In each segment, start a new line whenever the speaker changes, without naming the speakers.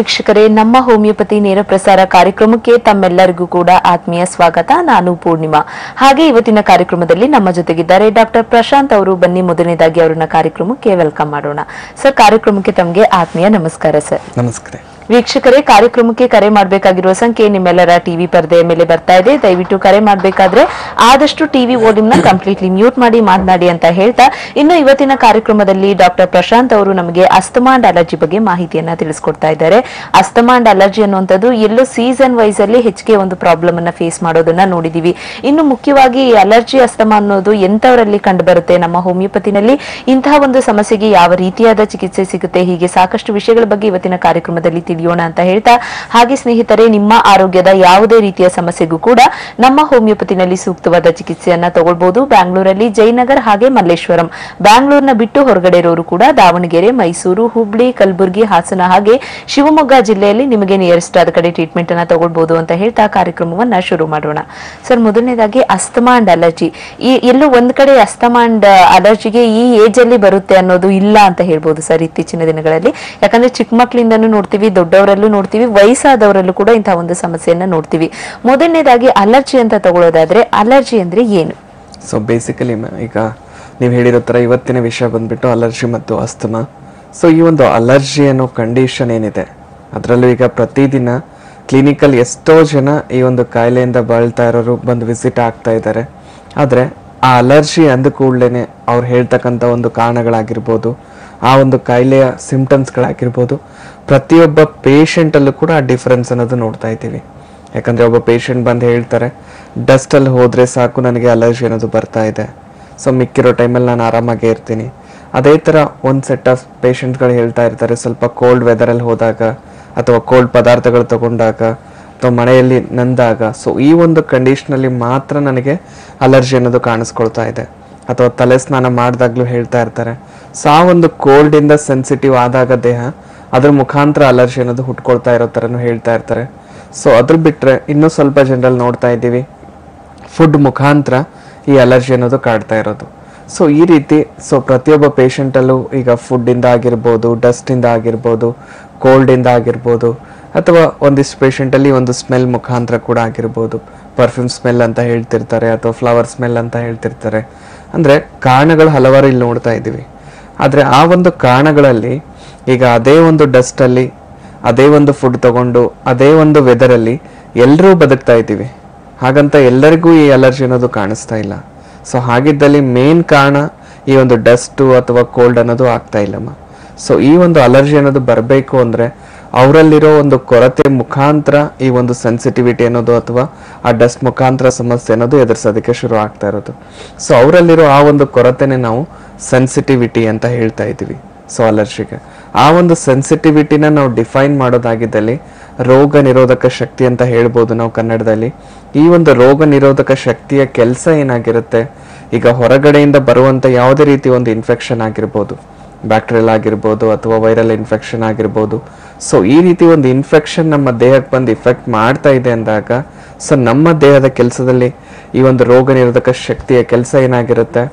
ವೀಕ್ಷಕರೇ ನಮ್ಮ ಹೋಮಿಯೋಪತಿ ನೇರ ಪ್ರಸಾರ ಕಾರ್ಯಕ್ರಮಕ್ಕೆ ತಮ್ಮೆಲ್ಲರಿಗೂ ಕೂಡ ಆತ್ಮೀಯ ಸ್ವಾಗತ ನಾನು ಪೂರ್ಣಿಮಾ ಹಾಗೆ ಇವತ್ತಿನ ಕಾರ್ಯಕ್ರಮದಲ್ಲಿ ನಮ್ಮ ಜೊತೆಗಿದ್ದಾರೆ ಡಾಕ್ಟರ್ ಪ್ರಶಾಂತ್ ಅವರು ಬನ್ನಿ ಮೊದಲನೇದಾಗಿ ಅವರನ್ನ ಕಾರ್ಯಕ್ರಮಕ್ಕೆ ವೆಲ್ಕಮ್ ಮಾಡೋಣ ಸರ್ ಕಾರ್ಯಕ್ರಮಕ್ಕೆ ತಮಗೆ ಆತ್ಮೀಯ ನಮಸ್ಕಾರ ಸರ್
ನಮಸ್ಕಾರ
ವೀಕ್ಷಕರೇ ಕಾರ್ಯಕ್ರಮಕ್ಕೆ ಕರೆ ಮಾಡಬೇಕಾಗಿರುವ ಸಂಖ್ಯೆ ನಿಮ್ಮೆಲ್ಲರ ಟಿವಿ ಪರದೆಯ ಮೇಲೆ ಬರ್ತಾ ಇದೆ ದಯವಿಟ್ಟು ಕರೆ ಮಾಡಬೇಕಾದ್ರೆ ಆದಷ್ಟು ಟಿವಿ ವಾಲ್ಯೂಮ್ ನ ಕಂಪ್ಲೀಟ್ಲಿ ಮ್ಯೂಟ್ ಮಾಡಿ ಮಾತನಾಡಿ ಅಂತ ಹೇಳ್ತಾ ಇನ್ನು ಇವತ್ತಿನ ಕಾರ್ಯಕ್ರಮದಲ್ಲಿ ಡಾಕ್ಟರ್ ಪ್ರಶಾಂತ್ ಅವರು ನಮಗೆ ಅಸ್ತಮಾ ಅಂಡ್ ಅಲರ್ಜಿ ಬಗ್ಗೆ ಮಾಹಿತಿಯನ್ನ ತಿಳಿಸ್ಕೊಡ್ತಾ ಇದ್ದಾರೆ ಅಸ್ತಮಾ ಅಂಡ್ ಅಲರ್ಜಿ ಅನ್ನುವಂಥದ್ದು ಎಲ್ಲೋ ಸೀಸನ್ ವೈಸ್ ಅಲ್ಲಿ ಹೆಚ್ಚಿಗೆ ಒಂದು ಪ್ರಾಬ್ಲಮ್ ಅನ್ನ ಫೇಸ್ ಮಾಡೋದನ್ನ ನೋಡಿದೀವಿ ಇನ್ನು ಮುಖ್ಯವಾಗಿ ಈ ಅಲರ್ಜಿ ಅಸ್ತಮಾ ಅನ್ನೋದು ಎಂತವರಲ್ಲಿ ಕಂಡು ಬರುತ್ತೆ ನಮ್ಮ ಹೋಮಿಯೋಪತಿನಲ್ಲಿ ಇಂತಹ ಒಂದು ಸಮಸ್ಯೆಗೆ ಯಾವ ರೀತಿಯಾದ ಚಿಕಿತ್ಸೆ ಸಿಗುತ್ತೆ ಹೀಗೆ ಸಾಕಷ್ಟು ವಿಷಯಗಳ ಬಗ್ಗೆ ಇವತ್ತಿನ ಕಾರ್ಯಕ್ರಮದಲ್ಲಿ ತಿಳಿಯೋಣ ಅಂತ ಹೇಳ್ತಾ ಹಾಗೆ ಸ್ನೇಹಿತರೆ ನಿಮ್ಮ ಆರೋಗ್ಯದ ಯಾವುದೇ ರೀತಿಯ ಸಮಸ್ಯೆಗೂ ಕೂಡ ನಮ್ಮ ಹೋಮಿಯೋಪತಿನಲ್ಲಿ ಸೂಕ್ತವಾದ ಚಿಕಿತ್ಸೆಯನ್ನ ತಗೊಳ್ಬಹುದು ಬ್ಯಾಂಗ್ಳೂರಲ್ಲಿ ಜಯನಗರ್ ಹಾಗೆ ಮಲ್ಲೇಶ್ವರಂ ಬ್ಯಾಂಗ್ಳೂರ್ನ ಬಿಟ್ಟು ಹೊರಗಡೆ ಇರೋರು ಕೂಡ ದಾವಣಗೆರೆ ಮೈಸೂರು ಹುಬ್ಳಿ ಕಲಬುರಗಿ ಹಾಸನ ಹಾಗೆ ಶಿವಮೊಗ್ಗ ಜಿಲ್ಲೆಯಲ್ಲಿ ನಿಮಗೆ ನಿಯರೆಸ್ಟ್ ಆದ ಕಡೆ ಟ್ರೀಟ್ಮೆಂಟ್ ಅನ್ನ ತಗೊಳ್ಬಹುದು ಅಂತ ಹೇಳ್ತಾ ಕಾರ್ಯಕ್ರಮವನ್ನ ಶುರು ಮಾಡೋಣ ಸರ್ ಮೊದಲನೇದಾಗಿ ಅಸ್ತಮಾ ಅಂಡ್ ಅಲರ್ಜಿ ಈ ಎಲ್ಲೋ ಒಂದ್ ಕಡೆ ಅಸ್ತಮಾ ಅಂಡ್ ಅಲರ್ಜಿಗೆ ಈ ಏಜ್ ಅಲ್ಲಿ ಬರುತ್ತೆ ಅನ್ನೋದು ಇಲ್ಲ ಅಂತ ಹೇಳ್ಬೋದು ಸರ್ ಇತ್ತೀಚಿನ ದಿನಗಳಲ್ಲಿ ಯಾಕಂದ್ರೆ ಚಿಕ್ಕ ಮಕ್ಕಳಿಂದನೂ ನೋಡ್ತೀವಿ ದೊಡ್ಡವರಲ್ಲೂ ನೋಡ್ತೀವಿ ವಯಸ್ಸಾದವರಲ್ಲೂ ಕೂಡ ಇಂತಹ ಒಂದು ಸಮಸ್ಯೆಯನ್ನ ನೋಡ್ತೀವಿ ಮೊದಲನೇದಾಗಿ ಅಲರ್ಜಿ ಅಂತ ತಗೊಳ್ಳೋದಾದ್ರೆ ಅಲರ್ಜಿ ಅಂದ್ರೆ ಏನು
ಸೊ ಬೇಸಿಕಲಿ ಈಗ ನೀವು ಹೇಳಿರೋ ಥರ ಇವತ್ತಿನ ವಿಷಯ ಬಂದ್ಬಿಟ್ಟು ಅಲರ್ಜಿ ಮತ್ತು ಅಸ್ತಮಾ ಸೊ ಈ ಒಂದು ಅಲರ್ಜಿ ಅನ್ನೋ ಕಂಡೀಷನ್ ಏನಿದೆ ಅದರಲ್ಲೂ ಈಗ ಪ್ರತಿದಿನ ಕ್ಲಿನಿಕಲ್ ಎಷ್ಟೋ ಜನ ಈ ಒಂದು ಕಾಯಿಲೆಯಿಂದ ಬಳಲ್ತಾ ಇರೋರು ಬಂದು ವಿಸಿಟ್ ಆಗ್ತಾ ಇದ್ದಾರೆ ಆದರೆ ಆ ಅಲರ್ಜಿ ಅಂದ ಕೂಡಲೇ ಅವ್ರು ಹೇಳ್ತಕ್ಕಂಥ ಒಂದು ಕಾರಣಗಳಾಗಿರ್ಬೋದು ಆ ಒಂದು ಕಾಯಿಲೆಯ ಸಿಂಪ್ಟಮ್ಸ್ಗಳಾಗಿರ್ಬೋದು ಪ್ರತಿಯೊಬ್ಬ ಪೇಷಂಟಲ್ಲೂ ಕೂಡ ಆ ಡಿಫ್ರೆನ್ಸ್ ಅನ್ನೋದು ನೋಡ್ತಾ ಇದ್ದೀವಿ ಯಾಕಂದರೆ ಒಬ್ಬ ಪೇಷಂಟ್ ಬಂದು ಹೇಳ್ತಾರೆ ಡಸ್ಟಲ್ಲಿ ಹೋದರೆ ಸಾಕು ನನಗೆ ಅಲರ್ಜಿ ಅನ್ನೋದು ಬರ್ತಾ ಇದೆ ಸೊ ಮಿಕ್ಕಿರೋ ಟೈಮಲ್ಲಿ ನಾನು ಆರಾಮಾಗೇ ಇರ್ತೀನಿ ಅದೇ ಥರ ಒಂದು ಸೆಟ್ ಆಫ್ ಪೇಷಂಟ್ಗಳು ಹೇಳ್ತಾ ಇರ್ತಾರೆ ಸ್ವಲ್ಪ ಕೋಲ್ಡ್ ವೆದರಲ್ಲಿ ಹೋದಾಗ ಅಥವಾ ಕೋಲ್ಡ್ ಪದಾರ್ಥಗಳು ತಗೊಂಡಾಗ ಅಥವಾ ಮಳೆಯಲ್ಲಿ ನಂದಾಗ ಸೊ ಈ ಒಂದು ಕಂಡೀಷನಲ್ಲಿ ಮಾತ್ರ ನನಗೆ ಅಲರ್ಜಿ ಅನ್ನೋದು ಕಾಣಿಸ್ಕೊಳ್ತಾ ಇದೆ ಅಥವಾ ತಲೆ ಸ್ನಾನ ಮಾಡಿದಾಗಲೂ ಹೇಳ್ತಾ ಇರ್ತಾರೆ ಸೊ ಆ ಒಂದು ಕೋಲ್ಡಿಂದ ಸೆನ್ಸಿಟಿವ್ ಆದಾಗ ದೇಹ ಅದ್ರ ಮುಖಾಂತರ ಅಲರ್ಜಿ ಅನ್ನೋದು ಹುಟ್ಕೊಳ್ತಾ ಇರೋ ಥರನೂ ಹೇಳ್ತಾ ಇರ್ತಾರೆ ಸೊ ಅದ್ರ ಬಿಟ್ಟರೆ ಇನ್ನೂ ಸ್ವಲ್ಪ ಜನರಲ್ಲಿ ನೋಡ್ತಾ ಇದ್ದೀವಿ ಫುಡ್ ಮುಖಾಂತರ ಈ ಅಲರ್ಜಿ ಅನ್ನೋದು ಕಾಡ್ತಾ ಇರೋದು ಸೊ ಈ ರೀತಿ ಸೊ ಪ್ರತಿಯೊಬ್ಬ ಪೇಷಂಟಲ್ಲೂ ಈಗ ಫುಡ್ಡಿಂದ ಆಗಿರ್ಬೋದು ಡಸ್ಟಿಂದ ಆಗಿರ್ಬೋದು ಕೋಲ್ಡಿಂದ ಆಗಿರ್ಬೋದು ಅಥವಾ ಒಂದಿಷ್ಟು ಪೇಷಂಟಲ್ಲಿ ಒಂದು ಸ್ಮೆಲ್ ಮುಖಾಂತರ ಕೂಡ ಆಗಿರ್ಬೋದು ಪರ್ಫ್ಯೂಮ್ ಸ್ಮೆಲ್ ಅಂತ ಹೇಳ್ತಿರ್ತಾರೆ ಅಥವಾ ಫ್ಲವರ್ ಸ್ಮೆಲ್ ಅಂತ ಹೇಳ್ತಿರ್ತಾರೆ ಅಂದರೆ ಕಾರಣಗಳು ಹಲವಾರು ಇಲ್ಲಿ ನೋಡ್ತಾ ಇದ್ದೀವಿ ಆದರೆ ಆ ಒಂದು ಕಾರಣಗಳಲ್ಲಿ ಈಗ ಅದೇ ಒಂದು ಡಸ್ಟಲ್ಲಿ ಅದೇ ಒಂದು ಫುಡ್ ತಗೊಂಡು ಅದೇ ಒಂದು ವೆದರಲ್ಲಿ ಎಲ್ಲರೂ ಬದುಕ್ತಾ ಇದ್ದೀವಿ ಹಾಗಂತ ಎಲ್ಲರಿಗೂ ಈ ಅಲರ್ಜಿ ಅನ್ನೋದು ಕಾಣಿಸ್ತಾ ಇಲ್ಲ ಸೊ ಹಾಗಿದ್ದಲ್ಲಿ ಮೇನ್ ಕಾರಣ ಈ ಒಂದು ಡಸ್ಟು ಅಥವಾ ಕೋಲ್ಡ್ ಅನ್ನೋದು ಆಗ್ತಾ ಇಲ್ಲಮ್ಮ ಸೊ ಈ ಒಂದು ಅಲರ್ಜಿ ಅನ್ನೋದು ಬರಬೇಕು ಅಂದರೆ ಅವರಲ್ಲಿರೋ ಒಂದು ಕೊರತೆ ಮುಖಾಂತರ ಈ ಒಂದು ಸೆನ್ಸಿಟಿವಿಟಿ ಅನ್ನೋದು ಅಥವಾ ಆ ಡಸ್ಟ್ ಮುಖಾಂತರ ಸಮಸ್ಯೆ ಅನ್ನೋದು ಎದುರಿಸೋದಕ್ಕೆ ಶುರು ಆಗ್ತಾ ಇರೋದು ಸೊ ಅವರಲ್ಲಿರೋ ಆ ಒಂದು ಕೊರತೆನೆ ನಾವು ಸೆನ್ಸಿಟಿವಿಟಿ ಅಂತ ಹೇಳ್ತಾ ಇದ್ದೀವಿ ಸೊ ಅಲರ್ಜಿಗೆ ಆ ಒಂದು ಸೆನ್ಸಿಟಿವಿಟಿನ ನಾವು ಡಿಫೈನ್ ಮಾಡೋದಾಗಿದ್ದಲ್ಲಿ ರೋಗ ನಿರೋಧಕ ಶಕ್ತಿ ಅಂತ ಹೇಳ್ಬೋದು ನಾವು ಕನ್ನಡದಲ್ಲಿ ಈ ಒಂದು ರೋಗ ನಿರೋಧಕ ಶಕ್ತಿಯ ಕೆಲಸ ಏನಾಗಿರುತ್ತೆ ಈಗ ಹೊರಗಡೆಯಿಂದ ಬರುವಂಥ ಯಾವುದೇ ರೀತಿ ಒಂದು ಇನ್ಫೆಕ್ಷನ್ ಆಗಿರ್ಬೋದು ಬ್ಯಾಕ್ಟೀರಿಯಲ್ ಆಗಿರ್ಬೋದು ಅಥವಾ ವೈರಲ್ ಇನ್ಫೆಕ್ಷನ್ ಆಗಿರ್ಬೋದು ಸೊ ಈ ರೀತಿ ಒಂದು ಇನ್ಫೆಕ್ಷನ್ ನಮ್ಮ ದೇಹಕ್ಕೆ ಬಂದು ಇಫೆಕ್ಟ್ ಮಾಡ್ತಾ ಇದೆ ಅಂದಾಗ ಸೊ ನಮ್ಮ ದೇಹದ ಕೆಲಸದಲ್ಲಿ ಈ ಒಂದು ರೋಗ ನಿರೋಧಕ ಶಕ್ತಿಯ ಕೆಲಸ ಏನಾಗಿರುತ್ತೆ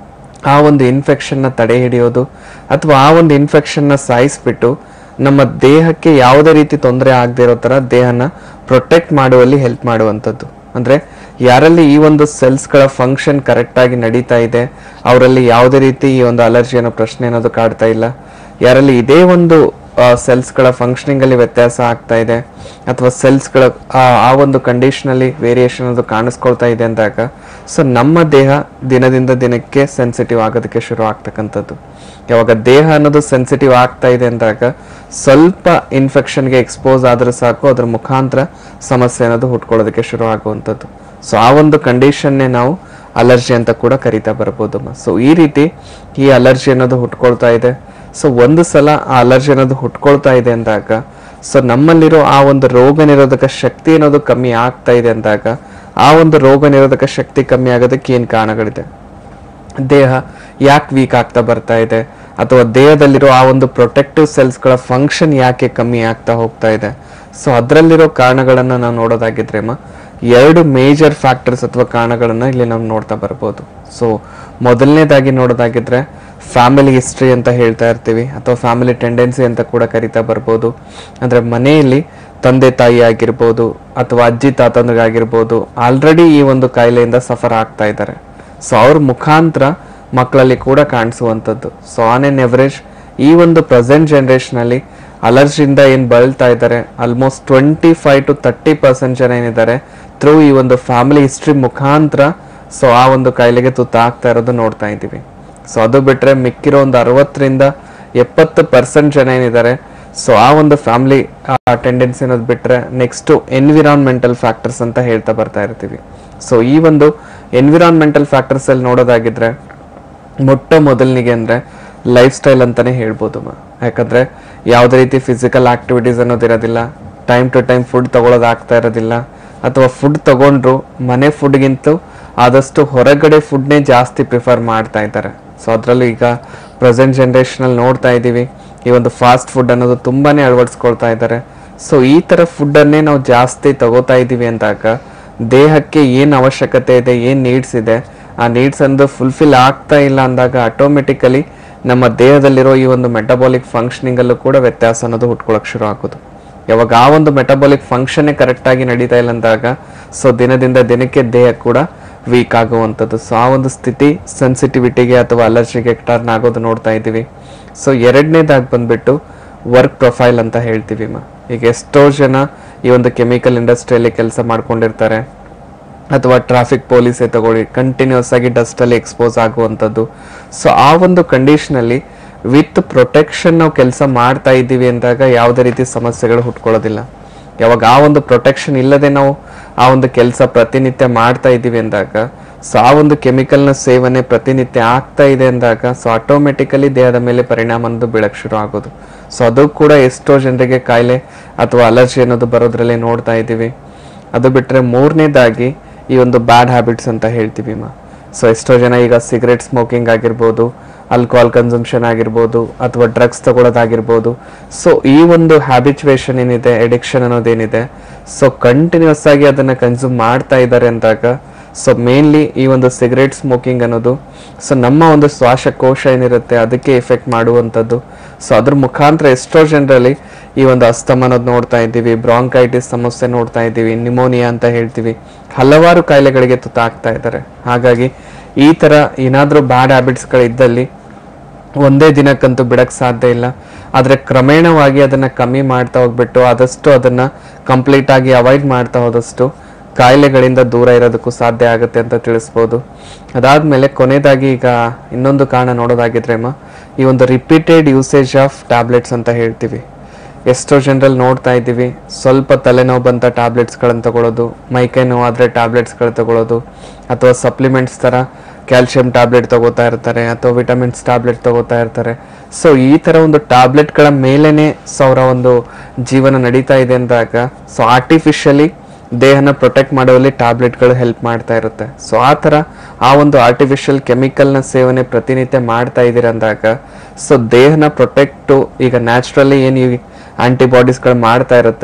ಆ ಒಂದು ಇನ್ಫೆಕ್ಷನ್ನ ತಡೆ ಹಿಡಿಯೋದು ಅಥವಾ ಆ ಒಂದು ಇನ್ಫೆಕ್ಷನ್ನ ಸಾಯಿಸ್ಬಿಟ್ಟು ನಮ್ಮ ದೇಹಕ್ಕೆ ಯಾವುದೇ ರೀತಿ ತೊಂದರೆ ಆಗದೆ ಇರೋ ಥರ ದೇಹನ ಪ್ರೊಟೆಕ್ಟ್ ಮಾಡುವಲ್ಲಿ ಹೆಲ್ಪ್ ಮಾಡುವಂಥದ್ದು ಅಂದರೆ ಯಾರಲ್ಲಿ ಈ ಒಂದು ಸೆಲ್ಸ್ಗಳ ಫಂಕ್ಷನ್ ಕರೆಕ್ಟಾಗಿ ನಡೀತಾ ಇದೆ ಅವರಲ್ಲಿ ಯಾವುದೇ ರೀತಿ ಈ ಒಂದು ಅಲರ್ಜಿ ಅನ್ನೋ ಪ್ರಶ್ನೆ ಅನ್ನೋದು ಕಾಡ್ತಾ ಇಲ್ಲ ಯಾರಲ್ಲಿ ಇದೇ ಒಂದು ಸೆಲ್ಸ್ಗಳ ಫಂಕ್ಷನಿಂಗಲ್ಲಿ ವ್ಯತ್ಯಾಸ ಆಗ್ತಾ ಇದೆ ಅಥವಾ ಸೆಲ್ಸ್ಗಳ ಆ ಒಂದು ಕಂಡೀಷನಲ್ಲಿ ವೇರಿಯೇಷನ್ ಅದು ಕಾಣಿಸ್ಕೊಳ್ತಾ ಇದೆ ಅಂದಾಗ ಸೊ ನಮ್ಮ ದೇಹ ದಿನದಿಂದ ದಿನಕ್ಕೆ ಸೆನ್ಸಿಟಿವ್ ಆಗೋದಕ್ಕೆ ಶುರು ಆಗ್ತಕ್ಕಂಥದ್ದು ಯಾವಾಗ ದೇಹ ಅನ್ನೋದು ಸೆನ್ಸಿಟಿವ್ ಆಗ್ತಾ ಇದೆ ಅಂದಾಗ ಸ್ವಲ್ಪ ಇನ್ಫೆಕ್ಷನ್ಗೆ ಎಕ್ಸ್ಪೋಸ್ ಆದ್ರೆ ಸಾಕು ಅದ್ರ ಮುಖಾಂತರ ಸಮಸ್ಯೆ ಅನ್ನೋದು ಹುಟ್ಕೊಳ್ಳೋದಕ್ಕೆ ಶುರು ಆಗುವಂಥದ್ದು ಸೊ ಆ ಒಂದು ಕಂಡೀಷನ್ನೇ ನಾವು ಅಲರ್ಜಿ ಅಂತ ಕೂಡ ಕರಿತಾ ಬರ್ಬೋದಮ್ಮ ಸೊ ಈ ರೀತಿ ಈ ಅಲರ್ಜಿ ಅನ್ನೋದು ಹುಟ್ಕೊಳ್ತಾ ಇದೆ ಸೊ ಒಂದು ಸಲ ಆ ಅಲರ್ಜಿ ಅನ್ನೋದು ಹುಟ್ಕೊಳ್ತಾ ಇದೆ ಅಂದಾಗ ಸೊ ನಮ್ಮಲ್ಲಿರೋ ಆ ಒಂದು ರೋಗ ನಿರೋಧಕ ಶಕ್ತಿ ಅನ್ನೋದು ಕಮ್ಮಿ ಆಗ್ತಾ ಇದೆ ಅಂದಾಗ ಆ ಒಂದು ರೋಗ ನಿರೋಧಕ ಶಕ್ತಿ ಕಮ್ಮಿ ಆಗೋದಕ್ಕೆ ಏನು ಕಾರಣಗಳಿದೆ ದೇಹ ಯಾಕೆ ವೀಕ್ ಆಗ್ತಾ ಬರ್ತಾ ಇದೆ ಅಥವಾ ದೇಹದಲ್ಲಿರೋ ಆ ಒಂದು ಪ್ರೊಟೆಕ್ಟಿವ್ ಸೆಲ್ಸ್ಗಳ ಫಂಕ್ಷನ್ ಯಾಕೆ ಕಮ್ಮಿ ಆಗ್ತಾ ಹೋಗ್ತಾ ಇದೆ ಸೊ ಅದರಲ್ಲಿರೋ ಕಾರಣಗಳನ್ನು ನಾವು ನೋಡೋದಾಗಿದ್ರೆ ಅಮ್ಮ ಎರಡು ಮೇಜರ್ ಫ್ಯಾಕ್ಟರ್ಸ್ ಅಥವಾ ಕಾರಣಗಳನ್ನು ಇಲ್ಲಿ ನಾವು ನೋಡ್ತಾ ಬರ್ಬೋದು ಸೊ ಮೊದಲನೇದಾಗಿ ನೋಡೋದಾಗಿದ್ರೆ ಫ್ಯಾಮಿಲಿ ಹಿಸ್ಟ್ರಿ ಅಂತ ಹೇಳ್ತಾ ಇರ್ತೀವಿ ಅಥವಾ ಫ್ಯಾಮಿಲಿ ಟೆಂಡೆನ್ಸಿ ಅಂತ ಕೂಡ ಕರಿತಾ ಬರ್ಬೋದು ಅಂದರೆ ಮನೆಯಲ್ಲಿ ತಂದೆ ತಾಯಿ ಆಗಿರ್ಬೋದು ಅಥವಾ ಅಜ್ಜಿ ತಾತಂದ್ರಿಗಾಗಿರ್ಬೋದು ಆಲ್ರೆಡಿ ಈ ಒಂದು ಕಾಯಿಲೆಯಿಂದ ಸಫರ್ ಆಗ್ತಾ ಇದ್ದಾರೆ ಸೊ ಅವ್ರ ಮುಖಾಂತರ ಮಕ್ಕಳಲ್ಲಿ ಕೂಡ ಕಾಣಿಸುವಂಥದ್ದು ಸೊ ಆನ್ ಎನ್ ಎವರೇಜ್ ಈ ಒಂದು ಪ್ರೆಸೆಂಟ್ ಜನ್ರೇಷನಲ್ಲಿ ಅಲರ್ಜಿಯಿಂದ ಏನು ಬಳಲ್ತಾ ಇದ್ದಾರೆ almost twenty five to thirty percent ಜನ ಏನಿದ್ದಾರೆ ಥ್ರೂ ಈ ಒಂದು ಫ್ಯಾಮಿಲಿ ಹಿಸ್ಟ್ರಿ ಮುಖಾಂತರ ಸೊ ಆ ಒಂದು ಕಾಯಿಲೆಗೆ ತುತ್ತಾಗ್ತಾ ಇರೋದು ನೋಡ್ತಾ ಇದ್ದೀವಿ ಸೊ ಅದು ಬಿಟ್ರೆ ಮಿಕ್ಕಿರೋ ಒಂದು ಅರವತ್ತರಿಂದ ಎಪ್ಪತ್ತು ಪರ್ಸೆಂಟ್ ಜನ ಏನಿದ್ದಾರೆ ಸೊ ಆ ಒಂದು ಫ್ಯಾಮಿಲಿ ಟೆಂಡೆನ್ಸಿ ಅನ್ನೋದು ಬಿಟ್ರೆ ನೆಕ್ಸ್ಟ್ ಎನ್ವಿರಾನ್ಮೆಂಟಲ್ ಫ್ಯಾಕ್ಟರ್ಸ್ ಅಂತ ಹೇಳ್ತಾ ಬರ್ತಾ ಇರ್ತೀವಿ ಸೊ ಈ ಒಂದು ಎನ್ವಿರಾನ್ಮೆಂಟಲ್ ಫ್ಯಾಕ್ಟರ್ಸ್ ಅಲ್ಲಿ ನೋಡೋದಾಗಿದ್ರೆ ಮೊಟ್ಟ ಮೊದಲನಿಗೆ ಅಂದ್ರೆ ಲೈಫ್ ಸ್ಟೈಲ್ ಅಂತಾನೆ ಹೇಳ್ಬೋದು ಮ. ಯಾಕಂದ್ರೆ ಯಾವುದೇ ರೀತಿ ಫಿಸಿಕಲ್ ಆಕ್ಟಿವಿಟೀಸ್ ಅನ್ನೋದಿರೋದಿಲ್ಲ ಟೈಮ್ ಟು ಟೈಮ್ ಫುಡ್ ತಗೊಳ್ಳೋದಾಗ್ತಾ ಇರೋದಿಲ್ಲ ಅಥವಾ ಫುಡ್ ತಗೊಂಡ್ರು ಮನೆ ಫುಡ್ಗಿಂತ ಆದಷ್ಟು ಹೊರಗಡೆ ಫುಡ್ನೇ ಜಾಸ್ತಿ ಪ್ರಿಫರ್ ಮಾಡ್ತಾ ಇದ್ದಾರೆ ಸೊ ಅದರಲ್ಲೂ ಈಗ ಪ್ರೆಸೆಂಟ್ ಜನ್ರೇಷನಲ್ಲಿ ನೋಡ್ತಾ ಇದ್ದೀವಿ ಈ ಒಂದು ಫಾಸ್ಟ್ ಫುಡ್ ಅನ್ನೋದು ತುಂಬಾನೇ ಅಳವಡಿಸ್ಕೊಳ್ತಾ ಇದ್ದಾರೆ ಸೊ ಈ ಥರ ಫುಡ್ಡನ್ನೇ ನಾವು ಜಾಸ್ತಿ ತಗೋತಾ ಇದ್ದೀವಿ ಅಂದಾಗ ದೇಹಕ್ಕೆ ಏನು ಅವಶ್ಯಕತೆ ಇದೆ ಏನು ನೀಡ್ಸ್ ಇದೆ ಆ ನೀಡ್ಸ್ ಅಂದು ಫುಲ್ಫಿಲ್ ಆಗ್ತಾ ಇಲ್ಲ ಅಂದಾಗ ಆಟೋಮೆಟಿಕಲಿ ನಮ್ಮ ದೇಹದಲ್ಲಿರೋ ಈ ಒಂದು ಮೆಟಬಾಲಿಕ್ ಫಂಕ್ಷನಿಂಗಲ್ಲೂ ಕೂಡ ವ್ಯತ್ಯಾಸ ಅನ್ನೋದು ಹುಟ್ಕೊಳಕ್ ಶುರು ಆಗೋದು ಯಾವಾಗ ಆ ಒಂದು ಮೆಟಬಾಲಿಕ್ ಫಂಕ್ಷನ್ನೇ ಕರೆಕ್ಟಾಗಿ ನಡೀತಾ ಇಲ್ಲ ಅಂದಾಗ ಸೊ ದಿನದಿಂದ ದಿನಕ್ಕೆ ದೇಹ ಕೂಡ ವೀಕ್ ಆಗುವಂಥದ್ದು ಸೊ ಆ ಒಂದು ಸ್ಥಿತಿ ಸೆನ್ಸಿಟಿವಿಟಿಗೆ ಅಥವಾ ಅಲರ್ಜಿಗೆ ಟರ್ನ್ ಆಗೋದು ನೋಡ್ತಾ ಇದ್ದೀವಿ ಸೊ ಎರಡನೇದಾಗಿ ಬಂದ್ಬಿಟ್ಟು ವರ್ಕ್ ಪ್ರೊಫೈಲ್ ಅಂತ ಹೇಳ್ತೀವಿ ಮಾ ಈಗ ಎಷ್ಟೋ ಜನ ಈ ಒಂದು ಕೆಮಿಕಲ್ ಇಂಡಸ್ಟ್ರಿಯಲ್ಲಿ ಕೆಲಸ ಮಾಡ್ಕೊಂಡಿರ್ತಾರೆ ಅಥವಾ ಟ್ರಾಫಿಕ್ ಪೊಲೀಸೇ ತಗೊಳ್ಳಿ ಕಂಟಿನ್ಯೂಸ್ ಆಗಿ ಡಸ್ಟಲ್ಲಿ ಎಕ್ಸ್ಪೋಸ್ ಆಗುವಂಥದ್ದು ಸೊ ಆ ಒಂದು ಕಂಡೀಷನಲ್ಲಿ ವಿತ್ ಪ್ರೊಟೆಕ್ಷನ್ ನಾವು ಕೆಲಸ ಮಾಡ್ತಾ ಇದ್ದೀವಿ ಅಂದಾಗ ಯಾವುದೇ ರೀತಿ ಸಮಸ್ಯೆಗಳು ಹುಟ್ಕೊಳ್ಳೋದಿಲ್ಲ ಯಾವಾಗ ಆ ಒಂದು ಪ್ರೊಟೆಕ್ಷನ್ ಇಲ್ಲದೆ ನಾವು ಆ ಒಂದು ಕೆಲಸ ಪ್ರತಿನಿತ್ಯ ಮಾಡ್ತಾ ಇದ್ದೀವಿ ಅಂದಾಗ ಸೊ ಆ ಒಂದು ಕೆಮಿಕಲ್ನ ಸೇವನೆ ಪ್ರತಿನಿತ್ಯ ಆಗ್ತಾ ಇದೆ ಅಂದಾಗ ಸೊ ಆಟೋಮೆಟಿಕಲಿ ದೇಹದ ಮೇಲೆ ಪರಿಣಾಮ ಅನ್ನೋದು ಬೀಳಕ್ ಶುರು ಆಗೋದು ಸೊ ಅದು ಕೂಡ ಎಷ್ಟೋ ಜನರಿಗೆ ಕಾಯಿಲೆ ಅಥವಾ ಅಲರ್ಜಿ ಅನ್ನೋದು ಬರೋದ್ರಲ್ಲಿ ನೋಡ್ತಾ ಇದ್ದೀವಿ ಅದು ಬಿಟ್ಟರೆ ಮೂರನೇದಾಗಿ ಈ ಒಂದು ಬ್ಯಾಡ್ ಹ್ಯಾಬಿಟ್ಸ್ ಅಂತ ಹೇಳ್ತೀವಿ ಮಾ ಸೊ ಎಷ್ಟೋ ಜನ ಈಗ ಸಿಗರೆಟ್ ಸ್ಮೋಕಿಂಗ್ ಆಗಿರ್ಬೋದು ಆಲ್ಕೋಹಾಲ್ ಕನ್ಸಂಪ್ಷನ್ ಆಗಿರ್ಬೋದು ಅಥವಾ ಡ್ರಗ್ಸ್ ತಗೊಳ್ಳೋದಾಗಿರ್ಬೋದು ಸೊ ಈ ಒಂದು ಹ್ಯಾಬಿಚುವೇಶನ್ ಏನಿದೆ ಎಡಿಕ್ಷನ್ ಅನ್ನೋದೇನಿದೆ ಸೊ ಕಂಟಿನ್ಯೂಸ್ ಆಗಿ ಅದನ್ನ ಕನ್ಸ್ಯೂಮ್ ಮಾಡ್ತಾ ಇದ್ದಾರೆ ಅಂದಾಗ ಸೊ ಮೇನ್ಲಿ ಈ ಒಂದು ಸಿಗರೇಟ್ ಸ್ಮೋಕಿಂಗ್ ಅನ್ನೋದು ಸೊ ನಮ್ಮ ಒಂದು ಶ್ವಾಸಕೋಶ ಏನಿರುತ್ತೆ ಅದಕ್ಕೆ ಎಫೆಕ್ಟ್ ಮಾಡುವಂಥದ್ದು ಸೊ ಅದ್ರ ಮುಖಾಂತರ ಎಷ್ಟೋ ಜನರಲ್ಲಿ ಈ ಒಂದು ಅಸ್ತಮ ಅನ್ನೋದು ನೋಡ್ತಾ ಇದ್ದೀವಿ ಬ್ರಾಂಕೈಟಿಸ್ ಸಮಸ್ಯೆ ನೋಡ್ತಾ ಇದ್ದೀವಿ ನಿಮೋನಿಯಾ ಅಂತ ಹೇಳ್ತೀವಿ ಹಲವಾರು ಕಾಯಿಲೆಗಳಿಗೆ ತುತ್ತಾಗ್ತಾ ಇದ್ದಾರೆ ಹಾಗಾಗಿ ಈ ತರ ಏನಾದರೂ ಬ್ಯಾಡ್ ಹ್ಯಾಬಿಟ್ಸ್ಗಳಿದ್ದಲ್ಲಿ ಒಂದೇ ದಿನಕ್ಕಂತೂ ಬಿಡಕ್ ಸಾಧ್ಯ ಇಲ್ಲ ಆದ್ರೆ ಕ್ರಮೇಣವಾಗಿ ಅದನ್ನ ಕಮ್ಮಿ ಮಾಡ್ತಾ ಹೋಗ್ಬಿಟ್ಟು ಆದಷ್ಟು ಅದನ್ನ ಕಂಪ್ಲೀಟ್ ಆಗಿ ಅವಾಯ್ಡ್ ಮಾಡ್ತಾ ಹೋದಷ್ಟು ಕಾಯಿಲೆಗಳಿಂದ ದೂರ ಇರೋದಕ್ಕೂ ಸಾಧ್ಯ ಆಗುತ್ತೆ ಅಂತ ತಿಳಿಸ್ಬೋದು ಅದಾದ್ಮೇಲೆ ಕೊನೆಯದಾಗಿ ಈಗ ಇನ್ನೊಂದು ಕಾರಣ ನೋಡೋದಾಗಿದ್ರೆ ಅಮ್ಮ ಈ ಒಂದು ರಿಪೀಟೆಡ್ ಯೂಸೇಜ್ ಆಫ್ ಟ್ಯಾಬ್ಲೆಟ್ಸ್ ಅಂತ ಹೇಳ್ತೀವಿ ಎಷ್ಟೋ ಜನರಲ್ಲಿ ನೋಡ್ತಾ ಇದ್ದೀವಿ ಸ್ವಲ್ಪ ತಲೆನೋವು ಬಂತ ಟ್ಯಾಬ್ಲೆಟ್ಸ್ಗಳನ್ನು ತಗೊಳ್ಳೋದು ಮೈಕೈ ನೋವು ಆದರೆ ಟ್ಯಾಬ್ಲೆಟ್ಸ್ಗಳು ತಗೊಳ್ಳೋದು ಅಥವಾ ಸಪ್ಲಿಮೆಂಟ್ಸ್ ಥರ ಕ್ಯಾಲ್ಸಿಯಂ ಟ್ಯಾಬ್ಲೆಟ್ ತಗೋತಾ ಇರ್ತಾರೆ ಅಥವಾ ವಿಟಮಿನ್ಸ್ ಟ್ಯಾಬ್ಲೆಟ್ ತಗೋತಾ ಇರ್ತಾರೆ ಸೊ ಈ ಥರ ಒಂದು ಟ್ಯಾಬ್ಲೆಟ್ಗಳ ಮೇಲೇನೆ ಸೊ ಅವರ ಒಂದು ಜೀವನ ನಡೀತಾ ಇದೆ ಅಂದಾಗ ಸೊ ಆರ್ಟಿಫಿಷಿಯಲಿ ದೇಹನ ಪ್ರೊಟೆಕ್ಟ್ ಮಾಡುವಲ್ಲಿ ಟ್ಯಾಬ್ಲೆಟ್ಗಳು ಹೆಲ್ಪ್ ಮಾಡ್ತಾ ಇರುತ್ತೆ ಸೊ ಆ ಥರ ಆ ಒಂದು ಆರ್ಟಿಫಿಷಿಯಲ್ ಕೆಮಿಕಲ್ನ ಸೇವನೆ ಪ್ರತಿನಿತ್ಯ ಮಾಡ್ತಾ ಇದ್ದೀರ ಅಂದಾಗ ಸೊ ದೇಹನ ಪ್ರೊಟೆಕ್ಟು ಈಗ ನ್ಯಾಚುರಲಿ ಏನು ಈ ಆಂಟಿಬಾಡೀಸ್ಗಳು ಮಾಡ್ತಾ ಇರುತ್ತೆ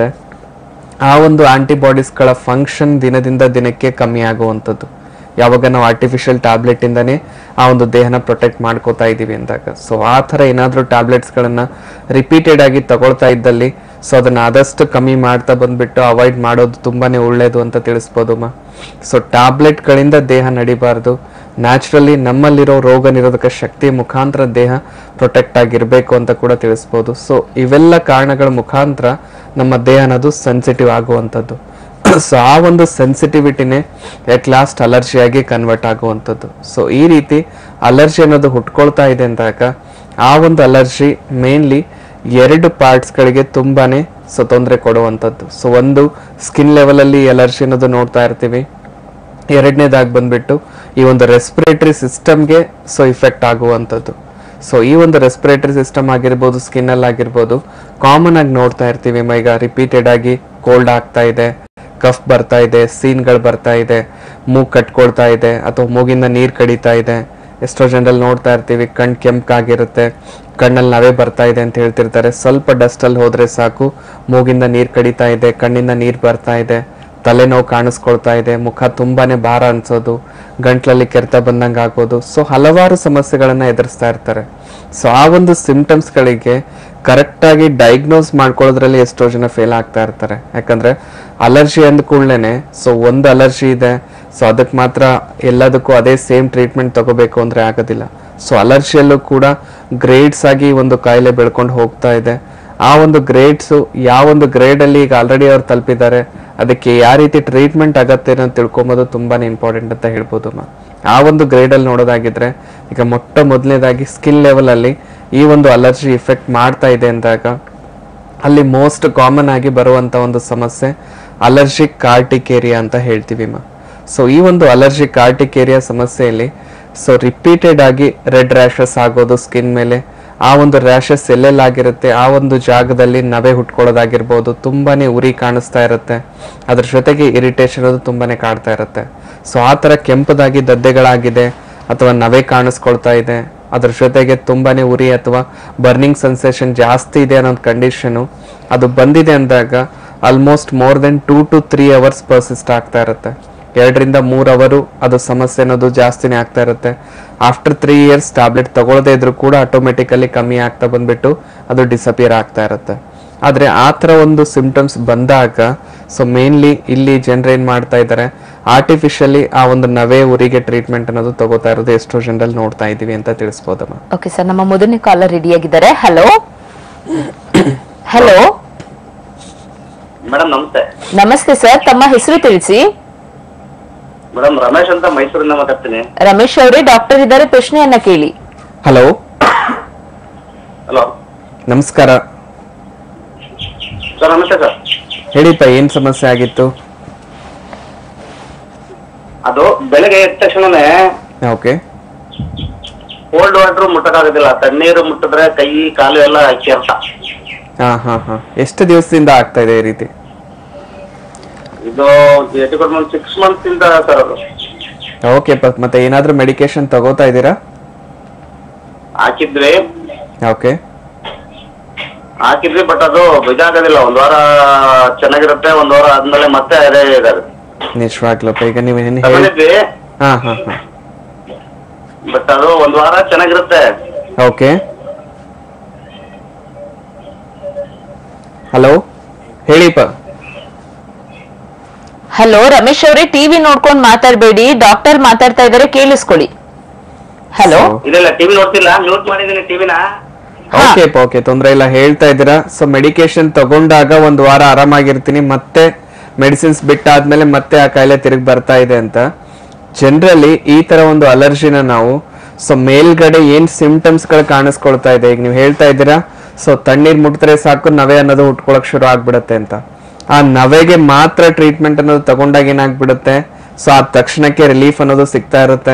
ಆ ಒಂದು ಆಂಟಿಬಾಡೀಸ್ಗಳ ಫಂಕ್ಷನ್ ದಿನದಿಂದ ದಿನಕ್ಕೆ ಕಮ್ಮಿ ಆಗುವಂಥದ್ದು ಯಾವಾಗ ನಾವು ಆರ್ಟಿಫಿಷಿಯಲ್ ಟ್ಯಾಬ್ಲೆಟ್ ಇಂದಾನೆ ಆ ಒಂದು ದೇಹನ ಪ್ರೊಟೆಕ್ಟ್ ಮಾಡ್ಕೋತಾ ಇದ್ದೀವಿ ಅಂದಾಗ ಸೊ ಆ ಥರ ಏನಾದರೂ ಟ್ಯಾಬ್ಲೆಟ್ಸ್ಗಳನ್ನ ರಿಪೀಟೆಡ್ ಆಗಿ ತಗೊಳ್ತಾ ಇದ್ದಲ್ಲಿ ಸೊ ಅದನ್ನ ಆದಷ್ಟು ಕಮ್ಮಿ ಮಾಡ್ತಾ ಬಂದ್ಬಿಟ್ಟು ಅವಾಯ್ಡ್ ಮಾಡೋದು ತುಂಬಾನೇ ಒಳ್ಳೇದು ಅಂತ ತಿಳಿಸ್ಬೋದು ಮಾ ಸೊ ಟ್ಯಾಬ್ಲೆಟ್ಗಳಿಂದ ದೇಹ ನಡಿಬಾರ್ದು ನ್ಯಾಚುರಲಿ ನಮ್ಮಲ್ಲಿರೋ ರೋಗ ನಿರೋಧಕ ಶಕ್ತಿ ಮುಖಾಂತರ ದೇಹ ಪ್ರೊಟೆಕ್ಟ್ ಆಗಿರಬೇಕು ಅಂತ ಕೂಡ ತಿಳಿಸ್ಬೋದು ಸೊ ಇವೆಲ್ಲ ಕಾರಣಗಳ ಮುಖಾಂತರ ನಮ್ಮ ದೇಹ ಅನ್ನೋದು ಸೆನ್ಸಿಟಿವ್ ಆಗುವಂಥದ್ದು ಸೊ ಆ ಒಂದು ಸೆನ್ಸಿಟಿವಿಟಿನೇ ಎಟ್ ಲಾಸ್ಟ್ ಅಲರ್ಜಿಯಾಗಿ ಕನ್ವರ್ಟ್ ಆಗುವಂಥದ್ದು ಸೊ ಈ ರೀತಿ ಅಲರ್ಜಿ ಅನ್ನೋದು ಹುಟ್ಕೊಳ್ತಾ ಇದೆ ಅಂದಾಗ ಆ ಒಂದು ಅಲರ್ಜಿ ಮೇನ್ಲಿ ಎರಡು ಪಾರ್ಟ್ಸ್ಗಳಿಗೆ ತುಂಬಾನೇ ಸೊ ತೊಂದರೆ ಕೊಡುವಂಥದ್ದು ಸೊ ಒಂದು ಸ್ಕಿನ್ ಲೆವೆಲಲ್ಲಿ ಅಲರ್ಜಿ ಅನ್ನೋದು ನೋಡ್ತಾ ಇರ್ತೀವಿ ಎರಡನೇದಾಗಿ ಬಂದ್ಬಿಟ್ಟು ಈ ಒಂದು ರೆಸ್ಪಿರೇಟರಿ ಸಿಸ್ಟಮ್ಗೆ ಸೊ ಇಫೆಕ್ಟ್ ಆಗುವಂಥದ್ದು ಸೊ ಈ ಒಂದು ರೆಸ್ಪಿರೇಟರಿ ಸಿಸ್ಟಮ್ ಆಗಿರ್ಬೋದು ಸ್ಕಿನ್ ಅಲ್ಲಿ ಆಗಿರ್ಬೋದು ಕಾಮನ್ ಆಗಿ ನೋಡ್ತಾ ಇರ್ತೀವಿ ಮ ಈಗ ರಿಪೀಟೆಡ್ ಆಗಿ ಕೋಲ್ಡ್ ಆಗ್ತಾ ಇದೆ ಕಫ್ ಬರ್ತಾ ಇದೆ ಸೀನ್ಗಳು ಬರ್ತಾ ಇದೆ ಮೂಗ್ ಕಟ್ಕೊಳ್ತಾ ಇದೆ ಅಥವಾ ಮೂಗಿಂದ ನೀರ್ ಕಡಿತಾ ಇದೆ ಎಷ್ಟೋ ಜನರಲ್ಲಿ ನೋಡ್ತಾ ಇರ್ತೀವಿ ಕಣ್ ಕೆಂಪಾಗಿರುತ್ತೆ ಕಣ್ಣಲ್ಲಿ ನಾವೇ ಬರ್ತಾ ಇದೆ ಅಂತ ಹೇಳ್ತಿರ್ತಾರೆ ಸ್ವಲ್ಪ ಡಸ್ಟ್ ಅಲ್ಲಿ ಹೋದ್ರೆ ಸಾಕು ಮೂಗಿಂದ ನೀರ್ ಕಡಿತಾ ಇದೆ ಕಣ್ಣಿಂದ ನೀರ್ ಬರ್ತಾ ಇದೆ ತಲೆನೋವು ಕಾಣಿಸ್ಕೊಳ್ತಾ ಇದೆ ಮುಖ ತುಂಬಾನೇ ಭಾರ ಅನ್ಸೋದು ಗಂಟ್ಲಲ್ಲಿ ಕೆರೆತ ಬಂದಂಗೆ ಆಗೋದು ಸೊ ಹಲವಾರು ಸಮಸ್ಯೆಗಳನ್ನ ಎದುರಿಸ್ತಾ ಇರ್ತಾರೆ ಸೊ ಆ ಒಂದು ಸಿಂಟಮ್ಸ್ಗಳಿಗೆ ಕರೆಕ್ಟಾಗಿ ಡಯಾಗ್ನೋಸ್ ಮಾಡ್ಕೊಳ್ಳೋದ್ರಲ್ಲಿ ಎಷ್ಟೋ ಜನ ಫೇಲ್ ಆಗ್ತಾ ಇರ್ತಾರೆ ಯಾಕಂದ್ರೆ ಅಲರ್ಜಿ ಅಂದ ಕೂಡಲೇ ಸೊ ಒಂದು ಅಲರ್ಜಿ ಇದೆ ಸೊ ಅದಕ್ಕೆ ಮಾತ್ರ ಎಲ್ಲದಕ್ಕೂ ಅದೇ ಸೇಮ್ ಟ್ರೀಟ್ಮೆಂಟ್ ತಗೋಬೇಕು ಅಂದ್ರೆ ಆಗೋದಿಲ್ಲ ಸೊ ಅಲರ್ಜಿಯಲ್ಲೂ ಕೂಡ ಗ್ರೇಡ್ಸ್ ಆಗಿ ಒಂದು ಕಾಯಿಲೆ ಬೆಳ್ಕೊಂಡು ಹೋಗ್ತಾ ಇದೆ ಆ ಒಂದು ಗ್ರೇಡ್ಸು ಯಾವ ಒಂದು ಗ್ರೇಡ್ ಅಲ್ಲಿ ಈಗ ಆಲ್ರೆಡಿ ಅವ್ರು ತಲುಪಿದ್ದಾರೆ ಅದಕ್ಕೆ ಯಾವ ರೀತಿ ಟ್ರೀಟ್ಮೆಂಟ್ ಅಗತ್ಯ ಅಂತ ತಿಳ್ಕೊಂಬೋದು ತುಂಬಾನೇ ಇಂಪಾರ್ಟೆಂಟ್ ಅಂತ ಹೇಳ್ಬೋದು ಅಮ್ಮ ಆ ಒಂದು ಗ್ರೇಡ್ ಅಲ್ಲಿ ನೋಡೋದಾಗಿದ್ರೆ ಈಗ ಮೊಟ್ಟ ಮೊದಲನೇದಾಗಿ ಸ್ಕಿನ್ ಲೆವೆಲ್ ಅಲ್ಲಿ ಈ ಒಂದು ಅಲರ್ಜಿ ಇಫೆಕ್ಟ್ ಮಾಡ್ತಾ ಇದೆ ಅಂದಾಗ ಅಲ್ಲಿ ಮೋಸ್ಟ್ ಕಾಮನ್ ಆಗಿ ಬರುವಂತ ಒಂದು ಸಮಸ್ಯೆ ಅಲರ್ಜಿಕ್ ಕಾರ್ಟಿಕೇರಿಯಾ ಅಂತ ಹೇಳ್ತೀವಿ ಮಾ ಸೊ ಈ ಒಂದು ಅಲರ್ಜಿಕ್ ಕಾರ್ಟಿಕೇರಿಯಾ ಸಮಸ್ಯೆಯಲ್ಲಿ ಸೊ ರಿಪೀಟೆಡ್ ಆಗಿ ರೆಡ್ ರ್ಯಾಷಸ್ ಆಗೋದು ಸ್ಕಿನ್ ಮೇಲೆ ಆ ಒಂದು ರ್ಯಾಷಸ್ ಎಲ್ಲೆಲ್ಲಾಗಿರುತ್ತೆ ಆ ಒಂದು ಜಾಗದಲ್ಲಿ ನವೆ ಹುಟ್ಕೊಳ್ಳೋದಾಗಿರ್ಬೋದು ತುಂಬಾನೇ ಉರಿ ಕಾಣಿಸ್ತಾ ಇರುತ್ತೆ ಅದ್ರ ಜೊತೆಗೆ ಇರಿಟೇಷನ್ ಅದು ತುಂಬಾನೇ ಕಾಡ್ತಾ ಇರುತ್ತೆ ಸೊ ಆ ಥರ ಕೆಂಪದಾಗಿ ದದ್ದೆಗಳಾಗಿದೆ ಅಥವಾ ನವೆ ಕಾಣಿಸ್ಕೊಳ್ತಾ ಇದೆ ಅದ್ರ ಜೊತೆಗೆ ತುಂಬಾನೇ ಉರಿ ಅಥವಾ ಬರ್ನಿಂಗ್ ಸೆನ್ಸೇಷನ್ ಜಾಸ್ತಿ ಇದೆ ಅನ್ನೋ ಕಂಡೀಷನು ಅದು ಬಂದಿದೆ ಅಂದಾಗ almost more than two to three hours persist ಆಗ್ತಾ ಇರುತ್ತೆ ಎರಡರಿಂದ ಮೂರು ಅವರು ಅದು ಸಮಸ್ಯೆ ಅನ್ನೋದು ಜಾಸ್ತಿನೇ ಆಗ್ತಾ ಇರುತ್ತೆ ಆಫ್ಟರ್ ತ್ರೀ ಇಯರ್ಸ್ ಟ್ಯಾಬ್ಲೆಟ್ ತಗೊಳ್ಳದೇ ಇದ್ರೂ ಕೂಡ ಆಟೋಮೆಟಿಕಲಿ ಕಮ್ಮಿ ಆಗ್ತಾ ಬಂದ್ಬಿಟ್ಟು ಅದು ಡಿಸಪಿಯರ್ ಆಗ್ತಾ ಇರುತ್ತೆ ಆದ್ರೆ ಆ ಥರ ಒಂದು ಸಿಂಪ್ಟಮ್ಸ್ ಬಂದಾಗ ಸೊ ಮೇನ್ಲಿ ಇಲ್ಲಿ ಜನರು ಏನ್ ಮಾಡ್ತಾ ಇದ್ದಾರೆ ಆರ್ಟಿಫಿಷಿಯಲಿ ಆ ಒಂದು ನವೆ ಉರಿಗೆ ಟ್ರೀಟ್ಮೆಂಟ್ ಅನ್ನೋದು ತಗೋತಾ ಇರೋದು ಎಷ್ಟೋ ಜನರಲ್ಲಿ ನೋಡ್ತಾ ಇದೀವಿ ಅಂತ ತಿಳಿಸ್ಬೋದಮ್ಮ
ಓಕೆ ಸರ್ ನಮ್ಮ ಮೊದಲನೇ ಕಾಲರ್ ರೆಡಿಯಾಗಿದ್ದಾರೆ ಹಲೋ ಹಲೋ
ಮೇಡಮ್ ನಮಸ್ತೆ
ನಮಸ್ತೆ ಸರ್ ತಮ್ಮ ಹೆಸರು ತಿಳಿಸಿ
ಮೇಡಮ್ ರಮೇಶ್ ಅಂತ ಮೈಸೂರಿಂದ ಮಾತಾಡ್ತೀನಿ
ರಮೇಶ್ ಅವರೇ ಡಾಕ್ಟರ್ ಇದ್ದಾರೆ ಪ್ರಶ್ನೆಯನ್ನ ಕೇಳಿ
ಹಲೋ
ಹಲೋ
ನಮಸ್ಕಾರ
ಸರ್ ನಮಸ್ತೆ ಸರ್
ಹೇಳಿಪ್ಪ ಏನ್ ಸಮಸ್ಯೆ ಆಗಿತ್ತು
ಅದು ಬೆಳಗ್ಗೆ ಎದ್ದ ತಕ್ಷಣನೇ
ಓಕೆ
ಕೋಲ್ಡ್ ವಾಟರ್ ಮುಟ್ಟಕ್ಕಾಗೋದಿಲ್ಲ ತಣ್ಣೀರು ಮುಟ್ಟಿದ್ರೆ ಕೈ ಕಾಲು ಎಲ್ಲ ಕೆರ್ತ
ಹಾ ಹಾ ಹಾ ಎಷ್ಟು ದಿವಸದಿಂದ ಆಗ್ತಾ ಇದೆ ಈ ರೀತಿ
ಇದು ಒಂದು ಸಿಕ್ಸ್ ಮಂತ್ಸ್ ಇಂದ ಸರ್ ಅದು
ಓಕೆ ಮತ್ತೆ ಏನಾದ್ರೂ ಮೆಡಿಕೇಶನ್ ತಗೋತಾ ಇದ್ದೀರಾ
ಹಾಕಿದ್ವಿ
ಓಕೆ
ಹಾಕಿದ್ವಿ ಬಟ್ ಅದು ಇದಾಗೋದಿಲ್ಲ ಒಂದ್ ವಾರ ಚೆನ್ನಾಗಿರುತ್ತೆ ಒಂದ್ ವಾರ ಆದ್ಮೇಲೆ ಮತ್ತೆ ಅದೇ ಇದಾಗುತ್ತೆ
ನಿಜವಾಗ್ಲಪ್ಪ ಈಗ ನೀವು ಏನ್ ಹೇಳಿ
ತಗೊಂಡಿದ್ವಿ
ಹಾ ಹಾ ಹಾ
ಬಟ್ ಅದು ಒಂದ್ ವಾರ ಚೆನ್ನಾಗಿರುತ್ತೆ
ಓಕೆ ಹಲೋ ಹೇಳಿಪ್ಪ
ಹಲೋ ರಮೇಶ್ ಅವರೇ ಟಿವಿ ನೋಡ್ಕೊಂಡು ಮಾತಾಡಬೇಡಿ ಡಾಕ್ಟರ್ ಮಾತಾಡ್ತಾ ಇದ್ದಾರೆ ಕೇಳಿಸ್ಕೊಳ್ಳಿ ಹಲೋ
ಇಲ್ಲ ಇಲ್ಲ ಟಿವಿ ನೋಡ್ತಿಲ್ಲ ಮ್ಯೂಟ್ ಮಾಡಿದೀನಿ ಟಿವಿನ
ಹಾ.
ಓಕೆ ಓಕೆ ತೊಂದ್ರೆ ಇಲ್ಲ ಹೇಳ್ತಾ ಇದ್ದೀರಾ ಸೊ ಮೆಡಿಕೇಶನ್ ತಗೊಂಡಾಗ ಒಂದು ವಾರ ಆರಾಮಾಗಿರ್ತೀನಿ ಮತ್ತೆ ಮೆಡಿಸಿನ್ಸ್ ಬಿಟ್ಟಾದ್ಮೇಲೆ ಮತ್ತೆ ಆ ಕಾಯಿಲೆ ತಿರುಗಿ ಬರ್ತಾ ಇದೆ ಅಂತ ಜನರಲಿ ಈ ತರ ಒಂದು ಅಲರ್ಜಿನ ನಾವು ಸೊ ಮೇಲ್ಗಡೆ ಏನ್ ಸಿಂಪ್ಟಮ್ಸ್ ಗಳು ಕಾಣಿಸ್ಕೊಳ್ತಾ ಇದೆ ಈಗ ನೀವು ಹೇಳ್ತಾ ಇದ್ದೀರಾ ಸೊ ತಣ್ಣೀರ್ ಮುಟ್ಟಿದ್ರೆ ಸಾಕು ನವೆ ಅನ್ನೋದು ಉಟ್ಕೊಳಕ್ ಶುರು ಆಗ್ಬಿಡತ್ತೆ ಅಂತ ಆ ನವೆಗೆ ಮಾತ್ರ ಟ್ರೀಟ್ಮೆಂಟ್ ಅನ್ನೋದು ತಗೊಂಡಾಗ ಏನಾಗ್ಬಿಡುತ್ತೆ ಸೊ ಆ ತಕ್ಷಣಕ್ಕೆ ರಿಲೀಫ್ ಅನ್ನೋದು ಸಿಗ್ತಾ ಇರುತ್ತೆ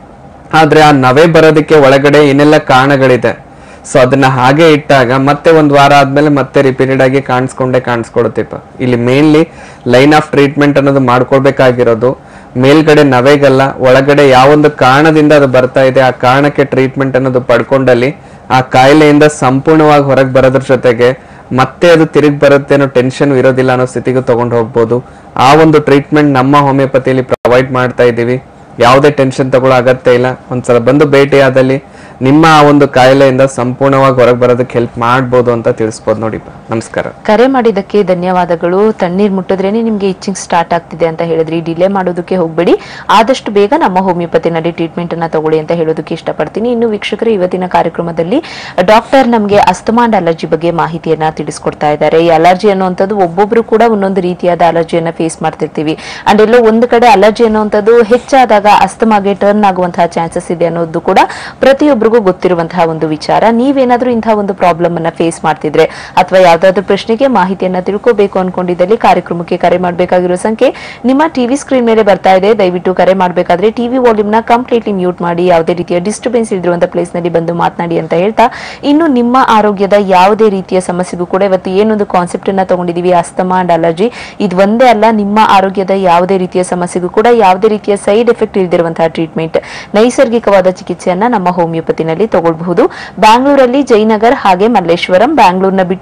ಆದ್ರೆ ಆ ನವೆ ಬರೋದಕ್ಕೆ ಒಳಗಡೆ ಏನೆಲ್ಲ ಕಾರಣಗಳಿದೆ ಸೊ ಅದನ್ನ ಹಾಗೆ ಇಟ್ಟಾಗ ಮತ್ತೆ ಒಂದ್ ವಾರ ಆದ್ಮೇಲೆ ಮತ್ತೆ ರಿಪೀಟೆಡ್ ಆಗಿ ಕಾಣಿಸ್ಕೊಂಡೇ ಕಾಣಿಸ್ಕೊಡುತ್ತೆಪ್ಪ ಇಲ್ಲಿ ಮೇನ್ಲಿ ಲೈನ್ ಆಫ್ ಟ್ರೀಟ್ಮೆಂಟ್ ಅನ್ನೋದು ಮಾಡ್ಕೊಳ್ಬೇಕಾಗಿರೋದು ಮೇಲ್ಗಡೆ ನವೆಗಲ್ಲ ಒಳಗಡೆ ಯಾವೊಂದು ಕಾರಣದಿಂದ ಅದು ಬರ್ತಾ ಇದೆ ಆ ಕಾರಣಕ್ಕೆ ಟ್ರೀಟ್ಮೆಂಟ್ ಅನ್ನೋದು ಪಡ್ಕೊಂಡಲ್ಲಿ ಆ ಕಾಯಿಲೆಯಿಂದ ಸಂಪೂರ್ಣವಾಗಿ ಹೊರಗೆ ಬರೋದ್ರ ಜೊತೆಗೆ ಮತ್ತೆ ಅದು ತಿರುಗಿ ಬರುತ್ತೆ ಅನ್ನೋ ಟೆನ್ಷನ್ ಇರೋದಿಲ್ಲ ಅನ್ನೋ ಸ್ಥಿತಿಗೂ ತಗೊಂಡು ಹೋಗ್ಬೋದು ಆ ಒಂದು ಟ್ರೀಟ್ಮೆಂಟ್ ನಮ್ಮ ಹೋಮಿಯೋಪತಿಯಲ್ಲಿ ಪ್ರೊವೈಡ್ ಮಾಡ್ತಾ ಇದ್ದೀವಿ ಯಾವುದೇ ಟೆನ್ಷನ್ ತಗೊಳ್ಳೋ ಅಗತ್ಯ ಇಲ್ಲ ಒಂದ್ಸಲ ಬಂದು ಭೇಟಿಯಾದಲ್ಲಿ ನಿಮ್ಮ ಆ ಒಂದು ಕಾಯಿಲೆಯಿಂದ ಸಂಪೂರ್ಣವಾಗಿ ಹೊರಗೆ ಬರೋದಕ್ಕೆ ಹೆಲ್ಪ್ ಮಾಡ್ಬೋದು ಅಂತ ತಿಳಿಸ್ಬೋದು ನೋಡಿಪ್ಪ ನಮಸ್ಕಾರ
ಕರೆ ಮಾಡಿದ್ದಕ್ಕೆ ಧನ್ಯವಾದಗಳು ತಣ್ಣೀರ್ ಮುಟ್ಟಿದ್ರೇನೆ ನಿಮ್ಗೆ ಇಚ್ಚಿಂಗ್ ಸ್ಟಾರ್ಟ್ ಆಗ್ತಿದೆ ಅಂತ ಹೇಳಿದ್ರಿ ಡಿಲೇ ಮಾಡೋದಕ್ಕೆ ಹೋಗ್ಬೇಡಿ ಆದಷ್ಟು ಬೇಗ ನಮ್ಮ ಹೋಮಿಯೋಪತಿನಲ್ಲಿ ಟ್ರೀಟ್ಮೆಂಟ್ ಅನ್ನ ತಗೊಳ್ಳಿ ಅಂತ ಹೇಳೋದಕ್ಕೆ ಇಷ್ಟಪಡ್ತೀನಿ ಇನ್ನು ವೀಕ್ಷಕರು ಇವತ್ತಿನ ಕಾರ್ಯಕ್ರಮದಲ್ಲಿ ಡಾಕ್ಟರ್ ನಮಗೆ ಅಸ್ತಮಾ ಅಂಡ್ ಅಲರ್ಜಿ ಬಗ್ಗೆ ಮಾಹಿತಿಯನ್ನ ತಿಳಿಸ್ಕೊಡ್ತಾ ಇದ್ದಾರೆ ಈ ಅಲರ್ಜಿ ಅನ್ನುವಂಥದ್ದು ಒಬ್ಬೊಬ್ರು ಕೂಡ ಒಂದೊಂದು ರೀತಿಯಾದ ಅಲರ್ಜಿಯನ್ನ ಫೇಸ್ ಮಾಡ್ತಿರ್ತೀವಿ ಅಂಡ್ ಎಲ್ಲೋ ಒಂದು ಕಡೆ ಅಲರ್ಜಿ ಅನ್ನುವಂಥದ್ದು ಹೆಚ್ಚಾದಾಗ ಅಸ್ತಮಾಗೆ ಟರ್ನ್ ಆಗುವಂತಹ ಚಾನ್ಸಸ್ ಇದೆ ಅನ್ನೋದು ಕೂಡ ಪ್ರತಿಯೊಬ್ಬರಿಗೂ ಗೊತ್ತಿರುವಂತಹ ಒಂದು ವಿಚಾರ ನೀವೇನಾದ್ರೂ ಇಂತಹ ಒಂದು ಪ್ರಾಬ್ಲಮ್ ಅನ್ನ ಫೇಸ್ ಮಾಡ್ತಿದ್ರೆ ಅಥವಾ ಯಾವ್ದಾದ್ರು ಪ್ರಶ್ನೆಗೆ ಮಾಹಿತಿಯನ್ನ ತಿಳ್ಕೋಬೇಕು ಅನ್ಕೊಂಡಿದ್ದಲ್ಲಿ ಕಾರ್ಯಕ್ರಮಕ್ಕೆ ಕರೆ ಮಾಡಬೇಕಾಗಿರೋ ಸಂಖ್ಯೆ ನಿಮ್ಮ ಟಿವಿ ಸ್ಕ್ರೀನ್ ಮೇಲೆ ಬರ್ತಾ ಇದೆ ದಯವಿಟ್ಟು ಕರೆ ಮಾಡಬೇಕಾದ್ರೆ ಟಿವಿ ವಾಲ್ಯೂಮ್ ನ ಕಂಪ್ಲೀಟ್ಲಿ ಮ್ಯೂಟ್ ಮಾಡಿ ಯಾವುದೇ ರೀತಿಯ ಡಿಸ್ಟರ್ಬೆನ್ಸ್ ಇಲ್ದಿರುವಂತ ಪ್ಲೇಸ್ ನಲ್ಲಿ ಬಂದು ಮಾತನಾಡಿ ಅಂತ ಹೇಳ್ತಾ ಇನ್ನು ನಿಮ್ಮ ಆರೋಗ್ಯದ ಯಾವುದೇ ರೀತಿಯ ಸಮಸ್ಯೆಗೂ ಕೂಡ ಇವತ್ತು ಏನೊಂದು ಕಾನ್ಸೆಪ್ಟ್ ಅನ್ನ ತಗೊಂಡಿದೀವಿ ಅಸ್ತಮಾ ಅಂಡ್ ಅಲರ್ಜಿ ಇದು ಒಂದೇ ಅಲ್ಲ ನಿಮ್ಮ ಆರೋಗ್ಯದ ಯಾವುದೇ ರೀತಿಯ ಸಮಸ್ಯೆಗೂ ಕೂಡ ಯಾವುದೇ ರೀತಿಯ ಸೈಡ್ ಎಫೆಕ್ಟ್ ಇಲ್ದಿರುವಂತಹ ಟ್ರೀಟ್ಮೆಂಟ್ ನೈಸರ್ಗಿಕವಾದ ಚಿಕಿತ್ಸೆಯನ್ನ ನಮ್ಮ ಹೋಮಿಯೋಪತಿನಲ್ಲಿ ತಗೊಳ್ಬಹುದು ಬ್ಯಾಂಗ್ಳೂರಲ್ಲಿ ಜಯನಗರ್ ಹಾಗೆ ಮಲ್ಲೇಶ್ವರಂ ಬ್ಯಾಂಗ್ಳೂರ್ನ ಬಿಟ್ಟು ಹೊರಗಡೆ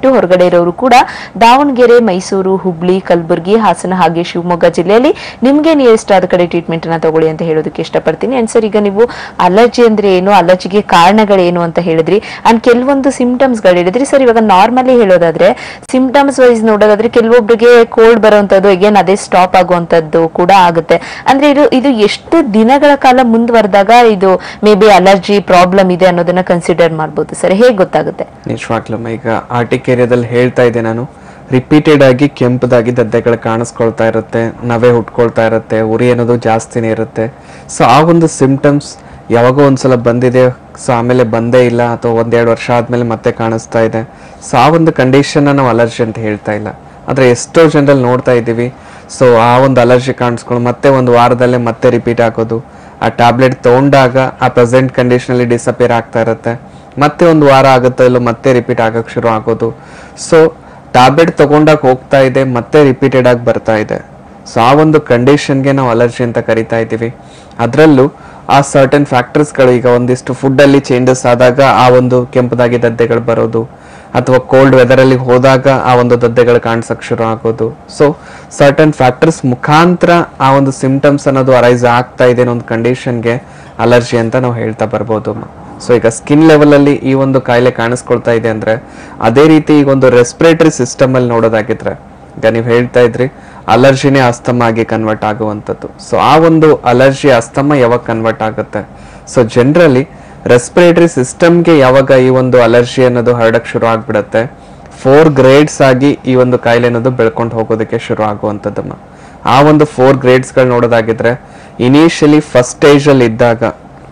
ಇರೋರು ಕೂಡ ದಾವಣಗೆರೆ ಮೈಸೂರು ಹುಬ್ಳಿ ಕಲಬುರಗಿ ಹಾಸನ ಹಾಗೆ ಶಿವಮೊಗ್ಗ ಜಿಲ್ಲೆಯಲ್ಲಿ ನಿಮ್ಗೆ ನಿಯರೆಸ್ಟ್ ಆದ ಕಡೆ ಟ್ರೀಟ್ಮೆಂಟ್ ಅನ್ನ ತಗೊಳ್ಳಿ ಅಂತ ಹೇಳೋದಕ್ಕೆ ಇಷ್ಟಪಡ್ತೀನಿ ಅಂಡ್ ಸರ್ ಈಗ ನೀವು ಅಲರ್ಜಿ ಅಂದ್ರೆ ಏನು ಅಲರ್ಜಿಗೆ ಕಾರಣಗಳೇನು ಅಂತ ಹೇಳಿದ್ರಿ ಅಂಡ್ ಕೆಲವೊಂದು ಸಿಂಪ್ಟಮ್ಸ್ ಗಳು ಹೇಳಿದ್ರಿ ಸರ್ ಇವಾಗ ನಾರ್ಮಲಿ ಹೇಳೋದಾದ್ರೆ ಸಿಂಪ್ಟಮ್ಸ್ ವೈಸ್ ನೋಡೋದಾದ್ರೆ ಕೆಲವೊಬ್ಬರಿಗೆ ಕೋಲ್ಡ್ ಬರುವಂತದ್ದು ಅಗೇನ್ ಅದೇ ಸ್ಟಾಪ್ ಆಗುವಂತದ್ದು ಕೂಡ ಆಗುತ್ತೆ ಅಂದ್ರೆ ಇದು ಇದು ಎಷ್ಟು ದಿನಗಳ ಕಾಲ ಮುಂದುವರೆದಾಗ ಇದು ಮೇ ಬಿ ಅಲರ್ಜಿ ಪ್ರಾಬ್ಲಮ್ ಇದೆ ಅನ್ನೋದನ್ನ ಕನ್ಸಿಡರ್ ಮಾಡ್ಬೋದು ಸರ್ ಹೇಗೆ ಗೊತ್ತಾಗುತ್ತೆ
ನಿಜವಾಗ್ಲೂ ಈಗ ಆರ್ಟಿಕ್ ಏರಿಯಾದಲ್ಲಿ ಹೇಳ್ತಾ ಇದ್ದೆ ನಾನು ರಿಪೀಟೆಡ್ ಆಗಿ ಕೆಂಪದಾಗಿ ದದ್ದೆಗಳು ಕಾಣಿಸ್ಕೊಳ್ತಾ ಇರುತ್ತೆ ನವೆ ಹುಟ್ಕೊಳ್ತಾ ಇರುತ್ತೆ ಉರಿ ಅನ್ನೋದು ಜಾಸ್ತಿನೇ ಇರುತ್ತೆ ಸೊ ಆ ಒಂದು ಸಿಂಪ್ಟಮ್ಸ್ ಯಾವಾಗೋ ಒಂದ್ಸಲ ಬಂದಿದೆ ಸೊ ಆಮೇಲೆ ಬಂದೇ ಇಲ್ಲ ಅಥವಾ ಒಂದೆರಡು ವರ್ಷ ಆದ್ಮೇಲೆ ಮತ್ತೆ ಕಾಣಿಸ್ತಾ ಇದೆ ಸೊ ಆ ಒಂದು ಕಂಡೀಷನ್ನ ನಾವು ಅಲರ್ಜಿ ಅಂತ ಹೇಳ್ತಾ ಇಲ್ಲ ಆದರೆ ಎಷ್ಟೋ ಜನರಲ್ಲಿ ನೋಡ್ತಾ ಇದ್ದೀವಿ ಸೊ ಆ ಒಂದು ಅಲರ್ಜಿ ಕಾಣಿಸ್ಕೊಂಡು ಮತ್ತೆ ಒಂದು ವಾರದಲ್ಲೇ ಮತ್ತೆ ರಿಪೀಟ್ ಆಗೋದು ಆ ಟ್ಯಾಬ್ಲೆಟ್ ತೊಗೊಂಡಾಗ ಆ ಪ್ರೆಸೆಂಟ್ ಕಂಡೀಷನಲ್ಲಿ ಡಿಸಪಿಯರ್ ಆಗ್ತಾ ಇರುತ್ತೆ ಮತ್ತೆ ಒಂದು ವಾರ ಆಗುತ್ತೋ ಇಲ್ಲೋ ಮತ್ತೆ ರಿಪೀಟ್ ಆಗಕ್ಕೆ ಶುರು ಆಗೋದು ಸೊ ಟ್ಯಾಬ್ಲೆಟ್ ತಗೊಂಡಾಗ ಹೋಗ್ತಾ ಇದೆ ಮತ್ತೆ ರಿಪೀಟೆಡ್ ಆಗಿ ಬರ್ತಾ ಇದೆ ಸೊ ಆ ಒಂದು ಕಂಡೀಷನ್ಗೆ ನಾವು ಅಲರ್ಜಿ ಅಂತ ಕರಿತಾ ಇದ್ದೀವಿ ಅದರಲ್ಲೂ ಆ ಸರ್ಟನ್ ಫ್ಯಾಕ್ಟರ್ಸ್ಗಳು ಈಗ ಒಂದಿಷ್ಟು ಫುಡ್ಡಲ್ಲಿ ಚೇಂಜಸ್ ಆದಾಗ ಆ ಒಂದು ಕೆಂಪದಾಗಿ ದದ್ದೆಗಳು ಬರೋದು ಅಥವಾ ಕೋಲ್ಡ್ ವೆದರಲ್ಲಿ ಹೋದಾಗ ಆ ಒಂದು ದದ್ದೆಗಳು ಕಾಣಿಸಕ್ ಶುರು ಆಗೋದು ಸೊ ಸರ್ಟನ್ ಫ್ಯಾಕ್ಟರ್ಸ್ ಮುಖಾಂತರ ಆ ಒಂದು ಸಿಂಪ್ಟಮ್ಸ್ ಅನ್ನೋದು ಅರೈಸ್ ಆಗ್ತಾ ಇದೆ ಅನ್ನೋ ಒಂದು ಕಂಡೀಷನ್ಗೆ ಅಲರ್ಜಿ ಅಂತ ನಾವು ಹೇಳ್ತಾ ಬರ್ಬೋದು ಸೊ ಈಗ ಸ್ಕಿನ್ ಲೆವೆಲಲ್ಲಿ ಈ ಒಂದು ಕಾಯಿಲೆ ಕಾಣಿಸ್ಕೊಳ್ತಾ ಇದೆ ಅಂದ್ರೆ ಅದೇ ರೀತಿ ಈಗ ಒಂದು ರೆಸ್ಪಿರೇಟರಿ ಸಿಸ್ಟಮ್ ಅಲ್ಲಿ ನೋಡೋದಾಗಿದ್ರೆ ಈಗ ನೀವು ಹೇಳ್ತಾ ಇದ್ರಿ ಅಲರ್ಜಿನೇ ಅಸ್ತಮ ಆಗಿ ಕನ್ವರ್ಟ್ ಆಗುವಂಥದ್ದು ಸೊ ಆ ಒಂದು ಅಲರ್ಜಿ ಅಸ್ತಮ ಯಾವಾಗ ಕನ್ವರ್ಟ್ ಆಗುತ್ತೆ ಸೊ ಜನರಲಿ ರೆಸ್ಪಿರೇಟರಿ ಸಿಸ್ಟಮ್ಗೆ ಯಾವಾಗ ಈ ಒಂದು ಅಲರ್ಜಿ ಅನ್ನೋದು ಹರಡಕ್ ಶುರು ಆಗ್ಬಿಡತ್ತೆ ಫೋರ್ ಗ್ರೇಡ್ಸ್ ಆಗಿ ಈ ಒಂದು ಕಾಯಿಲೆ ಅನ್ನೋದು ಬೆಳ್ಕೊಂಡು ಹೋಗೋದಕ್ಕೆ ಶುರು ಆಗುವಂಥದ್ದಮ್ಮ ಆ ಒಂದು ಫೋರ್ ಗ್ರೇಡ್ಸ್ಗಳು ನೋಡೋದಾಗಿದ್ರೆ ಇನಿಷಿಯಲಿ ಫಸ್ಟ್ ಸ್ಟೇಜ್ ಅಲ್ಲಿ ಇದ್ದಾಗ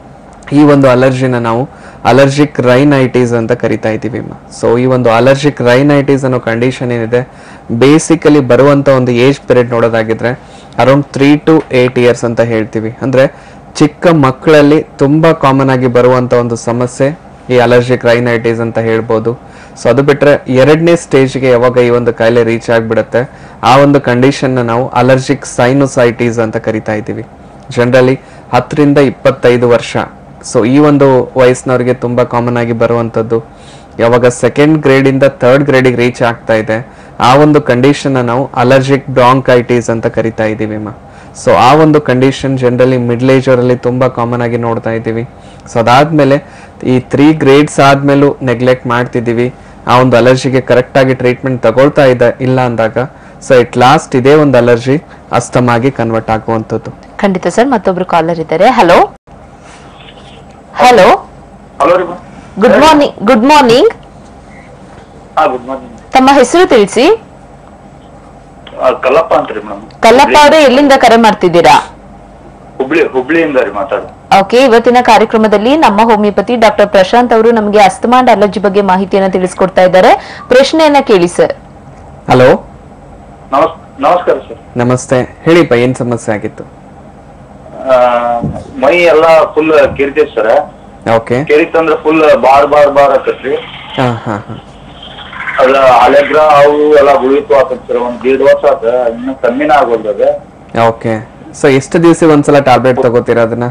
ಈ ಒಂದು ಅಲರ್ಜಿನ ನಾವು ಅಲರ್ಜಿಕ್ ರೈನೈಟಿಸ್ ಅಂತ ಕರಿತಾ ಇದ್ದೀವಿ ಸೊ ಈ ಒಂದು ಅಲರ್ಜಿಕ್ ರೈನೈಟಿಸ್ ಅನ್ನೋ ಕಂಡೀಷನ್ ಏನಿದೆ ಬೇಸಿಕಲಿ ಬರುವಂತ ಒಂದು ಏಜ್ ಪೀರಿಯಡ್ ನೋಡೋದಾಗಿದ್ರೆ around three to eight years ಅಂತ ಹೇಳ್ತೀವಿ ಅಂದ್ರೆ ಚಿಕ್ಕ ಮಕ್ಕಳಲ್ಲಿ ತುಂಬಾ ಕಾಮನ್ ಆಗಿ ಬರುವಂತ ಒಂದು ಸಮಸ್ಯೆ ಈ ಅಲರ್ಜಿಕ್ ರೈನೈಟಿಸ್ ಅಂತ ಹೇಳ್ಬೋದು ಸೊ ಅದು ಬಿಟ್ರೆ ಎರಡನೇ ಸ್ಟೇಜ್ಗೆ ಯಾವಾಗ ಈ ಒಂದು ಕಾಯಿಲೆ ರೀಚ್ ಆಗಿಬಿಡುತ್ತೆ ಆ ಒಂದು ಕಂಡೀಷನ್ನ ನಾವು ಅಲರ್ಜಿಕ್ ಸೈನೋಸೈಟಿಸ್ ಅಂತ ಕರಿತಾ ಇದ್ದೀವಿ ಜನರಲಿ ಹತ್ತರಿಂದ ಇಪ್ಪತ್ತೈದು ವರ್ಷ ಸೊ ಈ ಒಂದು ವಯಸ್ಸಿನವ್ರಿಗೆ ತುಂಬಾ ಕಾಮನ್ ಆಗಿ ಬರುವಂಥದ್ದು ಯಾವಾಗ ಸೆಕೆಂಡ್ ಗ್ರೇಡಿಂದ ಥರ್ಡ್ ಗ್ರೇಡಿಗೆ ರೀಚ್ ಆಗ್ತಾ ಇದೆ ಆ ಒಂದು ಕಂಡೀಷನ್ನ ನಾವು ಅಲರ್ಜಿಕ್ ಬ್ರಾಂಕೈಟಿಸ್ ಅಂತ ಕರಿತಾ ಇದ್ದೀವಿ ಮಾ ಸೊ ಆ ಒಂದು ಕಂಡೀಷನ್ ಜನರಲಿ ಮಿಡ್ಲ್ ಏಜ್ ಅವರಲ್ಲಿ ತುಂಬಾ ಕಾಮನ್ ಆಗಿ ನೋಡ್ತಾ ಇದ್ದೀವಿ ಸೊ ಅದಾದ್ಮೇಲೆ ಈ ತ್ರೀ ಗ್ರೇಡ್ಸ್ ಆದ್ಮೇಲೂ ನೆಗ್ಲೆಕ್ಟ್ ಮಾಡ್ತಿದ್ದೀವಿ ಆ ಒಂದು ಅಲರ್ಜಿಗೆ ಕರೆಕ್ಟ್ ಆಗಿ ಟ್ರೀಟ್ಮೆಂಟ್ ತಗೊಳ್ತಾ ಇದೆ ಇಲ್ಲ ಅಂದಾಗ ಸೊ ಇಟ್ ಲಾಸ್ಟ್ ಇದೇ ಒಂದು ಅಲರ್ಜಿ ಅಸ್ತಮಾಗಿ ಕನ್ವರ್ಟ್ ಆಗುವಂಥದ್ದು
ಖಂಡಿತ ಸರ್ ಮತ್ತೊಬ್ರು ಕಾಲರ್ ಇದ್ದಾರೆ ಹಲೋ ಹಲೋ
ಹಲೋ ರೀ
ಗುಡ್ ಮಾರ್ನಿಂಗ್ ಗುಡ್ ಮಾರ್ನಿಂಗ್
ಹಾ ಗುಡ್ ಮಾರ್ನಿಂಗ್
ತಮ್ಮ ಹೆಸರು ತಿಳಿಸಿ
ಕಲ್ಲಪ್ಪ ಅಂತ ರೀ ಮೇಡಮ್
ಕಲ್ಲಪ್ಪ ಅವರೇ ಎಲ್ಲಿಂದ ಕರೆ ಮಾಡ್ತಿದ್ದೀರಾ
ಹುಬ್ಳಿ ಹುಬ್ಳಿಯಿಂದ ರೀ ಮಾತಾಡೋದು
ಓಕೆ ಇವತ್ತಿನ ಕಾರ್ಯಕ್ರಮದಲ್ಲಿ ನಮ್ಮ ಹೋಮಿಯೋಪತಿ ಡಾಕ್ಟರ್ ಪ್ರಶಾಂತ್ ಅವರು ನಮಗೆ ಅಸ್ತಮಾ ಅಂಡ್ ಅಲರ್ಜಿ ಬಗ್ಗೆ ಮಾಹಿತಿಯನ್ನ ತಿಳಿಸ್ಕೊಡ್ತಾ ಇದ್ದಾರೆ ಪ್ರಶ್ನೆಯನ್ನ ಕೇಳಿ ಸರ್
ಹಲೋ
ನಮಸ್ ನಮಸ್ಕಾರ ಸರ್
ನಮಸ್ತೆ ಹೇಳಿಪ್ಪ ಏನ್ ಸಮಸ್ಯೆ ಆಗಿತ್ತು
ಆ, ಮೈ ಎಲ್ಲಾ ಫುಲ್ ಕೆರಿತೈತಿ ಸರ್
ಓಕೆ
ಕೆರಿತಂದ್ರ ಫುಲ್ ಬಾರ್ ಬಾರ್ ಬಾರ್ ಆಕತ್ರಿ
ಹಾ ಹಾ ಹಾ
ಅದ ಅಲೆಗ್ರಾ ಅವು ಎಲ್ಲಾ ಉಳಿತು ಆಕತ್ ಸರ್ ಒಂದ್ ದೀಡ್ ವರ್ಷ ಆತ ಇನ್ನು ಕಮ್ಮಿನ ಆಗೋಲ್ದ ಅದ
ಓಕೆ ಸೊ ಎಷ್ಟು ದಿವಸ ಒಂದ್ಸಲ ಟ್ಯಾಬ್ಲೆಟ್ ತಗೋತೀರಾ ಅದನ್ನ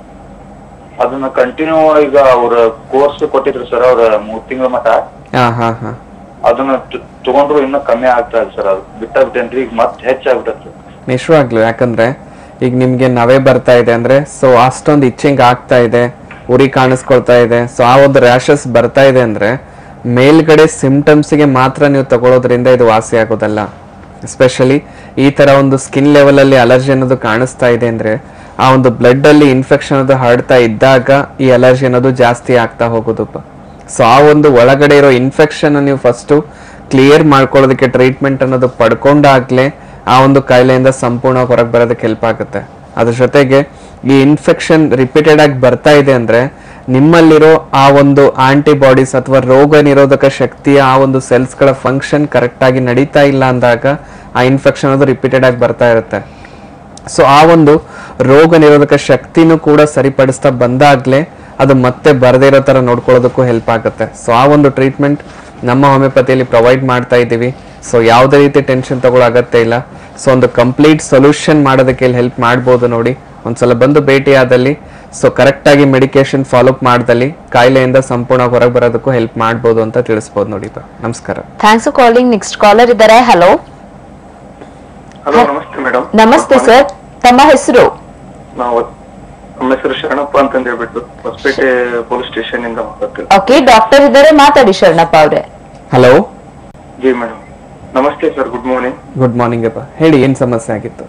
ಅದನ್ನ ಕಂಟಿನ್ಯೂ ಈಗ ಅವ್ರ ಕೋರ್ಸ್ ಕೊಟ್ಟಿದ್ರು ಸರ್ ಅವ್ರ ಮೂರ್ ತಿಂಗಳ ಮಟ
ಹಾ ಹಾ ಹಾ
ಅದನ್ನ ತ- ತಗೊಂಡ್ರು ಇನ್ನೂ ಕಮ್ಮಿ ಆಗ್ತಾ ಇದೆ ಸರ್ ಅದು ಬಿಟ್ಟ ಬಿಟ್ಟೇನ್ರಿ ಈಗ ಮತ್ತೆ ಹೆಚ್ಚಾಗ್ಬಿಟ್ಟತ್ರಿ
ನಿಜವಾಗ್ಲು ಯಾಕಂದ್ರೆ ಈಗ ನಿಮ್ಗೆ ನವೆ ಬರ್ತಾ ಇದೆ ಅಂದ್ರೆ ಸೊ ಅಷ್ಟೊಂದು ಇಚ್ಚಿಂಗ್ ಆಗ್ತಾ ಇದೆ ಉರಿ ಕಾಣಿಸ್ಕೊಳ್ತಾ ಇದೆ ಸೊ ಆ ಒಂದು ರ್ಯಾಷಸ್ ಬರ್ತಾ ಇದೆ ಅಂದ್ರೆ ಮೇಲ್ಗಡೆ ಸಿಂಪ್ಟಮ್ಸ್ಗೆ ಮಾತ್ರ ನೀವು ತಗೊಳ್ಳೋದ್ರಿಂದ ಇದು ವಾಸಿ ಆಗೋದಲ್ಲ ಎಸ್ಪೆಷಲಿ ಈ ತರ ಒಂದು ಸ್ಕಿನ್ ಲೆವೆಲ್ ಅಲ್ಲಿ ಅಲರ್ಜಿ ಅನ್ನೋದು ಕಾಣಿಸ್ತಾ ಇದೆ ಅಂದ್ರೆ ಆ ಒಂದು ಬ್ಲಡ್ ಅಲ್ಲಿ ಇನ್ಫೆಕ್ಷನ್ ಅದು ಹರಡ್ತಾ ಇದ್ದಾಗ ಈ ಅಲರ್ಜಿ ಅನ್ನೋದು ಜಾಸ್ತಿ ಆಗ್ತಾ ಹೋಗೋದಪ್ಪ ಸೊ ಆ ಒಂದು ಒಳಗಡೆ ಇರೋ ಇನ್ಫೆಕ್ಷನ್ ನೀವು ಫಸ್ಟ್ ಕ್ಲಿಯರ್ ಮಾಡ್ಕೊಳ್ಳೋದಕ್ಕೆ ಟ್ರೀಟ್ಮೆಂಟ್ ಅನ್ನೋದು ಪಡ್ಕೊಂಡಾಗ್ಲೇ ಆ ಒಂದು ಕಾಯಿಲೆಯಿಂದ ಸಂಪೂರ್ಣ ಹೊರಗೆ ಬರೋದಕ್ಕೆ ಹೆಲ್ಪ್ ಆಗುತ್ತೆ ಅದ್ರ ಜೊತೆಗೆ ಈ ಇನ್ಫೆಕ್ಷನ್ ರಿಪೀಟೆಡ್ ಆಗಿ ಬರ್ತಾ ಇದೆ ಅಂದ್ರೆ ನಿಮ್ಮಲ್ಲಿರೋ ಆ ಒಂದು ಆಂಟಿಬಾಡೀಸ್ ಅಥವಾ ರೋಗ ನಿರೋಧಕ ಶಕ್ತಿಯ ಆ ಒಂದು ಸೆಲ್ಸ್ಗಳ ಫಂಕ್ಷನ್ ಕರೆಕ್ಟ್ ಆಗಿ ನಡೀತಾ ಇಲ್ಲ ಅಂದಾಗ ಆ ಇನ್ಫೆಕ್ಷನ್ ಅದು ರಿಪೀಟೆಡ್ ಆಗಿ ಬರ್ತಾ ಇರುತ್ತೆ ಸೊ ಆ ಒಂದು ರೋಗ ನಿರೋಧಕ ಶಕ್ತಿನೂ ಕೂಡ ಸರಿಪಡಿಸ್ತಾ ಬಂದಾಗ್ಲೇ ಅದು ಮತ್ತೆ ಬರದೇ ಇರೋ ತರ ನೋಡ್ಕೊಳ್ಳೋದಕ್ಕೂ ಹೆಲ್ಪ್ ಆಗುತ್ತೆ ಸೊ ಆ ಒಂದು ಟ್ರೀಟ್ಮೆಂಟ್ ನಮ್ಮ ಹೋಮಿಯೋಪತಿಯಲ್ಲಿ ಪ್ರೊವೈಡ್ ಮಾಡ್ತಾ ಇದ್ದೀವಿ ಸೊ ಯಾವುದೇ ರೀತಿ ಟೆನ್ಷನ್ ತಗೊಳ್ಳೋ ಅಗತ್ಯ ಇಲ್ಲ ಸೊ ಒಂದು ಕಂಪ್ಲೀಟ್ ಸೊಲ್ಯೂಷನ್ ಮಾಡೋದಕ್ಕೆ ಇಲ್ಲಿ ಹೆಲ್ಪ್ ಮಾಡ್ಬೋದು ನೋಡಿ ಒಂದ್ಸಲ ಬಂದು ಭೇಟಿ ಆದಲ್ಲಿ ಸೊ ಕರೆಕ್ಟಾಗಿ ಮೆಡಿಕೇಶನ್ ಫಾಲೋ ಮಾಡ್ದಲ್ಲಿ ಕಾಯಿಲೆಯಿಂದ ಸಂಪೂರ್ಣ ಹೊರಗೆ ಬರೋದಕ್ಕೂ ಹೆಲ್ಪ್ ಮಾಡ್ಬೋದು ಅಂತ ತಿಳಿಸ್ಬೋದು ನೋಡಿಪ್ಪ ನಮಸ್ಕಾರ
thanks for calling next caller ಇದ್ದಾರೆ ಹಲೋ
ಹಲೋ ನಮಸ್ತೆ ಮೇಡಮ್
ನಮಸ್ತೆ ಸರ್ ತಮ್ಮ ಹೆಸರು
ನಾವು ನಮ್ಮ ಹೆಸರು ಶರಣಪ್ಪ ಅಂತ ಹೇಳ್ಬಿಟ್ಟು ಹೊಸಪೇಟೆ ಪೊಲೀಸ್ ಸ್ಟೇಷನ್ ಇಂದ ಮಾತಾಡ್ತೀವಿ
ಓಕೆ ಡಾಕ್ಟರ್ ಇದ್ದಾರೆ ಮಾತಾಡಿ ಶರಣಪ್ಪ ಅವ್ರೆ
ಹಲೋ
ಜಿ ಮೇಡಮ್ ನಮಸ್ತೆ sir good morning
good morning ಅಪ್ಪ ಹೇಳಿ ಏನು ಸಮಸ್ಯೆ ಆಗಿತ್ತು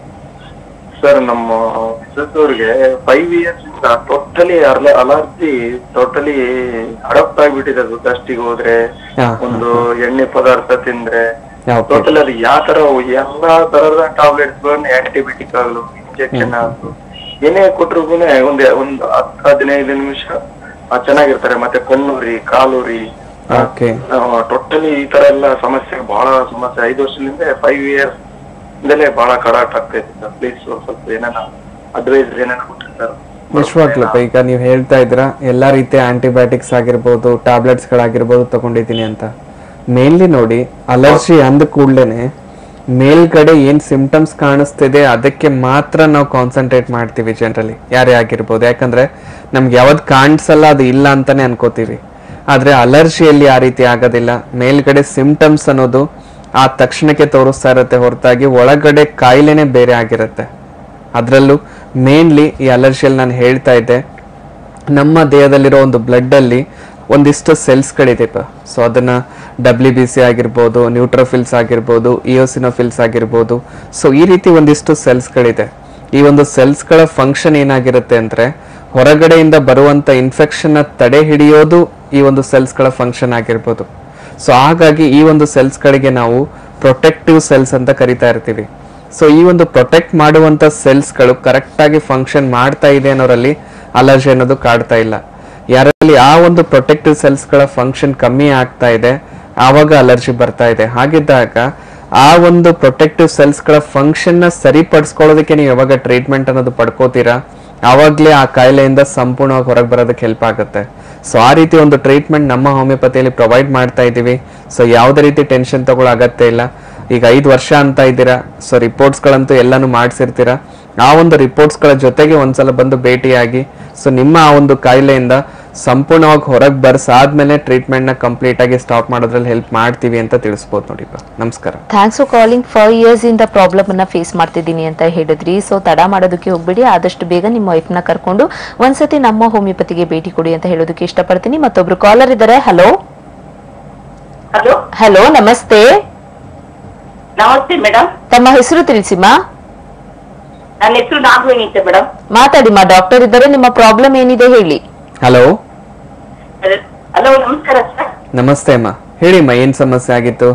ಸರ್ ನಮ್ಮ ಮಿಸಸ್ ಅವ್ರಿಗೆ ಫೈವ್ ಇಯರ್ಸ್ ಇಂದ ಟೋಟಲಿ ಅಲರ್ಜಿ ಟೋಟಲಿ ಅಡಾಪ್ಟ್ ಆಗ್ಬಿಟ್ಟಿದೆ ಅದು ಡಸ್ಟಿಗೆ ಹೋದ್ರೆ
ಹಾ,
ಒಂದು ಎಣ್ಣೆ ಪದಾರ್ಥ ತಿಂದ್ರೆ
ಓಕೆ
ಟೋಟಲ್ ಅದು ಯಾವ ತರ ಎಲ್ಲಾ ತರದ ಟ್ಯಾಬ್ಲೆಟ್ಸ್ ಆಂಟಿಬಯೋಟಿಕ್ ಆಗಲು ಇಂಜೆಕ್ಷನ್ ಆಗಲು ಏನೇ ಕೊಟ್ರು ಒಂದ್ ಒಂದ್ ಹತ್ತು ಹದಿನೈದು ನಿಮಿಷ ಆ, ಚೆನ್ನಾಗಿರ್ತಾರೆ ಮತ್ತೆ ಕಣ್ಣೂರಿ ಕಾಲೂರಿ
ಓಕೆ
ಟೋಟಲಿ ಈ ತರ ಎಲ್ಲ ಸಮಸ್ಯೆ ಬಹಳ ಸಮಸ್ಯೆ ಐದು ವರ್ಷದಿಂದ ಫೈವ್ ಇಯರ್ಸ್ ಇಂದಲೇ ಬಹಳ ಕಡಾಟ ಆಗ್ತೈತೆ ಸರ್ ಪ್ಲೀಸ್ ಸ್ವಲ್ಪ ಏನಾನ ಅಡ್ವೈಸ್ ಏನಾನ ಕೊಟ್ಟಿರ್ತಾರೆ
ವಿಶ್ವಾಗ್ಲಪ್ಪ ಈಗ ನೀವು ಹೇಳ್ತಾ ಇದ್ರ ಎಲ್ಲಾ ರೀತಿಯ ಆಂಟಿಬಯೋಟಿಕ್ಸ್ ಆಗಿರ್ಬೋದು ಟ್ಯಾಬ್ಲೆಟ್ಸ್ ಗಳಾಗಿರ್ಬೋದು ತಗೊಂಡಿದ್ದೀನಿ ಅಂತ ಮೇನ್ಲಿ ನೋಡಿ ಅಲರ್ಜಿ ಅಂದ ಕೂಡ್ಲೇನೆ ಮೇಲ್ಗಡೆ ಏನ್ ಸಿಂಪ್ಟಮ್ಸ್ ಕಾಣಿಸ್ತಿದೆ ಅದಕ್ಕೆ ಮಾತ್ರ ನಾವು ಕಾನ್ಸಂಟ್ರೇಟ್ ಮಾಡ್ತೀವಿ ಜನರಲಿ ಯಾರೇ ಆಗಿರ್ಬೋದು ಯಾಕಂದ್ರೆ ನಮ್ಗೆ ಯಾವ್ದು ಕಾಣಿಸಲ್ಲ ಅದು ಇಲ್ಲ ಅಂತಾನೆ ಅನ್ಕೋತೀವಿ ಆದ್ರೆ ಅಲರ್ಜಿಯಲ್ಲಿ ಆ ರೀತಿ ಆಗೋದಿಲ್ಲ ಮೇಲ್ಗಡೆ ಸಿಂಪ್ಟಮ್ಸ್ ಅನ್ನೋದು ಆ ತಕ್ಷಣಕ್ಕೆ ತೋರಿಸ್ತಾ ಇರುತ್ತೆ ಹೊರತಾಗಿ ಒಳಗಡೆ ಕಾಯಿಲೆನೇ ಬೇರೆ ಆಗಿರುತ್ತೆ ಅದರಲ್ಲೂ ಮೇನ್ಲಿ ಈ ಅಲರ್ಜಿಯಲ್ಲಿ ನಾನು ಹೇಳ್ತಾ ಇದ್ದೆ ನಮ್ಮ ದೇಹದಲ್ಲಿರೋ ಒಂದು ಬ್ಲಡ್ ಅಲ್ಲಿ ಒಂದಿಷ್ಟು ಸೆಲ್ಸ್ಗಳಿದೆಪ್ಪ ಸೊ ಅದನ್ನ ಡಬ್ಲ್ಯೂ ಬಿ ಸಿ ಆಗಿರ್ಬೋದು ನ್ಯೂಟ್ರೋಫಿಲ್ಸ್ ಆಗಿರ್ಬೋದು ಇಯೋಸಿನೋಫಿಲ್ಸ್ ಆಗಿರ್ಬೋದು ಸೊ ಈ ರೀತಿ ಒಂದಿಷ್ಟು ಸೆಲ್ಸ್ಗಳಿದೆ ಈ ಒಂದು ಸೆಲ್ಸ್ಗಳ ಫಂಕ್ಷನ್ ಏನಾಗಿರುತ್ತೆ ಅಂದ್ರೆ ಹೊರಗಡೆಯಿಂದ ಬರುವಂತ ಇನ್ಫೆಕ್ಷನ್ ತಡೆ ಹಿಡಿಯೋದು ಈ ಒಂದು ಸೆಲ್ಸ್ಗಳ ಫಂಕ್ಷನ್ ಆಗಿರ್ಬೋದು ಸೊ ಹಾಗಾಗಿ ಈ ಒಂದು ಸೆಲ್ಸ್ಗಳಿಗೆ ನಾವು ಪ್ರೊಟೆಕ್ಟಿವ್ ಸೆಲ್ಸ್ ಅಂತ ಕರಿತಾ ಇರ್ತೀವಿ ಸೊ ಈ ಒಂದು ಪ್ರೊಟೆಕ್ಟ್ ಮಾಡುವಂತ ಸೆಲ್ಸ್ಗಳು ಕರೆಕ್ಟ್ ಆಗಿ ಫಂಕ್ಷನ್ ಮಾಡ್ತಾ ಇದೆ ಅನ್ನೋರಲ್ಲಿ ಅಲರ್ಜಿ ಅನ್ನೋದು ಕಾಡ್ತಾ ಇಲ್ಲ ಯಾರಲ್ಲಿ ಆ ಒಂದು ಪ್ರೊಟೆಕ್ಟಿವ್ ಸೆಲ್ಸ್ಗಳ ಫಂಕ್ಷನ್ ಕಮ್ಮಿ ಆಗ್ತಾ ಇದೆ ಆವಾಗ ಅಲರ್ಜಿ ಬರ್ತಾ ಇದೆ ಹಾಗಿದ್ದಾಗ ಆ ಒಂದು ಪ್ರೊಟೆಕ್ಟಿವ್ ಸೆಲ್ಸ್ಗಳ ಫಂಕ್ಷನ್ ನ ಸರಿಪಡಿಸ್ಕೊಳ್ಳೋದಕ್ಕೆ ನೀವು ಯಾವಾಗ ಟ್ರೀಟ್ಮೆಂಟ್ ಅನ್ನೋದು ಪಡ್ಕೋತೀರಾ ಆವಾಗಲೇ ಆ ಕಾಯಿಲೆಯಿಂದ ಸಂಪೂರ್ಣವಾಗಿ ಹೊರಗೆ ಬರೋದಕ್ಕೆ ಹೆಲ್ಪ್ ಆಗುತ್ತೆ ಸೊ ಆ ರೀತಿ ಒಂದು ಟ್ರೀಟ್ಮೆಂಟ್ ನಮ್ಮ ಹೋಮಿಯೋಪತಿಯಲ್ಲಿ ಪ್ರೊವೈಡ್ ಮಾಡ್ತಾ ಇದ್ದೀವಿ ಸೊ ಯಾವುದೇ ರೀತಿ ಟೆನ್ಷನ್ ತಗೊಳ್ಳೋ ಅಗತ್ಯ ಇಲ್ಲ ಈಗ ಐದು ವರ್ಷ ಅಂತ ಇದ್ದೀರಾ ಸೊ ರಿಪೋರ್ಟ್ಸ್ಗಳಂತೂ ಎಲ್ಲಾನು ಮಾಡಿಸಿರ್ತೀರಾ ಆ ಒಂದು ರಿಪೋರ್ಟ್ಸ್ಗಳ ಜೊತೆಗೆ ಒಂದ್ಸಲ ಬಂದು ಭೇಟಿಯಾಗಿ ಸೊ ನಿಮ್ಮ ಆ ಒಂದು ಕಾಯಿಲೆಯಿಂದ ಸಂಪೂರ್ಣವಾಗಿ ಹೊರಗೆ ಬರ್ಸಾದ್ಮೇಲೆ ಟ್ರೀಟ್ಮೆಂಟ್ನ ಕಂಪ್ಲೀಟ್ ಆಗಿ ಸ್ಟಾಪ್ ಮಾಡೋದ್ರಲ್ಲಿ ಹೆಲ್ಪ್ ಮಾಡ್ತೀವಿ ಅಂತ ತಿಳಿಸ್ಬೋದು ನೋಡಿಪ್ಪ ನಮಸ್ಕಾರ
thanks for calling five years ಇಂದ ಪ್ರಾಬ್ಲಮ್ ಅನ್ನ ಫೇಸ್ ಮಾಡ್ತಿದ್ದೀನಿ ಅಂತ ಹೇಳಿದ್ರಿ ಸೊ ತಡ ಮಾಡೋದಕ್ಕೆ ಹೋಗ್ಬೇಡಿ ಆದಷ್ಟು ಬೇಗ ನಿಮ್ಮ ವೈಫ್ ನ ಕರ್ಕೊಂಡು ಒಂದ್ಸತಿ ನಮ್ಮ ಹೋಮಿಯೋಪತಿಗೆ ಭೇಟಿ ಕೊಡಿ ಅಂತ ಹೇಳೋದಕ್ಕೆ ಇಷ್ಟಪಡ್ತೀನಿ ಮತ್ತೊಬ್ರು ಕಾಲರ್ ಇದ್ದಾರೆ ಹಲೋ
ಹಲೋ
ಹಲೋ ನಮಸ್ತೆ
ನಮಸ್ತೆ ಮೇಡಮ್
ತಮ್ಮ ಹೆಸರು ತಿಳಿಸಿಮಾ
ನನ್ನ ಹೆಸರು ನಾಗವೇಣಿ ಅಂತ ಮೇಡಮ್
ಮಾತಾಡಿ ಮಾ ಡಾಕ್ಟರ್ ಇದ್ದಾರೆ ನಿಮ್ಮ ಪ್ರಾಬ್ಲಮ್ ಏನಿದೆ ಹೇಳಿ
ಹಲೋ
ಹಲೋ ನಮಸ್ಕಾರ ಸರ್
ನಮಸ್ತೆ ಅಮ್ಮ ಹೇಳಿ ಅಮ್ಮ ಏನ್ ಸಮಸ್ಯೆ ಆಗಿತ್ತು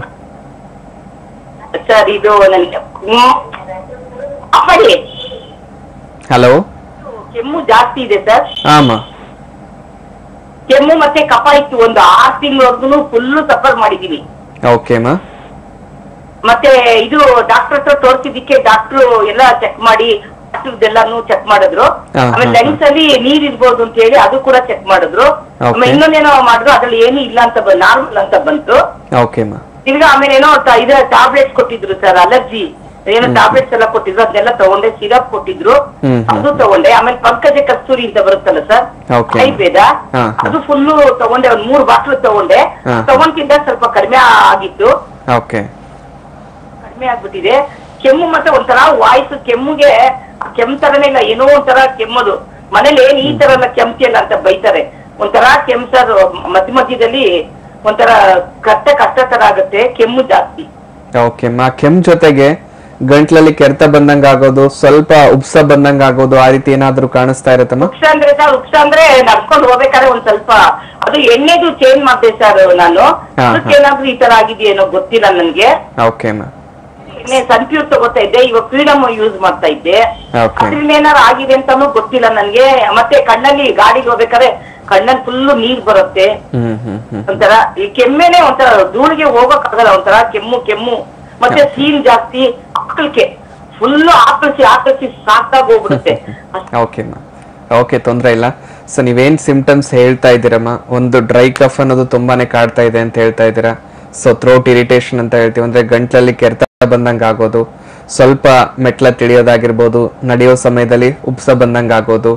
ಸರ್ ಇದು ನನಗೆ ಅಪ್ಪಡಿ
ಹಲೋ
ಕೆಮ್ಮು ಜಾಸ್ತಿ ಇದೆ ಸರ್
ಆಮ
ಕೆಮ್ಮು ಮತ್ತೆ ಕಫ ಇತ್ತು ಒಂದು ಆರು ತಿಂಗಳವರೆಗೂ ಫುಲ್ ಸಫರ್ ಮಾಡಿದೀನಿ
ಓಕೆ ಅಮ್ಮ
ಮತ್ತೆ ಇದು ಡಾಕ್ಟರ್ ಹತ್ರ ತೋರಿಸಿದ್ದಕ್ಕೆ ಡಾಕ್ಟ್ರು ಎಲ್ಲ ಚೆಕ್ ಮಾಡಿ ಎಲ್ಲಾನು ಚೆಕ್ ಮಾಡಿದ್ರು
ಹಾ,
ಆಮೇಲೆ
ಹಾ,
ಲಂಗ್ಸ್ ಅಲ್ಲಿ ನೀರ್ ಇರ್ಬೋದು ಅಂತ ಹೇಳಿ ಅದು ಕೂಡ ಚೆಕ್ ಮಾಡಿದ್ರು
Okay.
ಆಮೇಲೆ ಇನ್ನೊಂದೇನೋ ಮಾಡಿದ್ರು ಅದ್ರಲ್ಲಿ ಏನು ಇಲ್ಲ ಅಂತ ನಾರ್ಮಲ್ ಅಂತ ಬಂತು
ಓಕೆ ಅಮ್ಮ
ತಿರ್ಗಾ ಆಮೇಲೆ ಏನೋ ತ- ಇದ್ರ ಟ್ಯಾಬ್ಲೆಟ್ಸ್ ಕೊಟ್ಟಿದ್ರು ಸರ್ ಅಲರ್ಜಿ ಏನೋ ಟ್ಯಾಬ್ಲೆಟ್ಸ್ ಎಲ್ಲ ಕೊಟ್ಟಿದ್ರು ಅದನ್ನೆಲ್ಲ ತಗೊಂಡೆ ಸಿರಪ್ ಕೊಟ್ಟಿದ್ರು
ಹ್ಮ್, ಹ್ಮ್.
ಅದು ತಗೊಂಡೆ ಆಮೇಲೆ ಪಂಕಜ ಕಸ್ತೂರಿ ಅಂತ ಬರುತ್ತಲ್ಲ ಸರ್
Okay.
ಆಯುರ್ವೇದ
ಹಾ, ಹಾ.
ಅದು ಫುಲ್ಲು ತಗೊಂಡೆ ಒಂದ್ ಮೂರ್ ಬಾಟ್ಲು ತಗೊಂಡೆ
ಹಾ.
ತಗೊಂಡ್ಕಿಂತ ಸ್ವಲ್ಪ ಕಡಿಮೆ ಆಗಿತ್ತು
ಓಕೆ
ಕಡಿಮೆ ಆಗ್ಬಿಟ್ಟಿದೆ ಕೆಮ್ಮು ಮತ್ತೆ ಒಂಥರ ವಾಯ್ಸ್ ಕೆಮ್ಮಿಗೆ ಕೆಮ್ಮ ತರನೇ ಇಲ್ಲ ಏನೋ ಒಂಥರ ಕೆಮ್ಮದು ಮನೇಲಿ ಏನ್ ಈ ತರ ಎಲ್ಲ ಕೆಮ್ತಿಯಲ್ಲ ಅಂತ ಬೈತಾರೆ ಒಂಥರ ಕೆಮ್ಮ ಸರ್ ಮಧ್ಯ ಮಧ್ಯದಲ್ಲಿ ಒಂಥರ ಕಷ್ಟ ಕಷ್ಟ ತರ ಆಗುತ್ತೆ ಕೆಮ್ಮು ಜಾಸ್ತಿ
ಓಕೆ ಅಮ್ಮ ಕೆಮ್ಮು ಜೊತೆಗೆ ಗಂಟ್ಲಲ್ಲಿ ಕೆರೆತ ಬಂದಂಗ ಆಗೋದು ಸ್ವಲ್ಪ ಉಪ್ಸ ಬಂದಂಗ ಆಗೋದು ಆ ರೀತಿ ಏನಾದ್ರೂ ಕಾಣಿಸ್ತಾ ಇರತ್ತಮ್ಮ
ಉಪ್ಸ ಅಂದ್ರೆ ಸರ್ ಉಪ್ಸ ಅಂದ್ರೆ ನಡ್ಕೊಂಡು ಹೋಗ್ಬೇಕಾದ್ರೆ ಒಂದ್ ಸ್ವಲ್ಪ ಅದು ಎಣ್ಣೆದು ಚೇಂಜ್ ಮಾಡ್ದೆ ಸರ್ ನಾನು
ಹಾ,
ಅದಕ್ಕೆ ಏನಾದ್ರೂ ಈ ತರ ಆಗಿದೆಯೇನೋ ಗೊತ್ತಿಲ್ಲ ನನ್ಗೆ
ಓಕೆ ಅಮ್ಮ
ಎಣ್ಣೆ ಸನ್ಪ್ಯೂರ್ ತಗೋತಾ ಇದ್ದೆ ಇವಾಗ ಫ್ರೀಡಮ್ ಯೂಸ್ ಮಾಡ್ತಾ ಇದ್ದೆ
Okay.
ಅದ್ರಿಂದ ಏನಾರು ಆಗಿದೆ ಅಂತಾನು ಗೊತ್ತಿಲ್ಲ ನನ್ಗೆ ಮತ್ತೆ ಕಣ್ಣಲ್ಲಿ ಗಾಡಿಗೆ ಹೋಗ್ಬೇಕಾದ್ರೆ ಕಣ್ಣಲ್ಲಿ ಫುಲ್ ನೀರ್ ಬರುತ್ತೆ
ಹ್ಮ್ ಹ್ಮ್ ಹ್ಮ್
ಒಂಥರ ಈ ಕೆಮ್ಮೆನೆ ಒಂಥರ ಧೂಳಿಗೆ ಹೋಗಕ್ ಆಗಲ್ಲ ಒಂಥರ ಕೆಮ್ಮು ಕೆಮ್ಮು ಮತ್ತೆ ಸೀನ್ ಜಾಸ್ತಿ ಆಕಳಿಕೆ ಫುಲ್ ಆಕಳಿಸಿ ಆಕಳಿಸಿ ಸಾಕಾಗಿ ಹೋಗ್ಬಿಡುತ್ತೆ ಅಷ್ಟ್-
ಓಕೆ ಅಮ್ಮ ಓಕೆ ತೊಂದರೆ ಇಲ್ಲ ಸೊ ನೀವೇನ್ ಸಿಂಪ್ಟಮ್ಸ್ ಹೇಳ್ತಾ ಇದ್ದೀರಮ್ಮ ಒಂದು ಡ್ರೈ ಕಫ್ ಅನ್ನೋದು ತುಂಬಾನೇ ಕಾಡ್ತಾ ಇದೆ ಅಂತ ಹೇಳ್ತಾ ಇದ್ದೀರಾ ಸೊ ಥ್ರೋಟ್ ಇರಿಟೇಷನ್ ಅಂತ ಹೇಳ್ತೀವಿ ಅಂದ್ರೆ ಗಂಟ್ಲಲ್ಲಿ ಕೆರೆತ ಬಂದಂಗ ಆಗೋದು ಸ್ವಲ್ಪ ಮೆಟ್ಲ ತಿಳಿಯೋದಾಗಿರ್ಬೋದು ನಡೆಯೋ ಸಮಯದಲ್ಲಿ ಉಪ್ಸ ಬಂದಂಗ ಆಗೋದು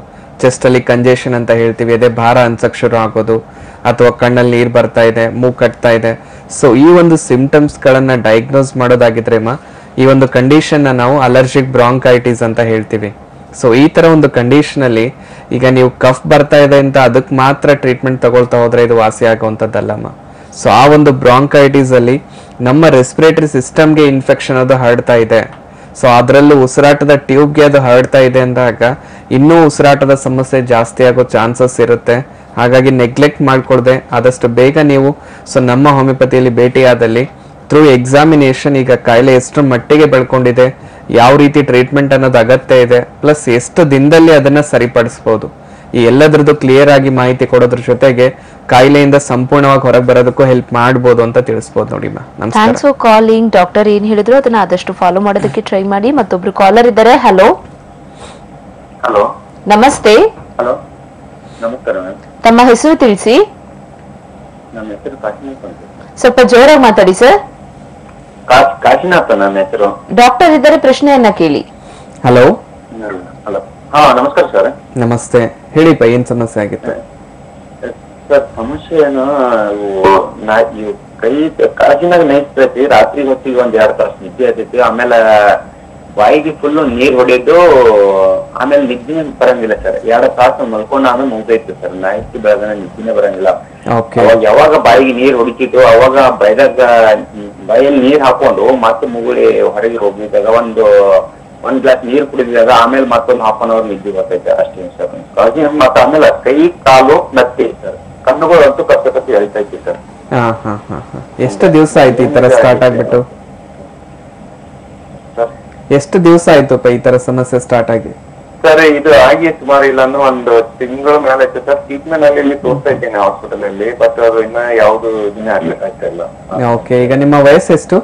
ಚೆಸ್ಟ್ ಅಲ್ಲಿ ಕಂಜೆಷನ್ ಅಂತ ಹೇಳ್ತೀವಿ ಅದೇ ಭಾರ ಅನ್ಸಕ್ ಶುರು ಆಗೋದು ಅಥವಾ ಕಣ್ಣಲ್ಲಿ ನೀರ್ ಬರ್ತಾ ಇದೆ ಮೂಗ್ ಕಟ್ತಾ ಇದೆ ಸೊ ಈ ಒಂದು ಸಿಂಪ್ಟಮ್ಸ್ ಗಳನ್ನ ಡಯಾಗ್ನೋಸ್ ಮಾಡೋದಾಗಿದ್ರೆ ಮಾ ಈ ಒಂದು ಕಂಡೀಷನ್ ನಾವು ಅಲರ್ಜಿಕ್ ಬ್ರಾಂಕೈಟಿಸ್ ಅಂತ ಹೇಳ್ತೀವಿ ಸೊ ಈ ತರ ಒಂದು ಕಂಡೀಷನ್ ಅಲ್ಲಿ ಈಗ ನೀವು ಕಫ್ ಬರ್ತಾ ಇದೆ ಅಂತ ಅದಕ್ಕೆ ಮಾತ್ರ ಟ್ರೀಟ್ಮೆಂಟ್ ತಗೊಳ್ತಾ ಹೋದ್ರೆ ಇದು ವಾಸಿ ಆಗುವಂತದ್ದಲ್ಲಮ್ಮ ಸೊ ಆ ಒಂದು ಬ್ರಾಂಕೈಟಿಸ್ ಅಲ್ಲಿ ನಮ್ಮ ರೆಸ್ಪಿರೇಟರಿ ಸಿಸ್ಟಮ್ಗೆ ಇನ್ಫೆಕ್ಷನ್ ಅದು ಹರಡ್ತಾ ಇದೆ ಸೊ ಅದರಲ್ಲೂ ಉಸಿರಾಟದ ಟ್ಯೂಬ್ಗೆ ಅದು ಹರಡ್ತಾ ಇದೆ ಅಂದಾಗ ಇನ್ನೂ ಉಸಿರಾಟದ ಸಮಸ್ಯೆ ಜಾಸ್ತಿ ಆಗೋ ಚಾನ್ಸಸ್ ಇರುತ್ತೆ ಹಾಗಾಗಿ ನೆಗ್ಲೆಕ್ಟ್ ಮಾಡ್ಕೊಳ್ದೆ ಆದಷ್ಟು ಬೇಗ ನೀವು ಸೊ ನಮ್ಮ ಹೋಮಿಯೋಪತಿಯಲ್ಲಿ ಭೇಟಿಯಾದಲ್ಲಿ ಥ್ರೂ ಎಕ್ಸಾಮಿನೇಷನ್ ಈಗ ಕಾಯಿಲೆ ಎಷ್ಟು ಮಟ್ಟಿಗೆ ಬೆಳ್ಕೊಂಡಿದೆ ಯಾವ ರೀತಿ ಟ್ರೀಟ್ಮೆಂಟ್ ಅನ್ನೋದು ಅಗತ್ಯ ಇದೆ ಪ್ಲಸ್ ಎಷ್ಟು ದಿನದಲ್ಲಿ ಅದನ್ನ ಸರಿಪಡಿಸ್ಬೋದು ಈ ಎಲ್ಲದ್ರದ್ದು ಕ್ಲಿಯರ್ ಆಗಿ ಮಾಹಿತಿ ಕೊಡೋದ್ರ ಜೊತೆಗೆ ಕಾಯಿಲೆಯಿಂದ ಸಂಪೂರ್ಣವಾಗಿ ಹೊರಗೆ ಬರೋದಕ್ಕೂ ಹೆಲ್ಪ್ ಮಾಡ್ಬೋದು ಅಂತ ತಿಳಿಸ್ಬೋದು ನೋಡಿ ಮಾ ನಮಸ್ಕಾರ
ಥ್ಯಾಂಕ್ಸ್ ಫಾರ್ ಕಾಲಿಂಗ್ ಡಾಕ್ಟರ್ ಏನ್ ಹೇಳಿದ್ರು ಅದನ್ನ ಆದಷ್ಟು ಫಾಲೋ ಮಾಡೋದಕ್ಕೆ ಟ್ರೈ ಮಾಡಿ ಮತ್ತೊಬ್ರು ಕಾಲರ್ ಇದ್ದಾರೆ ಹಲೋ
ಹಲೋ
ನಮಸ್ತೆ
ಹಲೋ ನಮಸ್ಕಾರ ಮ್ಯಾಮ್
ತಮ್ಮ ಹೆಸರು ತಿಳಿಸಿ
ನಮ್ಮ ಹೆಸರು ಕಾಶಿನಾಥ್ ಅಂತ
ಸ್ವಲ್ಪ ಜೋರಾಗಿ ಮಾತಾಡಿ ಸರ್
ಕಾ- ಕಾಶಿನಾಥ್ ನನ್ನ ಹೆಸರು
ಡಾಕ್ಟರ್ ಇದ್ದಾರೆ ಪ್ರಶ್ನೆಯನ್ನ ಕೇಳಿ
ಹಲೋ
ಹಲೋ ಹಾ ನಮಸ್ಕಾರ ಸರ್
ನಮಸ್ತೆ ಹೇಳಿಪ್ಪ ಏನ್ ಸಮಸ್ಯೆ ಆಗಿತ್ತು
ಸರ್ ಸಮಸ್ಯೆ ಏನು ಇವು ನಾ- ಇವು ಕೈ ಕಾಜಿನಾಗ ನೈಸ್ತೈತಿ ರಾತ್ರಿ ಹೊತ್ತಿಗೆ ಒಂದ್ ಎರಡ್ ತಾಸು ನಿದ್ದೆ ಆತೈತಿ ಆಮೇಲೆ ಬಾಯಿಗೆ ಫುಲ್ ನೀರ್ ಹೊಡೆಯೋದು ಆಮೇಲೆ ನಿದ್ದೆ ಬರಂಗಿಲ್ಲ ಸರ್ ಎರಡ್ ತಾಸು ಮಲ್ಕೊಂಡ್ ಆಮೇಲೆ ಮುಗ್ದೈತಿ ಸರ್ ನೈಟ್ ಬೆಳಗ್ಗೆ ನಿದ್ದೆನೆ ಬರಂಗಿಲ್ಲ
ಓಕೆ
ಅವಾಗ ಯಾವಾಗ ಬಾಯಿಗೆ ನೀರ್ ಹೊಡಿತಿತ್ತು ಅವಾಗ ಬೈದಾಗ ಬಾಯಲ್ಲಿ ನೀರ್ ಹಾಕೊಂಡು ಮತ್ತೆ ಮುಗುಳಿ ಹೊರಗೆ ಹೋಗಿದ್ದಾಗ ಒಂದು ಒಂದ್ ಗ್ಲಾಸ್ ನೀರ್ ಕುಡಿದಾಗ ಆಮೇಲೆ ಮತ್ತೊಂದು ಹಾಫ್ ಅನ್ ಅವರ್ ನಿದ್ದೆ ಬರ್ತೈತೆ ಅಷ್ಟೇ ಸರ್ ಕಾಜಿ ಮತ್ತೆ ಆಮೇಲೆ ಕೈ ಕಾಲು ನತ್ತಿ ಸರ್ ಕಣ್ಣುಗಳು ಅಂತೂ ಕಚ್ಚ ಕಚ್ಚಿ ಎಳಿತೈತಿ ಸರ್
ಹಾ ಹಾ ಹಾ ಹಾ ಎಷ್ಟು ದಿವಸ ಆಯ್ತು ಈ ತರ ಸ್ಟಾರ್ಟ್ ಆಗ್ಬಿಟ್ಟು
ಸರ್
ಎಷ್ಟು ದಿವಸ ಆಯ್ತಪ್ಪ ಈ ತರ ಸಮಸ್ಯೆ ಸ್ಟಾರ್ಟ್ ಆಗಿ
ಸರ್ ಇದು ಆಗಿ ಸುಮಾರು ಇಲ್ಲ ಅಂದ್ರೆ ಒಂದು ತಿಂಗಳ ಮೇಲೆ ಐತೆ ಸರ್ ಟ್ರೀಟ್ಮೆಂಟ್ ಅಲ್ಲಿ ಇಲ್ಲಿ ತೋರಿಸ್ತಾ ಇದ್ದೇನೆ ಹಾಸ್ಪಿಟಲ್ ಅಲ್ಲಿ ಬಟ್ ಅದು ಇನ್ನ ಯಾವ್ದು ಇದನ್ನೇ ಆಗ್ಲಿಕ್ಕಾಗ್ತಾ ಇಲ್ಲ
ಓಕೆ ಈಗ ನಿಮ್ಮ ವಯಸ್ಸು ಎಷ್ಟು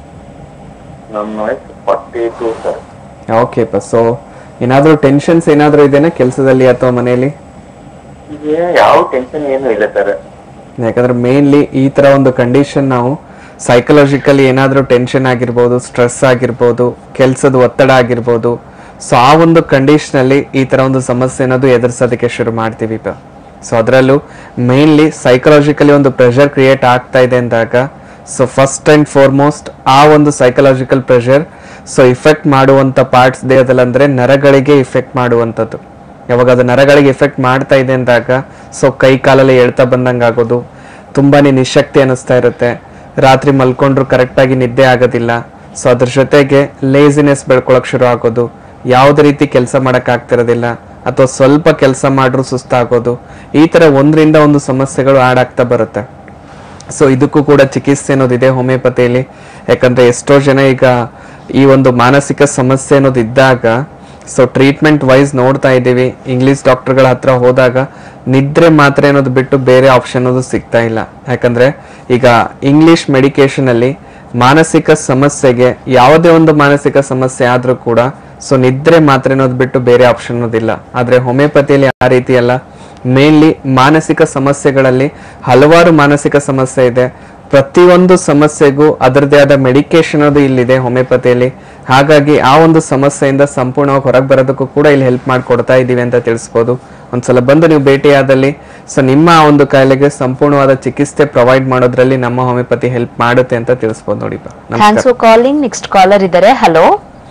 ನಮ್ಮ ವಯಸ್ಸು ಫಾರ್ಟಿ ಟೂ ಸರ್
ಓಕೆಪ್ಪ ಸೊ ಏನಾದ್ರೂ ಟೆನ್ಷನ್ಸ್ ಏನಾದ್ರೂ ಇದೆನಾ ಕೆಲಸದಲ್ಲಿ ಅಥವಾ ಮನೆಯಲ್ಲಿ
ಈಗ ಯಾವ ಟೆನ್ಷನ್ ಏನು ಇಲ್ಲ ಸರ್
ಯಾಕಂದ್ರೆ ಮೇನ್ಲಿ ಈ ತರ ಒಂದು ಕಂಡೀಷನ್ ನಾವು ಸೈಕಲಾಜಿಕಲಿ ಏನಾದ್ರೂ ಟೆನ್ಷನ್ ಆಗಿರ್ಬೋದು ಸ್ಟ್ರೆಸ್ ಆಗಿರ್ಬೋದು ಕೆಲಸದ ಒತ್ತಡ ಆಗಿರ್ಬೋದು ಸೊ ಆ ಒಂದು ಕಂಡೀಷನ್ ಅಲ್ಲಿ ಈ ತರ ಒಂದು ಸಮಸ್ಯೆ ಅನ್ನೋದು ಎದುರಿಸೋದಕ್ಕೆ ಶುರು ಮಾಡ್ತೀವಿ ಸೊ ಅದರಲ್ಲೂ ಮೇನ್ಲಿ ಸೈಕಲಾಜಿಕಲಿ ಒಂದು ಪ್ರೆಷರ್ ಕ್ರಿಯೇಟ್ ಆಗ್ತಾ ಇದೆ ಅಂದಾಗ ಸೊ ಫಸ್ಟ್ ಅಂಡ್ ಫಾರ್ಮೋಸ್ಟ್ ಆ ಒಂದು ಸೈಕಲಾಜಿಕಲ್ ಪ್ರೆಷರ್ ಸೊ ಇಫೆಕ್ಟ್ ಮಾಡುವಂತ ಪಾರ್ಟ್ಸ್ ದೇಹದಲ್ಲಿ ಅಂದ್ರೆ ನರಗಳಿಗೆ ಇಫೆಕ್ಟ್ ಮಾಡುವಂಥದ್ದು ಯಾವಾಗ ಅದು ನರಗಳಿಗೆ ಎಫೆಕ್ಟ್ ಮಾಡ್ತಾ ಇದೆ ಅಂದಾಗ ಸೊ ಕೈ ಕಾಲಲ್ಲಿ ಎಳ್ತಾ ಬಂದಂಗೆ ಆಗೋದು ತುಂಬಾನೇ ನಿಶಕ್ತಿ ಅನಿಸ್ತಾ ಇರುತ್ತೆ ರಾತ್ರಿ ಮಲ್ಕೊಂಡ್ರು ಕರೆಕ್ಟಾಗಿ ನಿದ್ದೆ ಆಗೋದಿಲ್ಲ ಸೊ ಅದ್ರ ಜೊತೆಗೆ ಲೇಸಿನೆಸ್ ಬೆಳ್ಕೊಳಕ್ ಶುರು ಆಗೋದು ಯಾವುದೇ ರೀತಿ ಕೆಲಸ ಮಾಡಕ್ ಆಗ್ತಿರೋದಿಲ್ಲ ಅಥವಾ ಸ್ವಲ್ಪ ಕೆಲಸ ಮಾಡ್ರು ಸುಸ್ತಾಗೋದು ಈ ತರ ಒಂದರಿಂದ ಒಂದು ಸಮಸ್ಯೆಗಳು ಆಡ್ ಆಗ್ತಾ ಬರುತ್ತೆ ಸೊ ಇದಕ್ಕೂ ಕೂಡ ಚಿಕಿತ್ಸೆ ಅನ್ನೋದಿದೆ ಹೋಮಿಯೋಪತಿಯಲ್ಲಿ ಯಾಕಂದ್ರೆ ಎಷ್ಟೋ ಜನ ಈಗ ಈ ಒಂದು ಮಾನಸಿಕ ಸಮಸ್ಯೆ ಅನ್ನೋದು ಇದ್ದಾಗ ಸೊ ಟ್ರೀಟ್ಮೆಂಟ್ ವೈಸ್ ನೋಡ್ತಾ ಇದ್ದೀವಿ ಇಂಗ್ಲಿಷ್ ಡಾಕ್ಟರ್ಗಳ ಹತ್ರ ಹೋದಾಗ ನಿದ್ರೆ ಮಾತ್ರೆ ಅನ್ನೋದು ಬಿಟ್ಟು ಬೇರೆ ಆಪ್ಷನ್ ಅನ್ನೋದು ಸಿಗ್ತಾ ಇಲ್ಲ ಯಾಕಂದ್ರೆ ಈಗ ಇಂಗ್ಲಿಷ್ ಮೆಡಿಕೇಶನ್ ಅಲ್ಲಿ ಮಾನಸಿಕ ಸಮಸ್ಯೆಗೆ ಯಾವುದೇ ಒಂದು ಮಾನಸಿಕ ಸಮಸ್ಯೆ ಆದ್ರೂ ಕೂಡ ಸೊ ನಿದ್ರೆ ಮಾತ್ರೆ ಅನ್ನೋದು ಬಿಟ್ಟು ಬೇರೆ ಆಪ್ಷನ್ ಅನ್ನೋದಿಲ್ಲ ಆದ್ರೆ ಹೋಮಿಯೋಪತಿಯಲ್ಲಿ ಆ ರೀತಿ ಅಲ್ಲ ಮೇನ್ಲಿ ಮಾನಸಿಕ ಸಮಸ್ಯೆಗಳಲ್ಲಿ ಹಲವಾರು ಮಾನಸಿಕ ಸಮಸ್ಯೆ ಇದೆ ಪ್ರತಿಯೊಂದು ಸಮಸ್ಯೆಗೂ ಅದರದೇ ಆದ ಮೆಡಿಕೇಶನ್ ಅದು ಇಲ್ಲಿದೆ ಹೋಮಿಯೋಪತಿಯಲ್ಲಿ ಹಾಗಾಗಿ ಆ ಒಂದು ಸಮಸ್ಯೆಯಿಂದ ಸಂಪೂರ್ಣವಾಗಿ ಹೊರಗೆ ಬರೋದಕ್ಕೂ ಕೂಡ ಇಲ್ಲಿ ಹೆಲ್ಪ್ ಮಾಡಿಕೊಡ್ತಾ ಇದ್ದೀವಿ ಅಂತ ತಿಳಿಸ್ಬೋದು ಒಂದ್ಸಲ ಬಂದು ನೀವು ಭೇಟಿಯಾದಲ್ಲಿ ಸೊ ನಿಮ್ಮ ಆ ಒಂದು ಕಾಯಿಲೆಗೆ ಸಂಪೂರ್ಣವಾದ ಚಿಕಿತ್ಸೆ ಪ್ರೊವೈಡ್ ಮಾಡೋದ್ರಲ್ಲಿ ನಮ್ಮ ಹೋಮಿಯೋಪತಿ ಹೆಲ್ಪ್ ಮಾಡುತ್ತೆ ಅಂತ ತಿಳಿಸ್ಬೋದು ನೋಡಿಪ್ಪ
ಥ್ಯಾಂಕ್ಸ್
ನಮಸ್ಕಾರ
ಫಾರ್ ಕಾಲಿಂಗ್ ನೆಕ್ಸ್ಟ್ ಕಾಲರ್ ಇದ್ದಾರೆ ಹಲೋ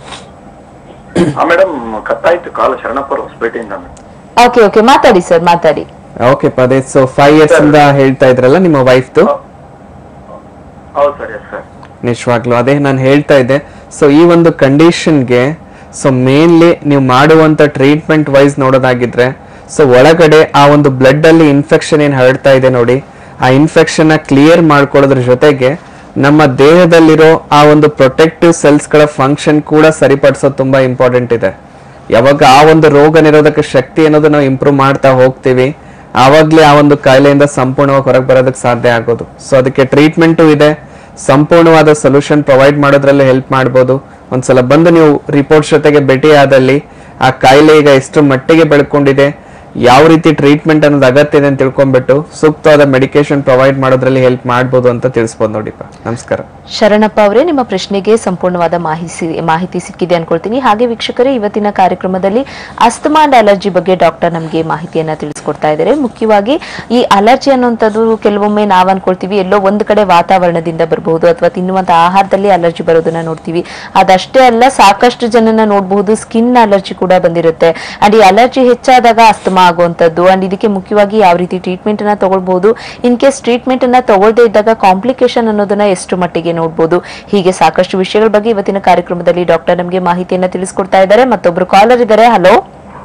ಮೇಡಮ್ ಕಟ್ಟಾಯ್ತು ಕಾಲು ಶರಣಪ್ಪರ್ ಹೊಸಪೇಟೆಯಿಂದ
ಓಕೆ ಓಕೆ ಮಾತಾಡಿ ಸರ್ ಮಾತಾಡಿ
ಓಕೆ ಅದೇ ಸೊ ಫೈವ್ ಇಯರ್ಸ್ ಇಂದ ಹೇಳ್ತಾ ಇದ್ರಲ್ಲ ನಿಮ್ಮ ವೈಫ್ದು
ಹೌದು ಸರ್ ಎಸ್ ಸರ್
ನಿಜವಾಗ್ಲೂ ಅದೇ ನಾನು ಹೇಳ್ತಾ ಇದ್ದೆ ಸೊ ಈ ಒಂದು ಕಂಡೀಷನ್ಗೆ ಸೊ ಮೇನ್ಲಿ ನೀವು ಮಾಡುವಂತ ಟ್ರೀಟ್ಮೆಂಟ್ ವೈಸ್ ನೋಡೋದಾಗಿದ್ರೆ ಸೊ ಒಳಗಡೆ ಆ ಒಂದು ಬ್ಲಡ್ ಅಲ್ಲಿ ಇನ್ಫೆಕ್ಷನ್ ಏನ್ ಹರಡ್ತಾ ಇದೆ ನೋಡಿ ಆ ಇನ್ಫೆಕ್ಷನ್ ನ ಕ್ಲಿಯರ್ ಮಾಡ್ಕೊಳ್ಳೋದ್ರ ಜೊತೆಗೆ ನಮ್ಮ ದೇಹದಲ್ಲಿರೋ ಆ ಒಂದು ಪ್ರೊಟೆಕ್ಟಿವ್ ಸೆಲ್ಸ್ ಗಳ ಫಂಕ್ಷನ್ ಕೂಡ ಸರಿಪಡಿಸೋದು ತುಂಬಾ ಇಂಪಾರ್ಟೆಂಟ್ ಇದೆ ಯಾವಾಗ ಆ ಒಂದು ರೋಗ ನಿರೋಧಕ ಶಕ್ತಿ ಅನ್ನೋದು ನಾವು ಇಂಪ್ರೂವ್ ಮಾಡ್ತಾ ಹೋಗ್ತೀವಿ ಆವಾಗ್ಲೇ ಆ ಒಂದು ಕಾಯಿಲೆಯಿಂದ ಸಂಪೂರ್ಣವಾಗಿ ಹೊರಗೆ ಬರೋದಕ್ಕೆ ಸಾಧ್ಯ ಆಗೋದು ಸೊ ಅದಕ್ಕೆ ಟ್ರೀಟ್ಮೆಂಟು ಇದೆ ಸಂಪೂರ್ಣವಾದ ಸೊಲ್ಯೂಷನ್ ಪ್ರೊವೈಡ್ ಮಾಡೋದ್ರಲ್ಲಿ ಹೆಲ್ಪ್ ಮಾಡ್ಬೋದು ಒಂದ್ಸಲ ಬಂದು ನೀವು ರಿಪೋರ್ಟ್ ಜೊತೆಗೆ ಭೇಟಿ ಆದಲ್ಲಿ ಆ ಕಾಯಿಲೆ ಈಗ ಎಷ್ಟು ಮಟ್ಟಿಗೆ ಬೆಳ್ಕೊಂಡಿದೆ ಯಾವ ರೀತಿ ಟ್ರೀಟ್ಮೆಂಟ್ ಅನ್ನೋದು ಅಗತ್ಯ ಇದೆ ಅಂತ ತಿಳ್ಕೊಂಡ್ಬಿಟ್ಟು ಸೂಕ್ತವಾದ ಮೆಡಿಕೇಶನ್ ಪ್ರೊವೈಡ್ ಮಾಡೋದ್ರಲ್ಲಿ ಹೆಲ್ಪ್ ಮಾಡ್ಬೋದು ಅಂತ ತಿಳಿಸ್ಬೋದು ನೋಡಿಪ್ಪ ನಮಸ್ಕಾರ
ಶರಣಪ್ಪ ಅವರೇ ನಿಮ್ಮ ಪ್ರಶ್ನೆಗೆ ಸಂಪೂರ್ಣವಾದ ಮಾಹಿತಿ ಮಾಹಿತಿ ಸಿಕ್ಕಿದೆ ಅನ್ಕೊಳ್ತೀನಿ ಹಾಗೆ ವೀಕ್ಷಕರೇ ಇವತ್ತಿನ ಕಾರ್ಯಕ್ರಮದಲ್ಲಿ ಅಸ್ತಮಾ ಅಂಡ್ ಅಲರ್ಜಿ ಬಗ್ಗೆ ಡಾಕ್ಟರ್ ನಮಗೆ ಮಾಹಿತಿಯನ್ನ ತಿಳಿಸ್ಕೊಡ್ತಾ ಇದ್ದಾರೆ ಮುಖ್ಯವಾಗಿ ಈ ಅಲರ್ಜಿ ಅನ್ನುವಂಥದ್ದು ಕೆಲವೊಮ್ಮೆ ನಾವ್ ಅನ್ಕೊಳ್ತೀವಿ ಎಲ್ಲೋ ಒಂದು ಕಡೆ ವಾತಾವರಣದಿಂದ ಬರಬಹುದು ಅಥವಾ ತಿನ್ನುವಂತ ಆಹಾರದಲ್ಲಿ ಅಲರ್ಜಿ ಬರೋದನ್ನ ನೋಡ್ತೀವಿ ಅದಷ್ಟೇ ಅಲ್ಲ ಸಾಕಷ್ಟು ಜನನ ನೋಡಬಹುದು ಸ್ಕಿನ್ ಅಲರ್ಜಿ ಕೂಡ ಬಂದಿರುತ್ತೆ ಅಂಡ್ ಈ ಅಲರ್ಜಿ ಹೆಚ್ಚಾದಾಗ ಅಸ್ತಮಾ ಆಗುವಂತದ್ದು ಅಂಡ್ ಇದಕ್ಕೆ ಮುಖ್ಯವಾಗಿ ಯಾವ ರೀತಿ ಟ್ರೀಟ್ಮೆಂಟ್ ಅನ್ನ ತಗೊಳ್ಬಹುದು ಇನ್ ಕೇಸ್ ಟ್ರೀಟ್ಮೆಂಟ್ ಅನ್ನ ತಗೊಳ್ದೇ ಇದ್ದಾಗ ಕಾಂಪ್ಲಿಕೇಶನ್ ಅನ್ನೋದನ್ನ ಎಷ್ಟು ಮಟ್ಟಿಗೆ ನೋಡಬಹುದು ಹೀಗೆ ಸಾಕಷ್ಟು ವಿಷಯಗಳ ಬಗ್ಗೆ ಇವತ್ತಿನ ಕಾರ್ಯಕ್ರಮದಲ್ಲಿ ಡಾಕ್ಟರ್ ನಮಗೆ ಮಾಹಿತಿಯನ್ನ ತಿಳಿಸ್ಕೊಡ್ತಾ ಇದ್ದಾರೆ ಮತ್ತೊಬ್ರು ಕಾಲರ್ ಇದ್ದಾರೆ ಹಲೋ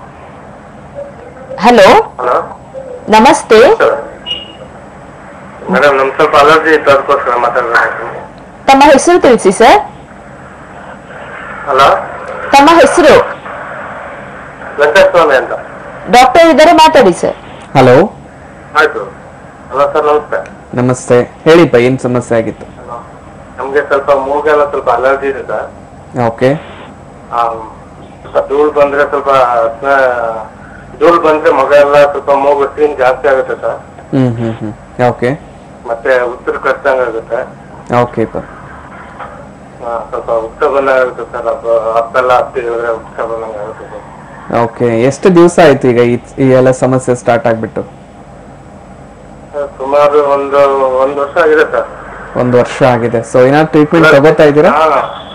ಹಲೋ
ಹಲೋ
ನಮಸ್ತೆ
ಮೇಡಮ್ ನಮ್ ಸ್ವಲ್ಪ ಅಲರ್ಜಿ ಇತ್ತು ಅದಕ್ಕೋಸ್ಕರ ಮಾತಾಡ್ಬೇಕು
ತಮ್ಮ ಹೆಸರು ತಿಳಿಸಿ ಸರ್
ಹಲೋ
ತಮ್ಮ ಹೆಸರು
ವೆಂಕಟಸ್ವಾಮಿ ಅಂತ
ಡಾಕ್ಟರ್ ಇದ್ದಾರೆ ಮಾತಾಡಿ ಸರ್
ಹಲೋ
ಆಯ್ತು ಹಲೋ ಸರ್ ನಮಸ್ತೆ
ನಮಸ್ತೆ ಹೇಳಿಪ್ಪ ಏನ್ ಸಮಸ್ಯೆ ಆಗಿತ್ತು
ನಮ್ಗೆ ಸ್ವಲ್ಪ ಮೂಗೆಲ್ಲ ಸ್ವಲ್ಪ ಅಲರ್ಜಿ ಇದೆ ಸರ್
ಓಕೆ
ಆ, ಸ್ವಲ್ಪ ಧೂಳು ಬಂದ್ರೆ ಸ್ವಲ್ಪ ಸ್ನ- ಧೂಳು ಬಂದ್ರೆ ಮಗ ಎಲ್ಲ ಸ್ವಲ್ಪ ಮೂಗು ಸೀನ್ ಜಾಸ್ತಿ ಆಗುತ್ತೆ ಸರ್
ಹ್ಮ್ ಹ್ಮ್ ಹ್ಮ್ ಓಕೆ
ಮತ್ತೆ ಉಸಿರು ಕಟ್ಟಂಗ ಆಗುತ್ತೆ
ಓಕೆಪ್ಪ
ಆ, ಸ್ವಲ್ಪ ಉಕ್ತ ಬಂದಂಗ ಆಗುತ್ತೆ ಸರ್ ಅಪ್ಪೆಲ್ಲ ಹತ್ತಿ ಹೇಳಿದ್ರೆ ಉಕ್ತ ಬಂದಂಗ ಆಗುತ್ತೆ ಸರ್
ಓಕೆ ಎಷ್ಟು ದಿವಸ ಆಯ್ತು ಈಗ ಈ- ಈ ಎಲ್ಲ ಸಮಸ್ಯೆ ಸ್ಟಾರ್ಟ್ ಆಗ್ಬಿಟ್ಟು
ಸರ್, ಸುಮಾರು ಒಂದು ಒಂದು ವರ್ಷ ಆಗಿದೆ ಸರ್
ಒಂದು ವರ್ಷ ಆಗಿದೆ ಸೊ ಏನಾದ್ರು ಟ್ರೀಟ್ಮೆಂಟ್ ತಗೋತಾ ಇದ್ದೀರಾ
ಹಾ.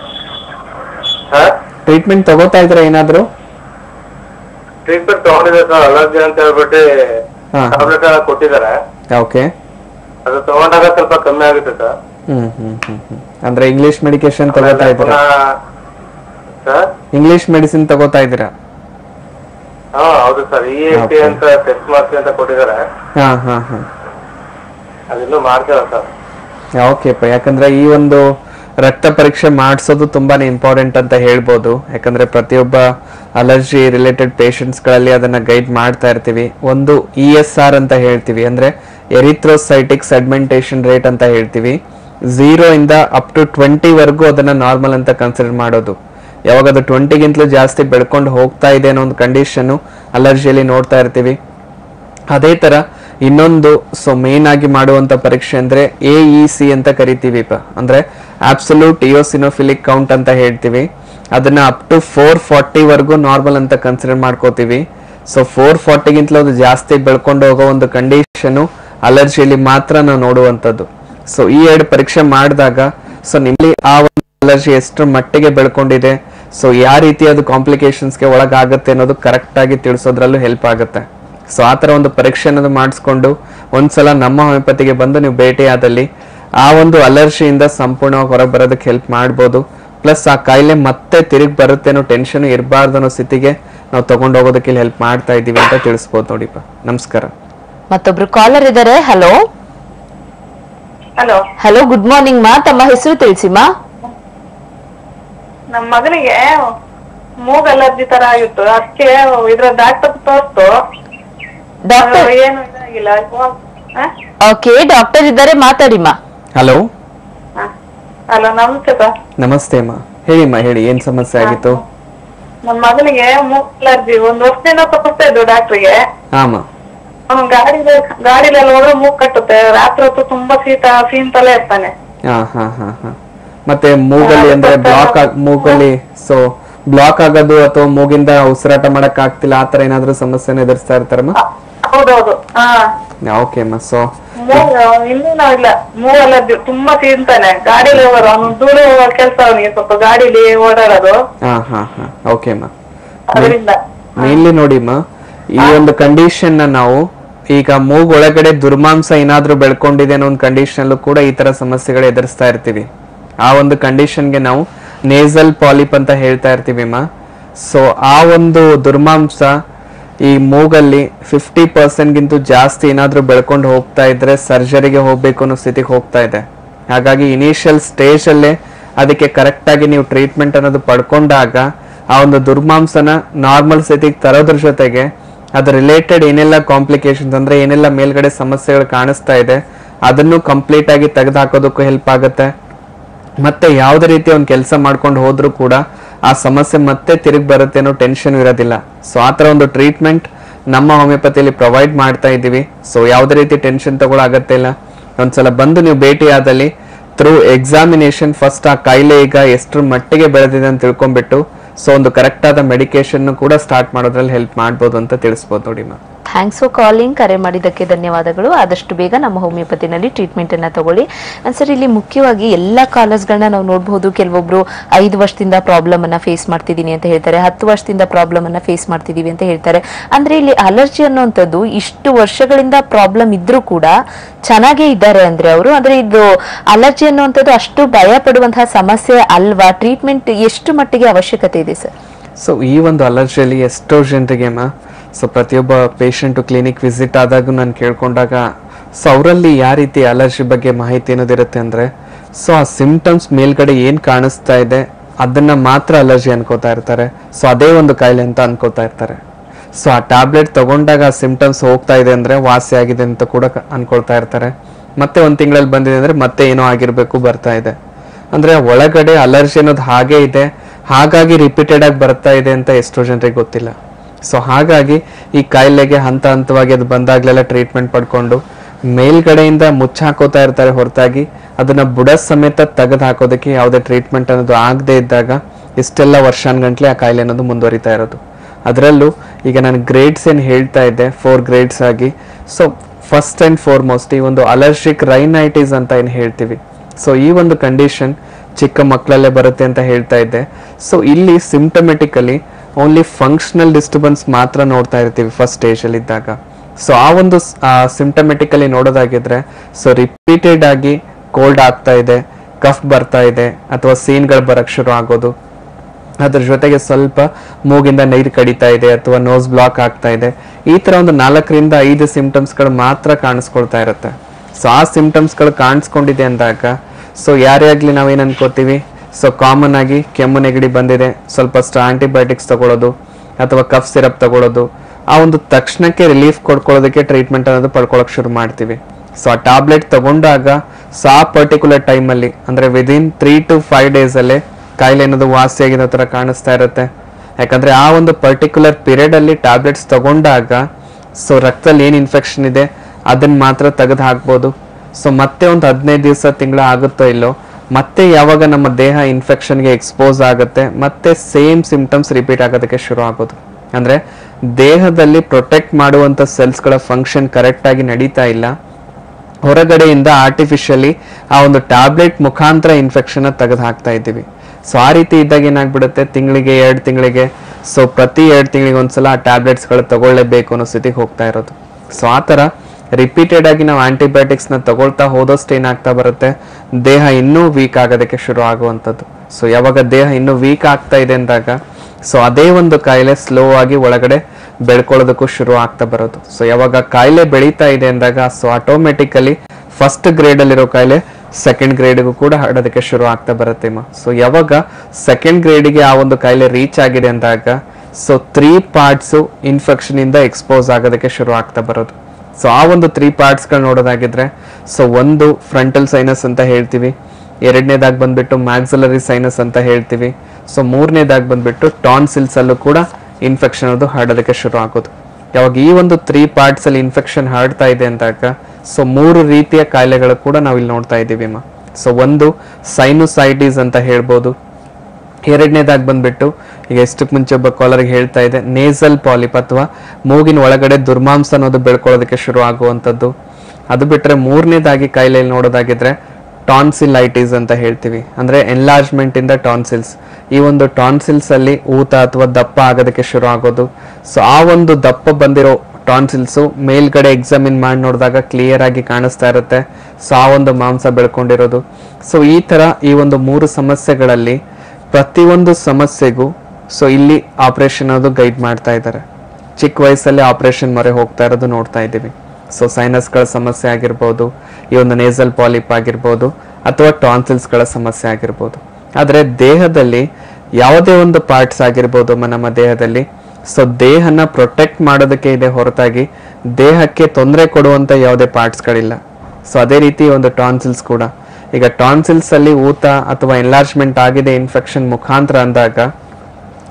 ಸರ್
ಟ್ರೀಟ್ಮೆಂಟ್ ತಗೋತಾ ಇದ್ದೀರಾ ಏನಾದ್ರು
ಟ್ರೀಟ್ಮೆಂಟ್ ತಗೊಂಡಿದೆ ಸರ್ ಅಲರ್ಜಿ ಅಂತ ಹೇಳ್ಬಿಟ್ಟು
ಹಾ.
ಟ್ಯಾಬ್ಲೆಟ್ ಎಲ್ಲ ಕೊಟ್ಟಿದ್ದಾರೆ
ಓಕೆ
ಅದು ತಗೊಂಡಾಗ ಸ್ವಲ್ಪ ಕಮ್ಮಿ ಆಗುತ್ತೆ ಸರ್
ಹ್ಮ್ ಹ್ಮ್ ಹ್ಮ್ ಹ್ಮ್ ಅಂದ್ರೆ ಇಂಗ್ಲಿಷ್ ಮೆಡಿಕೇಶನ್ ತಗೋತಾ ಇದ್ದೀರಾ
ಪುನಃ ಸರ್
ಇಂಗ್ಲಿಷ್ ಮೆಡಿಸಿನ್ ತಗೋತಾ ಇದ್ದೀರಾ
ಹಾ ಹೌದು sir E S T
Okay.
ಅಂತ ಟೆಸ್ಟ್ ಮಾಡ್ಸಿ ಅಂತ ಕೊಟ್ಟಿದ್ದಾರೆ
ಹಾ ಹಾ ಹಾ
ಅದಿನ್ನೂ ಮಾಡ್ತಿಲ್ಲ ಸರ್
ಓಕೆಪ್ಪ ಯಾಕಂದ್ರೆ ಈ ಒಂದು ರಕ್ತ ಪರೀಕ್ಷೆ ಮಾಡಿಸೋದು ತುಂಬಾನೇ ಇಂಪಾರ್ಟೆಂಟ್ ಅಂತ ಹೇಳ್ಬೋದು ಯಾಕಂದ್ರೆ ಪ್ರತಿಯೊಬ್ಬ ಅಲರ್ಜಿ ರಿಲೇಟೆಡ್ ಗಳಲ್ಲಿ ಅದನ್ನ ಗೈಡ್ ಮಾಡ್ತಾ ಇರ್ತೀವಿ ಒಂದು ಇ ಎಸ್ ಆರ್ ಅಂತ ಹೇಳ್ತೀವಿ ಅಂದ್ರೆ ಎರಿಥ್ರೋಸೈಟಿಕ್ ಸೆಡ್ಮೆಂಟೇಷನ್ ರೇಟ್ ಅಂತ ಹೇಳ್ತೀವಿ ಝೀರೋ ಇಂದ ಅಪ್ ಟು ಟ್ವೆಂಟಿ ವರ್ಗೂ ಅದನ್ನ ನಾರ್ಮಲ್ ಅಂತ ಕನ್ಸಿಡರ್ ಮಾಡೋದು ಯಾವಾಗ ಅದು ಟ್ವೆಂಟಿಗಿಂತಲೂ ಜಾಸ್ತಿ ಬೆಳ್ಕೊಂಡು ಹೋಗ್ತಾ ಇದೆ ಅನ್ನೋ ಒಂದು ಕಂಡೀಷನ್ ಅಲರ್ಜಿಯಲ್ಲಿ ನೋಡ್ತಾ ಇರ್ತೀವಿ ಅದೇ ತರ ಇನ್ನೊಂದು ಸೊ ಮೇನ್ ಆಗಿ ಮಾಡುವಂತ ಪರೀಕ್ಷೆ ಅಂದ್ರೆ ಎ ಇ ಸಿ ಅಂತ ಕರಿತೀವಿ ಪ ಅಂದ್ರೆ ಆಬ್ಸಲ್ಯೂಟ್ ಇಯೋಸಿನೋಫಿಲಿಕ್ ಕೌಂಟ್ ಅಂತ ಹೇಳ್ತೀವಿ ಅದನ್ನ ಅಪ್ ಟು ಫೋರ್ ಫಾರ್ಟಿ ವರ್ಗೂ ನಾರ್ಮಲ್ ಅಂತ ಕನ್ಸಿಡರ್ ಮಾಡ್ಕೋತೀವಿ ಸೊ ಫೋರ್ ಫಾರ್ಟಿಗಿಂತಲೂ ಅದು ಜಾಸ್ತಿ ಬೆಳ್ಕೊಂಡು ಹೋಗೋ ಒಂದು ಕಂಡೀಷನ್ ಅಲರ್ಜಿಯಲ್ಲಿ ಮಾತ್ರ ನಾವು ನೋಡುವಂಥದ್ದು ಸೊ ಈ ಎರಡು ಪರೀಕ್ಷೆ ಮಾಡಿದಾಗ ಸೊ ನಿಮ್ಮಲ್ಲಿ ಆ ಒಂದು ಅಲರ್ಜಿ ಎಷ್ಟು ಮಟ್ಟಿಗೆ ಬೆಳ್ಕೊಂಡಿದೆ ಸೊ ಯಾವ ರೀತಿ ಅದು ಕಾಂಪ್ಲಿಕೇಶನ್ಸ್ಗೆ ಒಳಗಾಗುತ್ತೆ ಅನ್ನೋದು ಕರೆಕ್ಟ್ ಆಗಿ ತಿಳಿಸೋದ್ರಲ್ಲೂ ಹೆಲ್ಪ್ ಆಗುತ್ತೆ ಸೊ ಆ ಥರ ಒಂದು ಪರೀಕ್ಷೆ ಅನ್ನೋದು ಮಾಡಿಸ್ಕೊಂಡು ಒಂದ್ಸಲ ನಮ್ಮ ಹೋಮಿಯೋಪತಿಗೆ ಬಂದು ನೀವು ಭೇಟಿಯಾದಲ್ಲಿ ಆ ಒಂದು ಅಲರ್ಜಿಯಿಂದ ಸಂಪೂರ್ಣವಾಗಿ ಹೊರಗೆ ಬರೋದಕ್ಕೆ ಹೆಲ್ಪ್ ಮಾಡ್ಬೋದು ಪ್ಲಸ್ ಆ ಕಾಯಿಲೆ ಮತ್ತೆ ತಿರುಗಿ ಬರುತ್ತೆ ಅನ್ನೋ ಟೆನ್ಷನ್ ಇರಬಾರ್ದು ಅನ್ನೋ ಸ್ಥಿತಿಗೆ ನಾವು ತಗೊಂಡು ಹೋಗೋದಕ್ಕೆ ಇಲ್ಲಿ ಹೆಲ್ಪ್ ಮಾಡ್ತಾ ಇದ್ದೀವಿ ಅಂತ ತಿಳಿಸ್ಬೋದು ನೋಡಿಪ್ಪ ನಮಸ್ಕಾರ
ಮತ್ತೊಬ್ರು ಕಾಲರ್ ಇದ್ದಾರೆ hello
hello
hello good morning ma'am ತಮ್ಮ ಹೆಸರು ತಿಳಿಸಿ ಮಾ
ನಮ್ ಮಗನಿಗೆ ಮೂಗ್ ಅಲರ್ಜಿ ತರ ಆಗಿತ್ತು ಅದಕ್ಕೆ ಇದ್ರ ಡಾಕ್ಟರ್ ತೋರ್ಸ್ತು
ಡಾಕ್ಟರ್
ಏನು ಇದಾಗಿಲ್ಲ ಹ?
ಓಕೆ ಡಾಕ್ಟರ್ ಇದ್ದಾರೆ ಮಾತಾಡಿ ಮಾ
ಹಲೋ
ಹ. ಹಲೋ ನಮಸ್ತೆ ಸರ್
ನಮಸ್ತೆ ಅಮ್ಮ ಹೇಳಿಮ್ಮ ಹೇಳಿ ಏನ್ ಸಮಸ್ಯೆ ಆಗಿತ್ತು
ನಮ್ ಮಗನಿಗೆ ಮೂಗ್ ಅಲರ್ಜಿ ಒಂದ್ ವರ್ಷದಿಂದ ತೋರಿಸ್ತಾ ಇದ್ದು ಡಾಕ್ಟ್ರಿಗೆ
ಹಾಮ್ಮ
ಅವನು ಗಾಡಿ ಗಾಡಿಲೆಲ್ಲ ಹೋದ್ರೆ ಮೂಗ್ ಕಟ್ಟುತ್ತೆ ರಾತ್ರಿ ಹೊತ್ತು ತುಂಬಾ ಶೀತ ಸೀನ್ತಲೇ ಇರ್ತಾನೆ
ಹಾ ಹಾ ಹಾ ಹಾ ಮತ್ತೆ ಮೂಗಲ್ಲಿ ಅಂದ್ರೆ ಬ್ಲಾಕ್ ಮೂಗಲ್ಲಿ ಸೊ ಬ್ಲಾಕ್ ಆಗೋದು ಅಥವಾ ಮೂಗಿಂದ ಉಸಿರಾಟ ಮಾಡಕ್ ಆಗ್ತಿಲ್ಲ ಆತರ ಏನಾದ್ರೂ ಸಮಸ್ಯೆನ ಎದುರಿಸ್ತಾ ಇರ್ತಾರಮ್ಮ
ಹೌದೌದು ಹಾ
ಓಕೆ ಅಮ್ಮ ಸೊ
ಮೂಗ್ ಇನ್ನೇನೋ ಇಲ್ಲ ಮೂಗ್ ಅಲರ್ಜಿ ತುಂಬಾ ಸೀನ್ತಾನೆ ಗಾಡಿಲಿ ಹೋಗೋರು ಅವನು ದೂರ ಹೋಗೋ ಕೆಲ್ಸ ಅವನಿಗೆ ಸ್ವಲ್ಪ ಗಾಡಿಲಿ ಓಡಾಡೋದು
ಹಾ ಹಾ ಹಾ ಓಕೆ ಅಮ್ಮ
ಅದರಿಂದ
ಮೇನ್ಲಿ ನೋಡಿಮ್ಮ ಈ ಒಂದು ಕಂಡೀಷನ್ ನ ನಾವು ಈಗ ಮೂಗ್ ಒಳಗಡೆ ದುರ್ಮಾಂಸ ಏನಾದ್ರೂ ಬೆಳ್ಕೊಂಡಿದೆ ಅನ್ನೋ ಒಂದು ಕಂಡೀಷನ್ ಕೂಡ ಈ ತರ ಸಮಸ್ಯೆಗಳು ಎದುರಿಸ್ತಾ ಇರ್ತೀವಿ ಆ ಒಂದು ಕಂಡೀಷನ್ಗೆ ನಾವು ನೇಸಲ್ ಪಾಲಿಪ್ ಅಂತ ಹೇಳ್ತಾ ಇರ್ತೀವಿ ಅಮ್ಮ ಸೊ ಆ ಒಂದು ದುರ್ಮಾಂಸ ಈ ಮೂಗಲ್ಲಿ ಫಿಫ್ಟಿ ಪರ್ಸೆಂಟ್ಗಿಂತ ಜಾಸ್ತಿ ಏನಾದ್ರೂ ಬೆಳ್ಕೊಂಡು ಹೋಗ್ತಾ ಇದ್ರೆ ಸರ್ಜರಿಗೆ ಹೋಗ್ಬೇಕು ಅನ್ನೋ ಸ್ಥಿತಿಗೆ ಹೋಗ್ತಾ ಇದೆ ಹಾಗಾಗಿ ಇನಿಷಿಯಲ್ ಸ್ಟೇಜ್ ಅಲ್ಲೇ ಅದಕ್ಕೆ ಕರೆಕ್ಟ್ ಆಗಿ ನೀವು ಟ್ರೀಟ್ಮೆಂಟ್ ಅನ್ನೋದು ಪಡ್ಕೊಂಡಾಗ ಆ ಒಂದು ದುರ್ಮಾಂಸನ ನಾರ್ಮಲ್ ಸ್ಥಿತಿಗೆ ತರೋದ್ರ ಜೊತೆಗೆ ಅದು ರಿಲೇಟೆಡ್ ಏನೆಲ್ಲ ಕಾಂಪ್ಲಿಕೇಶನ್ಸ್ ಅಂದ್ರೆ ಏನೆಲ್ಲ ಮೇಲ್ಗಡೆ ಸಮಸ್ಯೆಗಳು ಕಾಣಿಸ್ತಾ ಇದೆ ಅದನ್ನು ಕಂಪ್ಲೀಟ್ ಆಗಿ ತೆಗೆದು ಹಾಕೋದಕ್ಕೂ ಹೆಲ್ಪ್ ಆಗುತ್ತೆ ಮತ್ತೆ ಯಾವುದೇ ರೀತಿ ಒಂದು ಕೆಲಸ ಮಾಡ್ಕೊಂಡು ಹೋದ್ರೂ ಕೂಡ ಆ ಸಮಸ್ಯೆ ಮತ್ತೆ ತಿರುಗಿ ಬರುತ್ತೆ ಅನ್ನೋ ಟೆನ್ಷನ್ ಇರೋದಿಲ್ಲ ಸೊ ಆ ಥರ ಒಂದು ಟ್ರೀಟ್ಮೆಂಟ್ ನಮ್ಮ ಹೋಮಿಯೋಪತಿಯಲ್ಲಿ ಪ್ರೊವೈಡ್ ಮಾಡ್ತಾ ಇದ್ದೀವಿ ಸೊ ಯಾವುದೇ ರೀತಿ ಟೆನ್ಷನ್ ತಗೊಳ್ಳೋ ಅಗತ್ಯ ಇಲ್ಲ ಒಂದ್ಸಲ ಬಂದು ನೀವು ಭೇಟಿ ಆದಲ್ಲಿ ಥ್ರೂ ಎಕ್ಸಾಮಿನೇಷನ್ ಫಸ್ಟ್ ಆ ಕಾಯಿಲೆ ಈಗ ಎಷ್ಟರ ಮಟ್ಟಿಗೆ ಬೆಳೆದಿದೆ ಅಂತ ತಿಳ್ಕೊಂಡ್ಬಿಟ್ಟು ಸೊ ಒಂದು ಕರೆಕ್ಟ್ ಆದ ಮೆಡಿಕೇಶನ್ ಕೂಡ ಸ್ಟಾರ್ಟ್ ಮಾಡೋದ್ರಲ್ಲಿ ಹೆಲ್ಪ್ ಮಾಡ್ಬೋದು ಅಂತ ತಿಳಿಸ್ಬೋದು ನೋಡಿ ಮ್ಯಾಮ್
ಥ್ಯಾಂಕ್ಸ್ ಫಾರ್ ಕಾಲಿಂಗ್ ಕರೆ ಮಾಡಿದ್ದಕ್ಕೆ ಧನ್ಯವಾದಗಳು ಆದಷ್ಟು ಬೇಗ ನಮ್ಮ ಹೋಮಿಯೋಪತಿನಲ್ಲಿ ಟ್ರೀಟ್ಮೆಂಟ್ ಅನ್ನ ತಗೊಳ್ಳಿ ಸರ್ ಇಲ್ಲಿ ಮುಖ್ಯವಾಗಿ ಎಲ್ಲ ಕಾಲರ್ಸ್ಗಳನ್ನ ನಾವು ನೋಡಬಹುದು ಕೆಲವೊಬ್ರು ಐದು ವರ್ಷದಿಂದ ಪ್ರಾಬ್ಲಮ್ ಅನ್ನ ಫೇಸ್ ಮಾಡ್ತಿದ್ದೀನಿ ಅಂತ ಹೇಳ್ತಾರೆ ಹತ್ತು ವರ್ಷದಿಂದ ಪ್ರಾಬ್ಲಮ್ ಅನ್ನ ಫೇಸ್ ಮಾಡ್ತಿದೀವಿ ಅಂತ ಹೇಳ್ತಾರೆ ಅಂದ್ರೆ ಇಲ್ಲಿ ಅಲರ್ಜಿ ಅನ್ನುವಂಥದ್ದು ಇಷ್ಟು ವರ್ಷಗಳಿಂದ ಪ್ರಾಬ್ಲಮ್ ಇದ್ರೂ ಕೂಡ ಚೆನ್ನಾಗೇ ಇದ್ದಾರೆ ಅಂದ್ರೆ ಅವರು ಅಂದ್ರೆ ಇದು ಅಲರ್ಜಿ ಅನ್ನುವಂಥದ್ದು ಅಷ್ಟು ಭಯ ಪಡುವಂತಹ ಸಮಸ್ಯೆ ಅಲ್ವಾ ಟ್ರೀಟ್ಮೆಂಟ್ ಎಷ್ಟು ಮಟ್ಟಿಗೆ ಅವಶ್ಯಕತೆ ಇದೆ ಸರ್
ಸೊ ಈ ಒಂದು ಅಲರ್ಜಿಯಲ್ಲಿ ಎಷ್ಟೋ ಜನರಿಗೆ ಮಾ ಸೊ ಪ್ರತಿಯೊಬ್ಬ ಪೇಷಂಟು ಕ್ಲಿನಿಕ್ ವಿಸಿಟ್ ಆದಾಗ ನಾನು ಕೇಳ್ಕೊಂಡಾಗ ಸೊ ಅವರಲ್ಲಿ ಯಾವ ರೀತಿ ಅಲರ್ಜಿ ಬಗ್ಗೆ ಮಾಹಿತಿ ಅನ್ನೋದಿರುತ್ತೆ ಅಂದರೆ ಸೊ ಆ ಸಿಂಪ್ಟಮ್ಸ್ ಮೇಲ್ಗಡೆ ಏನು ಕಾಣಿಸ್ತಾ ಇದೆ ಅದನ್ನ ಮಾತ್ರ ಅಲರ್ಜಿ ಅನ್ಕೋತಾ ಇರ್ತಾರೆ ಸೊ ಅದೇ ಒಂದು ಕಾಯಿಲೆ ಅಂತ ಅನ್ಕೋತಾ ಇರ್ತಾರೆ ಸೊ ಆ ಟ್ಯಾಬ್ಲೆಟ್ ತಗೊಂಡಾಗ ಆ ಸಿಂಪ್ಟಮ್ಸ್ ಹೋಗ್ತಾ ಇದೆ ಅಂದರೆ ವಾಸಿ ಆಗಿದೆ ಅಂತ ಕೂಡ ಕ- ಅನ್ಕೊಳ್ತಾ ಇರ್ತಾರೆ ಮತ್ತೆ ಒಂದು ತಿಂಗಳಲ್ಲಿ ಬಂದಿದೆ ಅಂದರೆ ಮತ್ತೆ ಏನೋ ಆಗಿರಬೇಕು ಬರ್ತಾ ಇದೆ ಅಂದ್ರೆ ಒಳಗಡೆ ಅಲರ್ಜಿ ಅನ್ನೋದು ಹಾಗೆ ಇದೆ ಹಾಗಾಗಿ ರಿಪೀಟೆಡ್ ಆಗಿ ಬರ್ತಾ ಇದೆ ಅಂತ ಎಷ್ಟೋ ಜನರಿಗೆ ಗೊತ್ತಿಲ್ಲ ಸೊ ಹಾಗಾಗಿ ಈ ಕಾಯಿಲೆಗೆ ಹಂತ ಹಂತವಾಗಿ ಅದು ಬಂದಾಗ್ಲೆಲ್ಲ ಟ್ರೀಟ್ಮೆಂಟ್ ಪಡ್ಕೊಂಡು ಮೇಲ್ಗಡೆಯಿಂದ ಮುಚ್ಚಾಕೋತಾ ಇರ್ತಾರೆ ಹೊರತಾಗಿ ಅದನ್ನ ಬುಡ ಸಮೇತ ತೆಗೆದು ಹಾಕೋದಕ್ಕೆ ಯಾವುದೇ ಟ್ರೀಟ್ಮೆಂಟ್ ಅನ್ನೋದು ಆಗದೆ ಇದ್ದಾಗ ಇಷ್ಟೆಲ್ಲ ವರ್ಷಾನ್ಗಂಟ್ಲೆ ಆ ಕಾಯಿಲೆ ಅನ್ನೋದು ಮುಂದುವರಿತಾ ಇರೋದು ಅದರಲ್ಲೂ ಈಗ ನಾನು ಗ್ರೇಡ್ಸ್ ಏನು ಹೇಳ್ತಾ ಇದ್ದೆ ಫೋರ್ ಗ್ರೇಡ್ಸ್ ಆಗಿ ಸೊ ಫಸ್ಟ್ ಆ್ಯಂಡ್ ಫಾರ್ಮೋಸ್ಟ್ ಈ ಒಂದು ಅಲರ್ಜಿಕ್ ರೈನೈಟಿಸ್ ಅಂತ ಏನು ಹೇಳ್ತೀವಿ ಸೊ ಈ ಒಂದು ಕಂಡೀಷನ್ ಚಿಕ್ಕ ಮಕ್ಕಳಲ್ಲೇ ಬರುತ್ತೆ ಅಂತ ಹೇಳ್ತಾ ಇದ್ದೆ ಸೊ ಇಲ್ಲಿ ಸಿಂಟಮೆಟಿಕಲಿ ಓನ್ಲಿ ಫಂಕ್ಷನಲ್ ಡಿಸ್ಟರ್ಬೆನ್ಸ್ ಮಾತ್ರ ನೋಡ್ತಾ ಇರ್ತೀವಿ ಫಸ್ಟ್ ಸ್ಟೇಜಲ್ಲಿ ಇದ್ದಾಗ ಸೊ ಆ ಒಂದು ಸಿಂಟಮೆಟಿಕಲಿ ನೋಡೋದಾಗಿದ್ರೆ ಸೊ ರಿಪೀಟೆಡ್ ಆಗಿ ಕೋಲ್ಡ್ ಆಗ್ತಾ ಇದೆ ಕಫ್ ಬರ್ತಾ ಇದೆ ಅಥವಾ ಸೀನ್ಗಳು ಬರಕ್ ಶುರು ಆಗೋದು ಅದ್ರ ಜೊತೆಗೆ ಸ್ವಲ್ಪ ಮೂಗಿಂದ ನೀರು ಕಡಿತಾ ಇದೆ ಅಥವಾ ನೋಸ್ ಬ್ಲಾಕ್ ಆಗ್ತಾ ಇದೆ ಈ ತರ ಒಂದು ನಾಲ್ಕರಿಂದ ಐದು ಸಿಂಪ್ಟಮ್ಸ್ಗಳು ಮಾತ್ರ ಕಾಣಿಸ್ಕೊಳ್ತಾ ಇರುತ್ತೆ ಸೊ ಆ ಸಿಂಪ್ಟಮ್ಸ್ಗಳು ಕಾಣಿಸ್ಕೊಂಡಿದೆ ಅಂದಾಗ ಸೊ ಯಾರೇ ಆಗ್ಲಿ ನಾವೇನ್ ಅನ್ಕೋತೀವಿ ಸೊ ಕಾಮನ್ ಆಗಿ ಕೆಮ್ಮು ನೆಗಡಿ ಬಂದಿದೆ ಸ್ವಲ್ಪ ಆಂಟಿಬಯೋಟಿಕ್ಸ್ ತಗೊಳ್ಳೋದು ಅಥವಾ ಕಫ್ ಸಿರಪ್ ತಗೊಳ್ಳೋದು ಆ ಒಂದು ತಕ್ಷಣಕ್ಕೆ ರಿಲೀಫ್ ಕೊಡ್ಕೊಳ್ಳೋದಕ್ಕೆ ಟ್ರೀಟ್ಮೆಂಟ್ ಅನ್ನೋದು ಪಡ್ಕೊಳಕ್ ಶುರು ಮಾಡ್ತೀವಿ ಸೊ ಆ ಟ್ಯಾಬ್ಲೆಟ್ ತಗೊಂಡಾಗ ಸೊ ಆ ಪರ್ಟಿಕ್ಯುಲರ್ ಟೈಮಲ್ಲಿ ಅಂದ್ರೆ within three to five days ಅಲ್ಲೇ ಕಾಯಿಲೆ ಅನ್ನೋದು ವಾಸಿಯಾಗಿರೋ ತರ ಕಾಣಿಸ್ತಾ ಇರುತ್ತೆ ಯಾಕಂದ್ರೆ ಆ ಒಂದು ಪರ್ಟಿಕ್ಯುಲರ್ ಪೀರಿಯಡ್ ಅಲ್ಲಿ ಟ್ಯಾಬ್ಲೆಟ್ಸ್ ತಗೊಂಡಾಗ ಸೊ ರಕ್ತದಲ್ಲಿ ಏನ್ ಇನ್ಫೆಕ್ಷನ್ ಇದೆ ಅದನ್ನ ಮಾತ್ರ ತೆಗೆದು ಹಾಕ್ಬೋದು ಸೊ ಮತ್ತೆ ಒಂದು ಹದಿನೈದು ದಿವಸ ತಿಂಗಳ ಆಗುತ್ತೋ ಇಲ್ಲೋ ಮತ್ತೆ ಯಾವಾಗ ನಮ್ಮ ದೇಹ ಇನ್ಫೆಕ್ಷನ್ಗೆ ಎಕ್ಸ್ಪೋಸ್ ಆಗುತ್ತೆ ಮತ್ತೆ ಸೇಮ್ ಸಿಂಪ್ಟಮ್ಸ್ ರಿಪೀಟ್ ಆಗೋದಕ್ಕೆ ಶುರು ಆಗೋದು ಅಂದ್ರೆ ದೇಹದಲ್ಲಿ ಪ್ರೊಟೆಕ್ಟ್ ಮಾಡುವಂತ ಸೆಲ್ಸ್ಗಳ ಫಂಕ್ಷನ್ ಕರೆಕ್ಟ್ ಆಗಿ ನಡೀತಾ ಇಲ್ಲ ಹೊರಗಡೆಯಿಂದ ಆರ್ಟಿಫಿಷಿಯಲಿ ಆ ಒಂದು ಟ್ಯಾಬ್ಲೆಟ್ ಮುಖಾಂತರ ಇನ್ಫೆಕ್ಷನ್ ತೆಗೆದು ಹಾಕ್ತಾ ಇದ್ದೀವಿ ಸೊ ಆ ರೀತಿ ಇದ್ದಾಗ ಏನಾಗ್ಬಿಡುತ್ತೆ ತಿಂಗಳಿಗೆ ಎರಡು ತಿಂಗಳಿಗೆ ಸೊ ಪ್ರತಿ ಎರಡು ತಿಂಗಳಿಗೆ ಒಂದ್ಸಲ ಆ ಟ್ಯಾಬ್ಲೆಟ್ಸ್ಗಳು ತಗೊಳ್ಳೇಬೇಕು ಅನ್ನೋ ಸ್ಥಿತಿಗೆ ಹೋಗ್ತಾ ಇರೋದು ಸೊ ಆ ಥರ ರಿಪೀಟೆಡ್ ಆಗಿ ನಾವು antibiotics ನ ತಗೊಳ್ತಾ ಹೋದಷ್ಟು ಏನಾಗ್ತಾ ಬರುತ್ತೆ ದೇಹ ಇನ್ನೂ ವೀಕ್ ಆಗೋದಕ್ಕೆ ಶುರು ಆಗುವಂಥದ್ದು ಸೊ ಯಾವಾಗ ದೇಹ ಇನ್ನೂ ವೀಕ್ ಆಗ್ತಾ ಇದೆ ಅಂದಾಗ ಸೊ ಅದೇ ಒಂದು ಕಾಯಿಲೆ ಸ್ಲೋ ಆಗಿ ಒಳಗಡೆ ಬೆಳ್ಕೊಳ್ಳೋದಕ್ಕೂ ಶುರು ಆಗ್ತಾ ಬರೋದು ಸೊ ಯಾವಾಗ ಕಾಯಿಲೆ ಬೆಳೀತಾ ಇದೆ ಅಂದಾಗ ಸೊ ಆಟೋಮೆಟಿಕಲಿ ಫಸ್ಟ್ ಗ್ರೇಡ್ ಅಲ್ಲಿರೋ ಕಾಯಿಲೆ ಸೆಕೆಂಡ್ ಗ್ರೇಡ್ಗೂ ಕೂಡ ಹರಡೋದಕ್ಕೆ ಶುರು ಆಗ್ತಾ ಬರುತ್ತೆ ಮಾ ಸೊ ಯಾವಾಗ ಸೆಕೆಂಡ್ ಗ್ರೇಡ್ಗೆ ಆ ಒಂದು ಕಾಯಿಲೆ ರೀಚ್ ಆಗಿದೆ ಅಂದಾಗ ಸೊ ತ್ರೀ ಪಾರ್ಟ್ಸು ಇನ್ಫೆಕ್ಷನ್ ಇಂದ ಎಕ್ಸ್ಪೋಸ್ ಆಗೋದಕ್ಕೆ ಶುರು ಆಗ್ತಾ ಬರೋದು ಸೊ ಆ ಒಂದು ತ್ರೀ ಪಾರ್ಟ್ಸ್ಗಳು ನೋಡೋದಾಗಿದ್ರೆ ಸೊ ಒಂದು ಫ್ರಂಟಲ್ ಸೈನಸ್ ಅಂತ ಹೇಳ್ತೀವಿ ಎರಡನೇದಾಗಿ ಬಂದ್ಬಿಟ್ಟು ಮ್ಯಾಕ್ಸಲರಿ ಸೈನಸ್ ಅಂತ ಹೇಳ್ತೀವಿ ಸೊ ಮೂರನೇದಾಗಿ ಬಂದ್ಬಿಟ್ಟು ಟಾನ್ಸಿಲ್ಸ್ ಅಲ್ಲೂ ಕೂಡ ಇನ್ಫೆಕ್ಷನ್ ಅದು ಹರಡೋದಕ್ಕೆ ಶುರು ಆಗೋದು ಯಾವಾಗ ಈ ಒಂದು ತ್ರೀ ಪಾರ್ಟ್ಸ್ ಅಲ್ಲಿ ಇನ್ಫೆಕ್ಷನ್ ಹರಡ್ತಾ ಇದೆ ಅಂದಾಗ ಸೊ ಮೂರು ರೀತಿಯ ಕಾಯಿಲೆಗಳು ಕೂಡ ನಾವು ಇಲ್ಲಿ ನೋಡ್ತಾ ಇದ್ದೀವಿ ಮಾ ಸೊ ಒಂದು ಸೈನುಸೈಟಿಸ್ ಅಂತ ಹೇಳ್ಬೋದು ಎರಡನೇದಾಗಿ ಬಂದ್ಬಿಟ್ಟು ಈಗ ಎಷ್ಟಕ್ಕೆ ಮುಂಚೆ ಒಬ್ಬ ಕಾಲರ್ಗೆ ಹೇಳ್ತಾ ಇದೆ ನೇಸಲ್ ಪಾಲಿಪ್ ಅಥವಾ ಮೂಗಿನ ಒಳಗಡೆ ದುರ್ಮಾಂಸ ಅನ್ನೋದು ಬೆಳ್ಕೊಳ್ಳೋದಕ್ಕೆ ಶುರು ಆಗುವಂಥದ್ದು ಅದು ಬಿಟ್ರೆ ಮೂರನೇದಾಗಿ ಕಾಯಿಲೆಯಲ್ಲಿ ನೋಡೋದಾಗಿದ್ರೆ ಟಾನ್ಸಿಲೈಟಿಸ್ ಅಂತ ಹೇಳ್ತೀವಿ ಅಂದ್ರೆ ಎನ್ಲಾರ್ಜ್ಮೆಂಟ್ ಇಂದ ಟಾನ್ಸಿಲ್ಸ್ ಈ ಒಂದು ಟಾನ್ಸಿಲ್ಸ್ ಅಲ್ಲಿ ಊತ ಅಥವಾ ದಪ್ಪ ಆಗೋದಕ್ಕೆ ಶುರು ಆಗೋದು ಸೊ ಆ ಒಂದು ದಪ್ಪ ಬಂದಿರೋ ಟಾನ್ಸಿಲ್ಸು ಮೇಲ್ಗಡೆ ಎಕ್ಸಾಮಿನ್ ಮಾಡಿ ನೋಡಿದಾಗ ಕ್ಲಿಯರ್ ಆಗಿ ಕಾಣಿಸ್ತಾ ಇರುತ್ತೆ ಸೊ ಆ ಒಂದು ಮಾಂಸ ಬೆಳ್ಕೊಂಡಿರೋದು ಸೊ ಈ ತರ ಈ ಒಂದು ಮೂರು ಸಮಸ್ಯೆಗಳಲ್ಲಿ ಪ್ರತಿಯೊಂದು ಸಮಸ್ಯೆಗೂ ಸೊ ಇಲ್ಲಿ ಆಪರೇಷನ್ ಅದು ಗೈಡ್ ಮಾಡ್ತಾ ಇದ್ದಾರೆ ಚಿಕ್ಕ ವಯಸ್ಸಲ್ಲಿ ಆಪರೇಷನ್ ಮೊರೆ ಹೋಗ್ತಾ ಇರೋದು ನೋಡ್ತಾ ಇದ್ದೀವಿ ಸೊ ಸೈನಸ್ಗಳ ಸಮಸ್ಯೆ ಆಗಿರ್ಬೋದು ಈ ಒಂದು ನೇಸಲ್ ಪಾಲಿಪ್ ಆಗಿರ್ಬೋದು ಅಥವಾ ಟಾನ್ಸಿಲ್ಸ್ಗಳ ಸಮಸ್ಯೆ ಆಗಿರ್ಬೋದು ಆದರೆ ದೇಹದಲ್ಲಿ ಯಾವುದೇ ಒಂದು ಪಾರ್ಟ್ಸ್ ಆಗಿರ್ಬೋದು ಮ- ನಮ್ಮ ದೇಹದಲ್ಲಿ ಸೊ ದೇಹನ ಪ್ರೊಟೆಕ್ಟ್ ಮಾಡೋದಕ್ಕೆ ಇದೆ ಹೊರತಾಗಿ ದೇಹಕ್ಕೆ ತೊಂದರೆ ಕೊಡುವಂತ ಯಾವುದೇ ಪಾರ್ಟ್ಸ್ಗಳಿಲ್ಲ ಸೊ ಅದೇ ರೀತಿ ಒಂದು ಟಾನ್ಸಿಲ್ಸ್ ಕೂಡ ಈಗ ಟಾನ್ಸಿಲ್ಸ್ ಅಲ್ಲಿ ಊತ ಅಥವಾ ಎನ್ಲಾರ್ಜ್ಮೆಂಟ್ ಆಗಿದೆ ಇನ್ಫೆಕ್ಷನ್ ಮುಖಾಂತರ ಅಂದಾಗ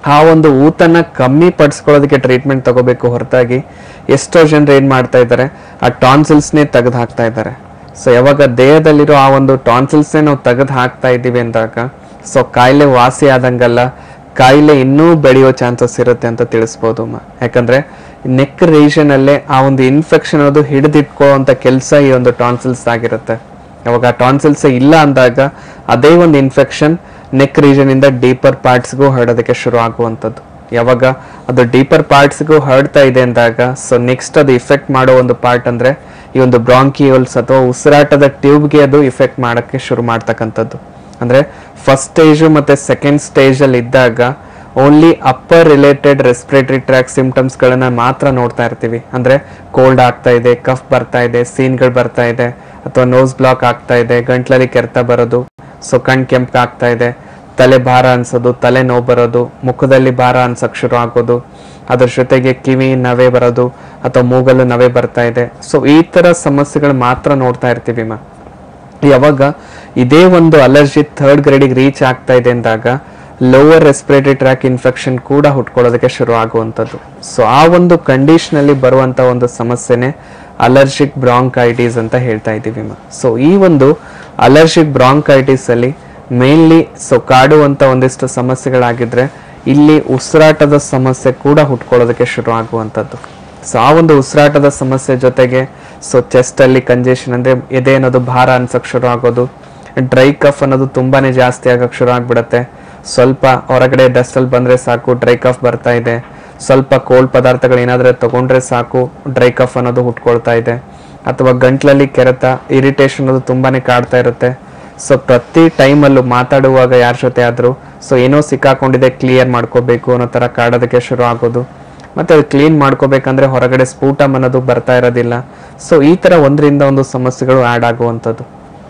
ಆ ಒಂದು ಊತನ ಕಮ್ಮಿ ಪಡಿಸ್ಕೊಳ್ಳೋದಕ್ಕೆ ಟ್ರೀಟ್ಮೆಂಟ್ ತಗೋಬೇಕು ಹೊರತಾಗಿ ಎಷ್ಟೋ ಜನರು ಏನ್ ಮಾಡ್ತಾ ಇದ್ದಾರೆ ಆ ಟಾನ್ಸಿಲ್ಸ್ನೇ ತೆಗೆದು ಹಾಕ್ತಾ ಇದ್ದಾರೆ ಸೊ ಯಾವಾಗ ದೇಹದಲ್ಲಿರೋ ಆ ಒಂದು ಟಾನ್ಸಿಲ್ಸ್ನೇ ನಾವು ತೆಗೆದು ಹಾಕ್ತಾ ಇದ್ದೀವಿ ಅಂದಾಗ ಸೊ ಕಾಯಿಲೆ ವಾಸಿ ಆದಂಗಲ್ಲ ಕಾಯಿಲೆ ಇನ್ನೂ ಬೆಳೆಯೋ ಚಾನ್ಸಸ್ ಇರುತ್ತೆ ಅಂತ ತಿಳಿಸ್ಬೋದು ಅಮ್ಮ ಯಾಕಂದ್ರೆ ನೆಕ್ ರೀಜನ್ ಅಲ್ಲೇ ಆ ಒಂದು ಇನ್ಫೆಕ್ಷನ್ ಅನ್ನೋದು ಹಿಡಿದಿಟ್ಕೊಳ್ಳುವಂತ ಕೆಲಸ ಈ ಒಂದು ಟಾನ್ಸಿಲ್ಸ್ ಆಗಿರುತ್ತೆ ಯಾವಾಗ ಟಾನ್ಸಿಲ್ಸ್ ಇಲ್ಲ ಅಂದಾಗ ಅದೇ ಒಂದು ಇನ್ಫೆಕ್ಷನ್ ನೆಕ್ ರೀಜನ್ ಇಂದ ಡೀಪರ್ ಪಾರ್ಟ್ಸ್ಗೂ ಹರಡೋದಕ್ಕೆ ಶುರು ಆಗುವಂಥದ್ದು ಯಾವಾಗ ಅದು ಡೀಪರ್ ಪಾರ್ಟ್ಸ್ಗೂ ಹರಡ್ತಾ ಇದೆ ಅಂದಾಗ ಸೊ ನೆಕ್ಸ್ಟ್ ಅದು ಇಫೆಕ್ಟ್ ಮಾಡೋ ಒಂದು ಪಾರ್ಟ್ ಅಂದ್ರೆ ಈ ಒಂದು ಬ್ರಾಂಕಿಯೋಲ್ಸ್ ಅಥವಾ ಉಸಿರಾಟದ ಟ್ಯೂಬ್ಗೆ ಅದು ಇಫೆಕ್ಟ್ ಮಾಡಕ್ಕೆ ಶುರು ಮಾಡ್ತಕ್ಕಂಥದ್ದು ಅಂದ್ರೆ ಫಸ್ಟ್ ಸ್ಟೇಜ್ ಮತ್ತೆ ಸೆಕೆಂಡ್ ಸ್ಟೇಜ್ ಅಲ್ಲಿ ಇದ್ದಾಗ only upper related respiratory tract symptoms ಗಳನ್ನ ಮಾತ್ರ ನೋಡ್ತಾ ಇರ್ತೀವಿ ಅಂದ್ರೆ ಕೋಲ್ಡ್ ಆಗ್ತಾ ಇದೆ ಕಫ್ ಬರ್ತಾ ಇದೆ ಸೀನ್ಗಳು ಬರ್ತಾ ಇದೆ ಅಥವಾ ನೋಸ್ ಬ್ಲಾಕ್ ಆಗ್ತಾ ಇದೆ ಗಂಟ್ಲಲ್ಲಿ ಕೆರೆತ ಬರೋದು ಸೊ ಕಣ್ ಕೆಂಪು ಆಗ್ತಾ ಇದೆ ತಲೆ ಭಾರ ಅನ್ಸೋದು ತಲೆ ನೋವು ಬರೋದು ಮುಖದಲ್ಲಿ ಭಾರ ಅನ್ಸಕ್ ಶುರು ಆಗೋದು ಅದ್ರ ಜೊತೆಗೆ ಕಿವಿ ನವೆ ಬರೋದು ಅಥವಾ ಮೂಗಲು ನವೆ ಬರ್ತಾ ಇದೆ ಸೊ ಈ ತರ ಸಮಸ್ಯೆಗಳು ಮಾತ್ರ ನೋಡ್ತಾ ಇರ್ತೀವಿ ಮಾ ಯಾವಾಗ ಇದೇ ಒಂದು ಅಲರ್ಜಿ ಥರ್ಡ್ ಗ್ರೇಡಿಗೆ ರೀಚ್ ಆಗ್ತಾ ಇದೆ ಅಂದಾಗ ಲೋವರ್ ರೆಸ್ಪಿರೇಟರಿ ಟ್ರ್ಯಾಕ್ ಇನ್ಫೆಕ್ಷನ್ ಕೂಡ ಹುಟ್ಕೊಳ್ಳೋದಕ್ಕೆ ಶುರು ಆಗುವಂಥದ್ದು ಸೊ ಆ ಒಂದು ಕಂಡೀಷನ್ ಅಲ್ಲಿ ಬರುವಂತ ಒಂದು ಸಮಸ್ಯೆನೆ ಅಲರ್ಜಿಕ್ ಬ್ರಾಂಕೈಟಿಸ್ ಅಂತ ಹೇಳ್ತಾ ಇದ್ದೀವಿ ಸೊ ಈ ಒಂದು ಅಲರ್ಜಿಕ್ ಬ್ರಾಂಕೈಟಿಸ್ ಅಲ್ಲಿ ಮೇನ್ಲಿ ಸೊ ಕಾಡುವಂತ ಒಂದಿಷ್ಟು ಸಮಸ್ಯೆಗಳಾಗಿದ್ರೆ ಇಲ್ಲಿ ಉಸಿರಾಟದ ಸಮಸ್ಯೆ ಕೂಡ ಹುಟ್ಕೊಳ್ಳೋದಕ್ಕೆ ಶುರು ಆಗುವಂಥದ್ದು ಸೊ ಆ ಒಂದು ಉಸಿರಾಟದ ಸಮಸ್ಯೆ ಜೊತೆಗೆ ಸೊ ಚೆಸ್ಟ್ ಅಲ್ಲಿ ಕಂಜೆಷನ್ ಅಂದ್ರೆ ಎದೆ ಅನ್ನೋದು ಭಾರ ಅನ್ಸಕ್ ಶುರು ಆಗೋದು ಡ್ರೈ ಕಫ್ ಅನ್ನೋದು ತುಂಬಾನೇ ಜಾಸ್ತಿ ಆಗಕ್ ಶುರು ಆಗ್ಬಿಡತ್ತೆ ಸ್ವಲ್ಪ ಹೊರಗಡೆ ಡಸ್ಟ್ ಅಲ್ಲಿ ಬಂದ್ರೆ ಸಾಕು ಡ್ರೈ ಕಫ್ ಬರ್ತಾ ಇದೆ ಸ್ವಲ್ಪ ಕೋಲ್ಡ್ ಪದಾರ್ಥಗಳು ಏನಾದ್ರೆ ತಗೊಂಡ್ರೆ ಸಾಕು ಡ್ರೈ ಕಫ್ ಅನ್ನೋದು ಹುಟ್ಕೊಳ್ತಾ ಇದೆ ಅಥವಾ ಗಂಟ್ಲಲ್ಲಿ ಕೆರೆತ ಇರಿಟೇಷನ್ ಅನ್ನೋದು ತುಂಬಾನೇ ಕಾಡ್ತಾ ಇರುತ್ತೆ ಸೊ ಪ್ರತಿ ಟೈಮಲ್ಲೂ ಮಾತಾಡುವಾಗ ಯಾರ ಜೊತೆ ಆದ್ರೂ ಸೊ ಏನೋ ಸಿಕ್ಕಾಕೊಂಡಿದೆ ಕ್ಲಿಯರ್ ಮಾಡ್ಕೋಬೇಕು ಅನ್ನೋ ತರ ಕಾಡೋದಕ್ಕೆ ಶುರು ಆಗೋದು ಮತ್ತೆ ಅದು ಕ್ಲೀನ್ ಮಾಡ್ಕೋಬೇಕಂದ್ರೆ ಹೊರಗಡೆ ಸ್ಫೂಟಮ್ ಅನ್ನೋದು ಬರ್ತಾ ಇರೋದಿಲ್ಲ ಸೊ ಈ ತರ ಒಂದರಿಂದ ಒಂದು ಸಮಸ್ಯೆಗಳು ಆಡ್ ಆಗುವಂಥದ್ದು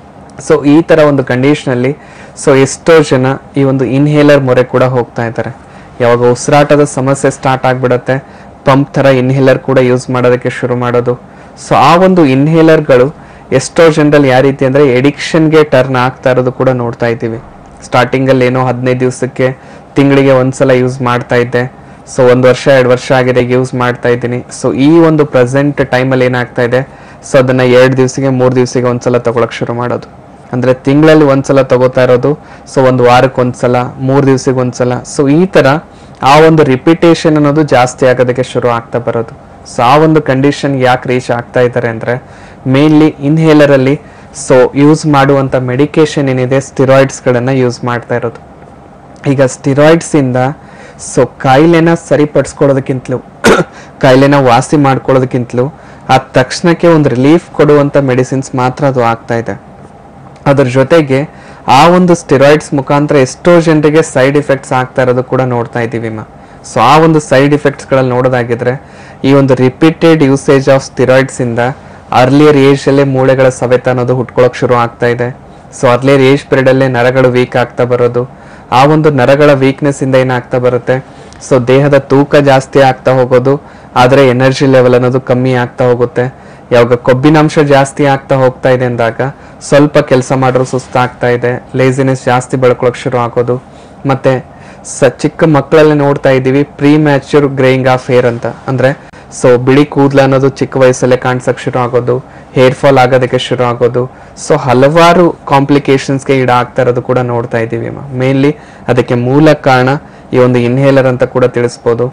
ಸೊ ಈ ತರ ಒಂದು ಕಂಡೀಷನ್ ಅಲ್ಲಿ ಸೊ ಎಷ್ಟೋ ಜನ ಈ ಒಂದು ಇನ್ಹೇಲರ್ ಮೊರೆ ಕೂಡ ಹೋಗ್ತಾ ಇದ್ದಾರೆ ಯಾವಾಗ ಉಸಿರಾಟದ ಸಮಸ್ಯೆ ಸ್ಟಾರ್ಟ್ ಆಗ್ಬಿಡತ್ತೆ ಪಂಪ್ ತರ ಇನ್ಹೇಲರ್ ಕೂಡ ಯೂಸ್ ಮಾಡೋದಕ್ಕೆ ಶುರು ಮಾಡೋದು ಸೊ ಆ ಒಂದು ಇನ್ಹೇಲರ್ಗಳು ಎಷ್ಟೋ ಜನರಲ್ಲಿ ಯಾವ ರೀತಿ ಅಂದ್ರೆ ಎಡಿಕ್ಷನ್ಗೆ ಟರ್ನ್ ಆಗ್ತಾ ಇರೋದು ಕೂಡ ನೋಡ್ತಾ ಇದ್ದೀವಿ ಸ್ಟಾರ್ಟಿಂಗ್ ಅಲ್ಲಿ ಏನೋ ಹದಿನೈದು ದಿವಸಕ್ಕೆ ತಿಂಗಳಿಗೆ ಒಂದ್ಸಲ ಯೂಸ್ ಮಾಡ್ತಾ ಇದ್ದೆ ಸೊ ಒಂದು ವರ್ಷ ಎರಡು ವರ್ಷ ಆಗಿದೆ ಯೂಸ್ ಮಾಡ್ತಾ ಇದ್ದೀನಿ ಸೊ ಈ ಒಂದು ಪ್ರೆಸೆಂಟ್ ಟೈಮಲ್ಲಿ ಏನಾಗ್ತಾ ಇದೆ ಸೊ ಅದನ್ನ ಎರಡು ದಿವಸಕ್ಕೆ ಮೂರು ದಿವಸಕ್ಕೆ ಒಂದ್ಸಲ ತಗೊಳಕ್ ಶುರು ಮಾಡೋದು ಅಂದ್ರೆ ತಿಂಗಳಲ್ಲಿ ಒಂದ್ಸಲ ತಗೋತಾ ಇರೋದು ಸೊ ಒಂದು ವಾರಕ್ಕೆ ಒಂದ್ಸಲ ಮೂರು ದಿವಸಕ್ಕೆ ಒಂದ್ಸಲ ಸೊ ಈ ತರ ಆ ಒಂದು ರಿಪಿಟೇಷನ್ ಅನ್ನೋದು ಜಾಸ್ತಿ ಆಗೋದಕ್ಕೆ ಶುರು ಆಗ್ತಾ ಬರೋದು ಸೊ ಆ ಒಂದು ಕಂಡೀಷನ್ ಯಾಕೆ ರೀಚ್ ಆಗ್ತಾ ಇದ್ದಾರೆ ಅಂದ್ರೆ ಮೇನ್ಲಿ ಇನ್ಹೇಲರ್ ಅಲ್ಲಿ ಸೊ ಯೂಸ್ ಮಾಡುವಂತ ಮೆಡಿಕೇಶನ್ ಏನಿದೆ ಸ್ಟಿರಾಯ್ಡ್ಸ್ ಗಳನ್ನ ಯೂಸ್ ಮಾಡ್ತಾ ಇರೋದು ಈಗ ಸ್ಟಿರಾಯ್ಡ್ಸ್ ಇಂದ ಸೊ ಕಾಯಿಲೆನ ಸರಿಪಡಿಸ್ಕೊಳ್ಳೋದಕ್ಕಿಂತಲೂ ಕಾಯಿಲೆನ ವಾಸಿ ಮಾಡ್ಕೊಳ್ಳೋದಕ್ಕಿಂತಲೂ ಆ ತಕ್ಷಣಕ್ಕೆ ಒಂದು ರಿಲೀಫ್ ಕೊಡುವಂತ ಮೆಡಿಸಿನ್ಸ್ ಮಾತ್ರ ಅದು ಆಗ್ತಾ ಇದೆ ಅದ್ರ ಜೊತೆಗೆ ಆ ಒಂದು ಸ್ಟಿರಾಯ್ಡ್ಸ್ ಮುಖಾಂತರ ಎಷ್ಟೋ ಜನರಿಗೆ ಸೈಡ್ ಎಫೆಕ್ಟ್ಸ್ ಆಗ್ತಾ ಇರೋದು ಕೂಡ ನೋಡ್ತಾ ಇದ್ದೀವಿ ಮಾ ಸೊ ಆ ಒಂದು ಸೈಡ್ ಎಫೆಕ್ಟ್ಸ್ ಗಳಲ್ಲಿ ನೋಡೋದಾಗಿದ್ರೆ ಈ ಒಂದು ರಿಪೀಟೆಡ್ ಯೂಸೇಜ್ ಆಫ್ ಸ್ಟಿರಾಯ್ಡ್ಸ್ ಇಂದ ಅರ್ಲಿಯರ್ ಏಜ್ ಅಲ್ಲೇ ಮೂಳೆಗಳ ಸವೆತ ಅನ್ನೋದು ಹುಟ್ಕೊಳಕ್ ಶುರು ಆಗ್ತಾ ಇದೆ ಸೊ ಅರ್ಲಿಯರ್ ಏಜ್ ಪೀರಿಯಡ್ ಅಲ್ಲೇ ನರಗಳು ವೀಕ್ ಆಗ್ತಾ ಬರೋದು ಆ ಒಂದು ನರಗಳ ವೀಕ್ನೆಸ್ ಇಂದ ಏನಾಗ್ತಾ ಬರುತ್ತೆ ಸೊ ದೇಹದ ತೂಕ ಜಾಸ್ತಿ ಆಗ್ತಾ ಹೋಗೋದು ಆದ್ರೆ ಎನರ್ಜಿ ಲೆವೆಲ್ ಅನ್ನೋದು ಕಮ್ಮಿ ಆಗ್ತಾ ಹೋಗುತ್ತೆ ಯಾವಾಗ ಕೊಬ್ಬಿನಾಂಶ ಜಾಸ್ತಿ ಆಗ್ತಾ ಹೋಗ್ತಾ ಇದೆ ಅಂದಾಗ ಸ್ವಲ್ಪ ಕೆಲಸ ಮಾಡೋರು ಸುಸ್ತಾಗ್ತಾ ಇದೆ ಲೇಸಿನೆಸ್ ಜಾಸ್ತಿ ಬೆಳ್ಕೊಳಕ್ ಶುರು ಆಗೋದು ಮತ್ತೆ ಸ ಚಿಕ್ಕ ಮಕ್ಕಳಲ್ಲಿ ನೋಡ್ತಾ ಇದ್ದೀವಿ premature greying of hair ಅಂತ ಅಂದ್ರೆ ಸೊ ಬಿಳಿ ಕೂದಲ ಅನ್ನೋದು ಚಿಕ್ಕ ವಯಸ್ಸಲ್ಲೇ ಕಾಣಿಸಕ್ ಶುರು ಆಗೋದು ಹೇರ್ ಫಾಲ್ ಆಗೋದಕ್ಕೆ ಶುರು ಆಗೋದು ಸೊ ಹಲವಾರು ಕಾಂಪ್ಲಿಕೇಶನ್ಸ್ಗೆ ಈಡಾಗ್ತಾ ಇರೋದು ಕೂಡ ನೋಡ್ತಾ ಇದ್ದೀವಿ ಮೇನ್ಲಿ ಅದಕ್ಕೆ ಮೂಲ ಕಾರಣ ಈ ಒಂದು ಇನ್ಹೇಲರ್ ಅಂತ ಕೂಡ ತಿಳಿಸ್ಬೋದು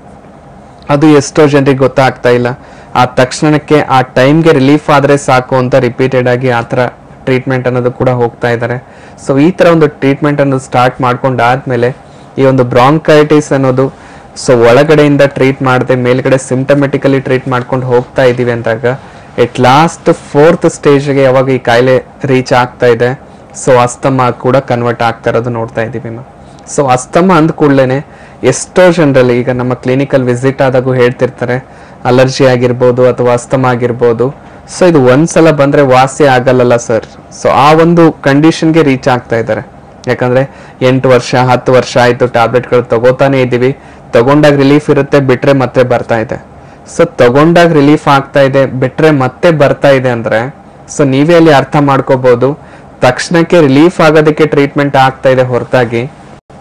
ಅದು ಎಷ್ಟೋ ಜನರಿಗೆ ಗೊತ್ತಾಗ್ತಾ ಇಲ್ಲ ಆ ತಕ್ಷಣಕ್ಕೆ ಆ ಟೈಮ್ಗೆ ರಿಲೀಫ್ ಆದ್ರೆ ಸಾಕು ಅಂತ ರಿಪೀಟೆಡ್ ಆಗಿ ಆ ಥರ ಟ್ರೀಟ್ಮೆಂಟ್ ಅನ್ನೋದು ಕೂಡ ಹೋಗ್ತಾ ಇದ್ದಾರೆ ಸೊ ಈ ತರ ಒಂದು ಟ್ರೀಟ್ಮೆಂಟ್ ಅನ್ನೋದು ಸ್ಟಾರ್ಟ್ ಮಾಡ್ಕೊಂಡಾದ್ಮೇಲೆ ಈ ಒಂದು ಬ್ರಾಂಕೈಟಿಸ್ ಅನ್ನೋದು ಸೊ ಒಳಗಡೆಯಿಂದ ಟ್ರೀಟ್ ಮಾಡದೆ ಮೇಲ್ಗಡೆ ಸಿಂಟಮೆಟಿಕಲಿ ಟ್ರೀಟ್ ಮಾಡ್ಕೊಂಡು ಹೋಗ್ತಾ ಇದೀವಿ ಅಂದಾಗ ಎಟ್ ಲಾಸ್ಟ್ ಫೋರ್ತ್ ಸ್ಟೇಜ್ಗೆ ಯಾವಾಗ ಈ ಕಾಯಿಲೆ ರೀಚ್ ಆಗ್ತಾ ಇದೆ ಸೊ ಅಸ್ತಮ ಕೂಡ ಕನ್ವರ್ಟ್ ಆಗ್ತಾ ಇರೋದು ನೋಡ್ತಾ ಇದೀವಿ ಮ್ಯಾಮ್ ಸೊ ಅಸ್ತಮ ಅಂದ ಕೂಡಲೇ ಎಷ್ಟೋ ಜನರಲ್ಲಿ ಈಗ ನಮ್ಮ ಕ್ಲಿನಿಕಲ್ ವಿಸಿಟ್ ಆದಾಗೂ ಹೇಳ್ತಿರ್ತಾರೆ ಅಲರ್ಜಿ ಆಗಿರ್ಬೋದು ಅಥವಾ ಅಸ್ತಮ ಆಗಿರ್ಬೋದು ಸೊ ಇದು ಒಂದ್ಸಲ ಬಂದ್ರೆ ವಾಸಿ ಆಗಲ್ಲಲ್ಲ ಸರ್ ಸೊ ಆ ಒಂದು ಕಂಡೀಷನ್ಗೆ ರೀಚ್ ಆಗ್ತಾ ಇದ್ದಾರೆ ಯಾಕಂದ್ರೆ ಎಂಟು ವರ್ಷ ಹತ್ತು ವರ್ಷ ಆಯ್ತು ಟ್ಯಾಬ್ಲೆಟ್ಗಳು ತಗೋತಾನೆ ಇದ್ದೀವಿ ತಗೊಂಡಾಗ ರಿಲೀಫ್ ಇರುತ್ತೆ ಬಿಟ್ರೆ ಮತ್ತೆ ಬರ್ತಾ ಇದೆ ಸೊ ತಗೊಂಡಾಗ ರಿಲೀಫ್ ಆಗ್ತಾ ಇದೆ ಬಿಟ್ರೆ ಮತ್ತೆ ಬರ್ತಾ ಇದೆ ಅಂದ್ರೆ ಸೊ ನೀವೇ ಅಲ್ಲಿ ಅರ್ಥ ಮಾಡ್ಕೋಬಹುದು ತಕ್ಷಣಕ್ಕೆ ರಿಲೀಫ್ ಆಗೋದಕ್ಕೆ ಟ್ರೀಟ್ಮೆಂಟ್ ಆಗ್ತಾ ಇದೆ ಹೊರತಾಗಿ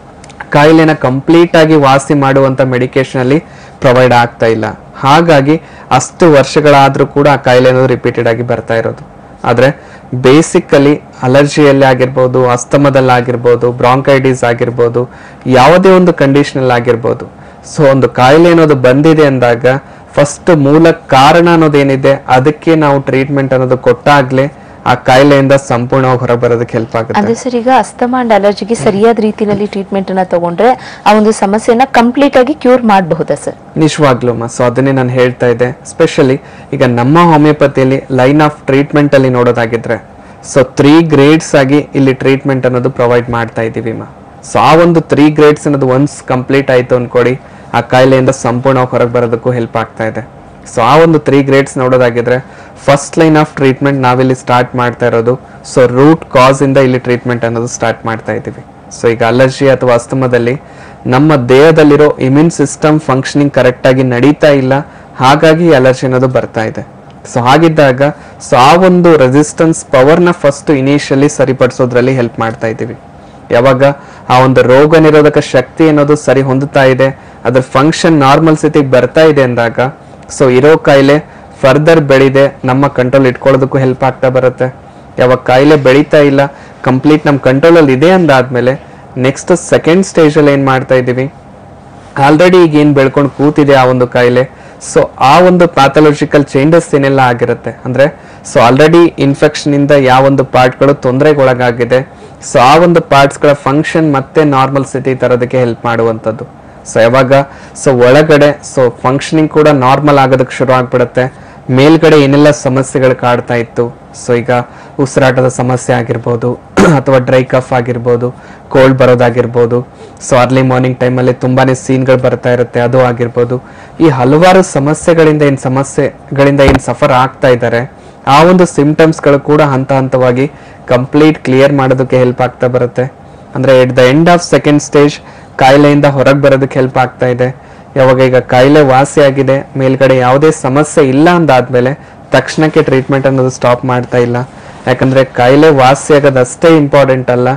ಕಾಯಿಲೆನ ಕಂಪ್ಲೀಟ್ ಆಗಿ ವಾಸಿ ಮಾಡುವಂತ ಮೆಡಿಕೇಶನ್ ಅಲ್ಲಿ ಪ್ರೊವೈಡ್ ಆಗ್ತಾ ಇಲ್ಲ ಹಾಗಾಗಿ ಅಷ್ಟು ವರ್ಷಗಳಾದ್ರೂ ಕೂಡ ಆ ಕಾಯಿಲೆ ಅನ್ನೋದು ರಿಪೀಟೆಡ್ ಆಗಿ ಬರ್ತಾ ಇರೋದು ಆದ್ರೆ ಬೇಸಿಕಲಿ ಅಲರ್ಜಿಯಲ್ಲಿ ಆಗಿರ್ಬೋದು ಅಸ್ತಮದಲ್ಲಿ ಆಗಿರ್ಬೋದು ಬ್ರಾಂಕೈಟಿಸ್ ಆಗಿರ್ಬೋದು ಯಾವುದೇ ಒಂದು ಕಂಡೀಷನ್ ಆಗಿರ್ಬೋದು ಸೊ ಒಂದು ಕಾಯಿಲೆ ಅನ್ನೋದು ಬಂದಿದೆ ಅಂದಾಗ ಫಸ್ಟ್ ಮೂಲ ಕಾರಣ ಅನ್ನೋದೇನಿದೆ ಅದಕ್ಕೆ ನಾವು ಟ್ರೀಟ್ಮೆಂಟ್ ಅನ್ನೋದು ಕೊಟ್ಟಾಗ್ಲೇ ಆ ಕಾಯಿಲೆಯಿಂದ ಸಂಪೂರ್ಣವಾಗಿ ಹೊರಬರೋದಕ್ಕೆ ಹೆಲ್ಪ್ ಆಗುತ್ತೆ
ಅಂದ್ರೆ ಸರ್ ಈಗ ಅಸ್ತಮಾ ಅಂಡ್ ಅಲರ್ಜಿಗೆ ಸರಿಯಾದ ರೀತಿಯಲ್ಲಿ ಟ್ರೀಟ್ಮೆಂಟ್ ಅನ್ನ ತಗೊಂಡ್ರೆ ಆ ಒಂದು ಸಮಸ್ಯೆನ ಕಂಪ್ಲೀಟ್ ಆಗಿ ಕ್ಯೂರ್ ಮಾಡಬಹುದಾ ಸರ್
ನಿಜವಾಗ್ಲೂ ಸೊ ಅದನ್ನೇ ನಾನು ಹೇಳ್ತಾ ಇದ್ದೆ ಸ್ಪೆಷಲಿ ಈಗ ನಮ್ಮ ಹೋಮಿಯೋಪತಿಯಲ್ಲಿ ಲೈನ್ ಆಫ್ ಟ್ರೀಟ್ಮೆಂಟ್ ಅಲ್ಲಿ ನೋಡೋದಾಗಿದ್ರೆ ಸೊ ತ್ರೀ ಗ್ರೇಡ್ಸ್ ಆಗಿ ಇಲ್ಲಿ ಟ್ರೀಟ್ಮೆಂಟ್ ಅನ್ನೋದು ಪ್ರೊವೈಡ್ ಮಾಡ್ತಾ ಇದೀವಿ ಮಾ ಸೊ ಆ ಒಂದು ತ್ರೀ ಗ್ರೇಡ್ಸ್ ಅನ್ನೋದು ಒನ್ಸ್ ಕಂಪ್ಲೀಟ್ ಆಯ್ತು ಅನ್ಕೊಡಿ ಆ ಕಾಯಿಲೆಯಿಂದ ಸಂಪೂರ್ಣ ಹೊರಗೆ ಬರೋದಕ್ಕೂ ಹೆಲ್ಪ್ ಆಗ್ತಾ ಇದೆ ಸೊ ಆ ಒಂದು ತ್ರೀ ಗ್ರೇಡ್ಸ್ ನೋಡೋದಾಗಿದ್ರೆ ಫಸ್ಟ್ ಲೈನ್ ಆಫ್ ಟ್ರೀಟ್ಮೆಂಟ್ ನಾವಿಲ್ಲಿ ಸ್ಟಾರ್ಟ್ ಮಾಡ್ತಾ ಇರೋದು ಸೊ ರೂಟ್ ಕಾಸ್ ಇಂದ ಇಲ್ಲಿ ಟ್ರೀಟ್ಮೆಂಟ್ ಅನ್ನೋದು ಸ್ಟಾರ್ಟ್ ಮಾಡ್ತಾ ಇದ್ದೀವಿ ಸೊ ಈಗ ಅಲರ್ಜಿ ಅಥವಾ ಅಸ್ತಮದಲ್ಲಿ ನಮ್ಮ ದೇಹದಲ್ಲಿರೋ ಇಮ್ಯೂನ್ ಸಿಸ್ಟಮ್ ಫಂಕ್ಷನಿಂಗ್ ಕರೆಕ್ಟ್ ಆಗಿ ನಡೀತಾ ಇಲ್ಲ ಹಾಗಾಗಿ ಅಲರ್ಜಿ ಅನ್ನೋದು ಬರ್ತಾ ಇದೆ ಸೊ ಹಾಗಿದ್ದಾಗ ಸೊ ಆ ಒಂದು ರೆಸಿಸ್ಟೆನ್ಸ್ ಪವರ್ನ ಫಸ್ಟ್ ಇನಿಷಿಯಲಿ ಸರಿಪಡಿಸೋದ್ರಲ್ಲಿ ಹೆಲ್ಪ್ ಮಾಡ್ತಾ ಇದ್ದೀವಿ ಯಾವಾಗ ಆ ಒಂದು ರೋಗ ನಿರೋಧಕ ಶಕ್ತಿ ಅನ್ನೋದು ಸರಿ ಹೊಂದುತ್ತಾ ಇದೆ ಅದ್ರ ಫಂಕ್ಷನ್ ನಾರ್ಮಲ್ ಸ್ಥಿತಿಗೆ ಬರ್ತಾ ಇದೆ ಅಂದಾಗ ಸೊ ಇರೋ ಕಾಯಿಲೆ ಫರ್ದರ್ ಬೆಳಿದೆ ನಮ್ಮ ಕಂಟ್ರೋಲ್ ಇಟ್ಕೊಳ್ಳೋದಕ್ಕೂ ಹೆಲ್ಪ್ ಆಗ್ತಾ ಬರುತ್ತೆ ಯಾವಾಗ ಕಾಯಿಲೆ ಬೆಳೀತಾ ಇಲ್ಲ ಕಂಪ್ಲೀಟ್ ನಮ್ಮ ಕಂಟ್ರೋಲಲ್ಲಿ ಇದೆ ಅಂದಾದ್ಮೇಲೆ ನೆಕ್ಸ್ಟ್ ಸೆಕೆಂಡ್ ಸ್ಟೇಜಲ್ಲಿ ಏನು ಮಾಡ್ತಾ ಇದ್ದೀವಿ ಆಲ್ರೆಡಿ ಈಗ ಏನ್ ಬೆಳ್ಕೊಂಡು ಕೂತಿದೆ ಆ ಒಂದು ಕಾಯಿಲೆ ಸೊ ಆ ಒಂದು ಪ್ಯಾಥೊಲಜಿಕಲ್ ಚೇಂಜಸ್ ಏನೆಲ್ಲ ಆಗಿರುತ್ತೆ ಅಂದ್ರೆ ಸೊ ಆಲ್ರೆಡಿ ಇನ್ಫೆಕ್ಷನ್ ಇಂದ ಯಾವ ಒಂದು ಪಾರ್ಟ್ಗಳು ತೊಂದರೆಗೊಳಗಾಗಿದೆ ಸೊ ಆ ಒಂದು ಪಾರ್ಟ್ಸ್ ಗಳ ಫಂಕ್ಷನ್ ಮತ್ತೆ ನಾರ್ಮಲ್ ಸ್ಥಿತಿ ತರೋದಕ್ಕೆ ಹೆಲ್ಪ್ ಮಾಡುವಂಥದ್ದು ಸೊ ಯಾವಾಗ ಸೊ ಒಳಗಡೆ ಸೊ ಫಂಕ್ಷನಿಂಗ್ ಕೂಡ ನಾರ್ಮಲ್ ಆಗೋದಕ್ಕೆ ಶುರು ಆಗ್ಬಿಡುತ್ತೆ ಮೇಲ್ಗಡೆ ಏನೆಲ್ಲ ಸಮಸ್ಯೆಗಳು ಕಾಡ್ತಾ ಇತ್ತು ಸೊ ಈಗ ಉಸಿರಾಟದ ಸಮಸ್ಯೆ ಆಗಿರ್ಬೋದು ಅಥವಾ ಡ್ರೈ ಕಫ್ ಆಗಿರ್ಬೋದು ಕೋಲ್ಡ್ ಬರೋದಾಗಿರ್ಬೋದು ಸೊ ಅರ್ಲಿ ಮಾರ್ನಿಂಗ್ ಟೈಮಲ್ಲಿ ತುಂಬಾನೇ ಸೀನ್ಗಳು ಬರ್ತಾ ಇರುತ್ತೆ ಅದು ಆಗಿರ್ಬೋದು ಈ ಹಲವಾರು ಸಮಸ್ಯೆಗಳಿಂದ ಏನು ಸಮಸ್ಯೆಗಳಿಂದ ಏನು ಸಫರ್ ಆಗ್ತಾ ಇದ್ದಾರೆ ಆ ಒಂದು ಸಿಂಪ್ಟಮ್ಸ್ಗಳು ಕೂಡ ಹಂತ ಹಂತವಾಗಿ ಕಂಪ್ಲೀಟ್ ಕ್ಲಿಯರ್ ಮಾಡೋದಕ್ಕೆ ಹೆಲ್ಪ್ ಆಗ್ತಾ ಬರುತ್ತೆ ಅಂದ್ರೆ at the end of second stage ಕಾಯಿಲೆಯಿಂದ ಹೊರಗೆ ಬರೋದಕ್ಕೆ ಹೆಲ್ಪ್ ಆಗ್ತಾ ಇದೆ ಯಾವಾಗ ಈಗ ಕಾಯಿಲೆ ವಾಸಿ ಆಗಿದೆ ಮೇಲ್ಗಡೆ ಯಾವುದೇ ಸಮಸ್ಯೆ ಇಲ್ಲ ಅಂದಾದ್ಮೇಲೆ ತಕ್ಷಣಕ್ಕೆ ಟ್ರೀಟ್ಮೆಂಟ್ ಅನ್ನೋದು ಸ್ಟಾಪ್ ಮಾಡ್ತಾ ಇಲ್ಲ ಯಾಕಂದ್ರೆ ಕಾಯಿಲೆ ವಾಸಿ ಆಗೋದಷ್ಟೇ ಇಂಪಾರ್ಟೆಂಟ್ ಅಲ್ಲ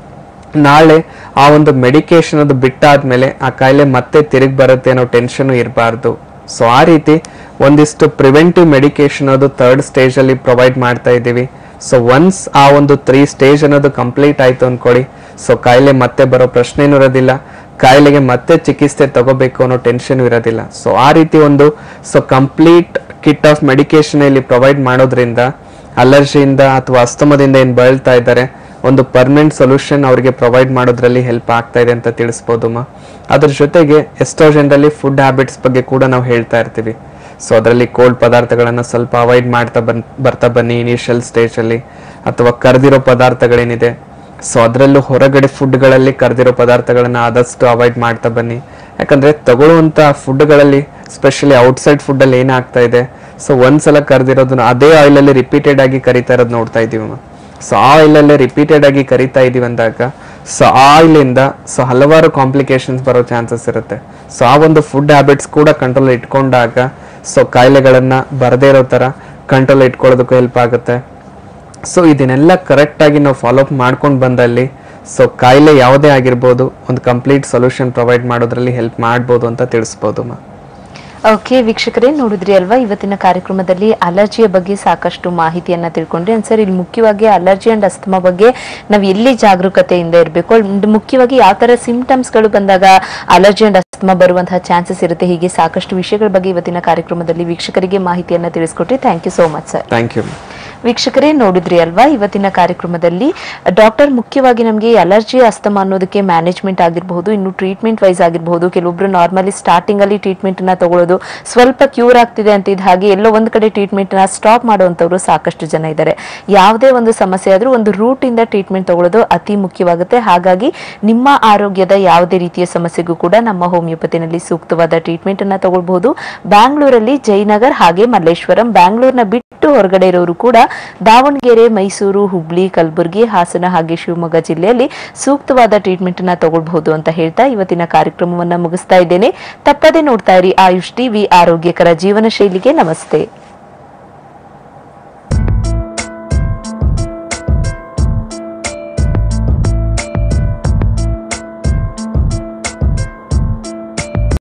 ನಾಳೆ ಆ ಒಂದು ಮೆಡಿಕೇಶನ್ ಅದು ಬಿಟ್ಟಾದ್ಮೇಲೆ ಆ ಕಾಯಿಲೆ ಮತ್ತೆ ತಿರುಗಿ ಬರುತ್ತೆ ಅನ್ನೋ ಟೆನ್ಷನ್ ಇರಬಾರ್ದು ಸೊ ಆ ರೀತಿ ಒಂದಿಷ್ಟು ಪ್ರಿವೆಂಟಿವ್ ಮೆಡಿಕೇಶನ್ ಅದು ಥರ್ಡ್ ಸ್ಟೇಜ್ ಅಲ್ಲಿ ಪ್ರೊವೈಡ್ ಮಾಡ್ತಾ ಇದ್ದೀವಿ ಸೊ ಒನ್ಸ್ ಆ ಒಂದು ತ್ರೀ ಸ್ಟೇಜ್ ಅನ್ನೋದು ಕಂಪ್ಲೀಟ್ ಆಯ್ತು ಅನ್ಕೊಡಿ ಸೊ ಕಾಯಿಲೆ ಮತ್ತೆ ಬರೋ ಪ್ರಶ್ನೆನೂ ಇರೋದಿಲ್ಲ ಕಾಯಿಲೆಗೆ ಮತ್ತೆ ಚಿಕಿತ್ಸೆ ತಗೋಬೇಕು ಅನ್ನೋ ಟೆನ್ಷನ್ ಇರೋದಿಲ್ಲ ಸೊ ಆ ರೀತಿ ಒಂದು so complete kit of medication ಇಲ್ಲಿ ಪ್ರೊವೈಡ್ ಮಾಡೋದ್ರಿಂದ ಅಲರ್ಜಿಯಿಂದ ಅಥವಾ ಅಸ್ತಮದಿಂದ ಏನು ಬಳಲ್ತಾ ಇದ್ದಾರೆ ಒಂದು ಪರ್ಮನೆಂಟ್ ಸೊಲ್ಯೂಷನ್ ಅವರಿಗೆ ಪ್ರೊವೈಡ್ ಮಾಡೋದ್ರಲ್ಲಿ ಹೆಲ್ಪ್ ಆಗ್ತಾ ಇದೆ ಅಂತ ತಿಳಿಸ್ಬೋದು ಮಾ ಅದ್ರ ಜೊತೆಗೆ ಎಷ್ಟೋ ಜನರಲ್ಲಿ ಫುಡ್ ಹ್ಯಾಬಿಟ್ಸ್ ಬಗ್ಗೆ ಕೂಡ ನಾವು ಹೇಳ್ತಾ ಇರ್ತೀವಿ ಸೊ ಅದರಲ್ಲಿ ಕೋಲ್ಡ್ ಪದಾರ್ಥಗಳನ್ನ ಸ್ವಲ್ಪ ಅವಾಯ್ಡ್ ಮಾಡ್ತಾ ಬನ್ ಬರ್ತಾ ಬನ್ನಿ ಇನಿಷಿಯಲ್ ಸ್ಟೇಜಲ್ಲಿ ಅಥವಾ ಕರೆದಿರೋ ಪದಾರ್ಥಗಳೇನಿದೆ ಸೊ ಅದರಲ್ಲೂ ಹೊರಗಡೆ ಫುಡ್ಗಳಲ್ಲಿ ಕರೆದಿರೋ ಪದಾರ್ಥಗಳನ್ನ ಆದಷ್ಟು ಅವಾಯ್ಡ್ ಮಾಡ್ತಾ ಬನ್ನಿ ಯಾಕಂದ್ರೆ ತಗೊಳ್ಳುವಂತ ಫುಡ್ಗಳಲ್ಲಿ ಸ್ಪೆಷಲಿ ಔಟ್ಸೈಡ್ ಫುಡ್ಡಲ್ಲಿ ಏನಾಗ್ತಾ ಇದೆ ಸೊ ಒಂದ್ಸಲ ಕರೆದಿರೋದನ್ನ ಅದೇ ಆಯಿಲಲ್ಲಿ ರಿಪೀಟೆಡ್ ಆಗಿ ಕರಿತಾ ಇರೋದು ನೋಡ್ತಾ ಇದೀವಿ ಮ. ಸೊ ಆ ಆಯಿಲಲ್ಲೇ ರಿಪೀಟೆಡ್ ಆಗಿ ಕರಿತಾ ಇದೀವಿ ಅಂದಾಗ ಸೊ ಆ ಆಯಿಲಿಂದ ಸೊ ಹಲವಾರು ಕಾಂಪ್ಲಿಕೇಶನ್ಸ್ ಬರೋ ಚಾನ್ಸಸ್ ಇರುತ್ತೆ ಸೊ ಆ ಒಂದು ಫುಡ್ ಹ್ಯಾಬಿಟ್ಸ್ ಕೂಡ ಕಂಟ್ರೋಲ್ ಇಟ್ಕೊಂಡಾಗ ಸೊ ಕಾಯಿಲೆಗಳನ್ನ ಬರದೇ ಇರೋ ತರ ಕಂಟ್ರೋಲ್ ಇಟ್ಕೊಳ್ಳೋದಕ್ಕೂ ಹೆಲ್ಪ್ ಆಗುತ್ತೆ ಸೊ ಇದನ್ನೆಲ್ಲ ಕರೆಕ್ಟ್ ಆಗಿ ನಾವು ಫಾಲೋ ಅಪ್ ಮಾಡ್ಕೊಂಡು ಬಂದಲ್ಲಿ ಸೊ ಕಾಯಿಲೆ ಯಾವುದೇ ಆಗಿರ್ಬೋದು ಒಂದು ಕಂಪ್ಲೀಟ್ ಸೊಲ್ಯೂಷನ್ ಪ್ರೊವೈಡ್ ಮಾಡೋದ್ರಲ್ಲಿ ಹೆಲ್ಪ್ ಮಾಡ್ಬೋದು ಅಂತ ತಿಳಿಸ್ಬೋದು ಮಾ
ಓಕೆ ವೀಕ್ಷಕರೇ ನೋಡಿದ್ರಿ ಅಲ್ವಾ ಇವತ್ತಿನ ಕಾರ್ಯಕ್ರಮದಲ್ಲಿ ಅಲರ್ಜಿಯ ಬಗ್ಗೆ ಸಾಕಷ್ಟು ಮಾಹಿತಿಯನ್ನ ತಿಳ್ಕೊಂಡ್ರಿ ಸರ್ ಇಲ್ಲಿ ಮುಖ್ಯವಾಗಿ ಅಲರ್ಜಿ ಅಂಡ್ ಅಸ್ತಮಾ ಬಗ್ಗೆ ನಾವು ಎಲ್ಲಿ ಜಾಗರೂಕತೆಯಿಂದ ಇರಬೇಕು ಮುಖ್ಯವಾಗಿ ಯಾವ ತರ ಸಿಂಪ್ಟಮ್ಸ್ ಗಳು ಬಂದಾಗ ಅಲರ್ಜಿ ಅಂಡ್ ಅಸ್ತಮಾ ಬರುವಂತಹ ಚಾನ್ಸಸ್ ಇರುತ್ತೆ ಹೀಗೆ ಸಾಕಷ್ಟು ವಿಷಯಗಳ ಬಗ್ಗೆ ಇವತ್ತಿನ ಕಾರ್ಯಕ್ರಮದಲ್ಲಿ ವೀಕ್ಷಕರಿಗೆ ಮಾಹಿತಿಯನ್ನ ತಿಳಿಸ್ಕೊಟ್ರಿ thank you so much sir
thank you
ವೀಕ್ಷಕರೇ ನೋಡಿದ್ರಿ ಅಲ್ವಾ ಇವತ್ತಿನ ಕಾರ್ಯಕ್ರಮದಲ್ಲಿ ಡಾಕ್ಟರ್ ಮುಖ್ಯವಾಗಿ ನಮಗೆ ಅಲರ್ಜಿ ಅಸ್ತಮ ಅನ್ನೋದಕ್ಕೆ ಮ್ಯಾನೇಜ್ಮೆಂಟ್ ಆಗಿರಬಹುದು ಇನ್ನು ಟ್ರೀಟ್ಮೆಂಟ್ ವೈಸ್ ಆಗಿರಬಹುದು ಕೆಲವೊಬ್ರು ನಾರ್ಮಲಿ ಸ್ಟಾರ್ಟಿಂಗ್ ಅಲ್ಲಿ ಟ್ರೀಟ್ಮೆಂಟ್ ಅನ್ನ ತಗೊಳ್ಳೋದು ಸ್ವಲ್ಪ ಕ್ಯೂರ್ ಆಗ್ತಿದೆ ಅಂತಿದ್ದ ಹಾಗೆ ಎಲ್ಲೋ ಒಂದ್ ಕಡೆ ಟ್ರೀಟ್ಮೆಂಟ್ ನ ಸ್ಟಾಪ್ ಮಾಡುವಂತವ್ರು ಸಾಕಷ್ಟು ಜನ ಇದ್ದಾರೆ ಯಾವುದೇ ಒಂದು ಸಮಸ್ಯೆ ಆದ್ರೂ ಒಂದು ರೂಟ್ ಇಂದ ಟ್ರೀಟ್ಮೆಂಟ್ ತಗೊಳ್ಳೋದು ಅತಿ ಮುಖ್ಯವಾಗುತ್ತೆ ಹಾಗಾಗಿ ನಿಮ್ಮ ಆರೋಗ್ಯದ ಯಾವುದೇ ರೀತಿಯ ಸಮಸ್ಯೆಗೂ ಕೂಡ ನಮ್ಮ ಹೋಮಿಯೋಪತಿನಲ್ಲಿ ಸೂಕ್ತವಾದ ಟ್ರೀಟ್ಮೆಂಟ್ ಅನ್ನ ತಗೊಳ್ಬಹುದು ಬ್ಯಾಂಗ್ಳೂರಲ್ಲಿ ಜಯನಗರ್ ಹಾಗೆ ಮಲ್ಲೇಶ್ವರಂ ಬ್ಯಾಂಗ್ಳೂರ್ನ ಬಿಟ್ಟು ಹೊರಗಡೆ ಇರೋರು ಕೂಡ ದಾವಣಗೆರೆ ಮೈಸೂರು ಹುಬ್ಳಿ ಕಲಬುರಗಿ ಹಾಸನ ಹಾಗೆ ಶಿವಮೊಗ್ಗ ಜಿಲ್ಲೆಯಲ್ಲಿ ಸೂಕ್ತವಾದ ಟ್ರೀಟ್ಮೆಂಟ್ ಅನ್ನ ತಗೊಳ್ಬಹುದು ಅಂತ ಹೇಳ್ತಾ ಇವತ್ತಿನ ಕಾರ್ಯಕ್ರಮವನ್ನ ಮುಗಿಸ್ತಾ ಇದ್ದೇನೆ ತಪ್ಪದೆ ನೋಡ್ತಾ ಇರಿ ಆಯುಷ್ ಟಿವಿ ಆರೋಗ್ಯಕರ ಜೀವನ ಶೈಲಿಗೆ ನಮಸ್ತೆ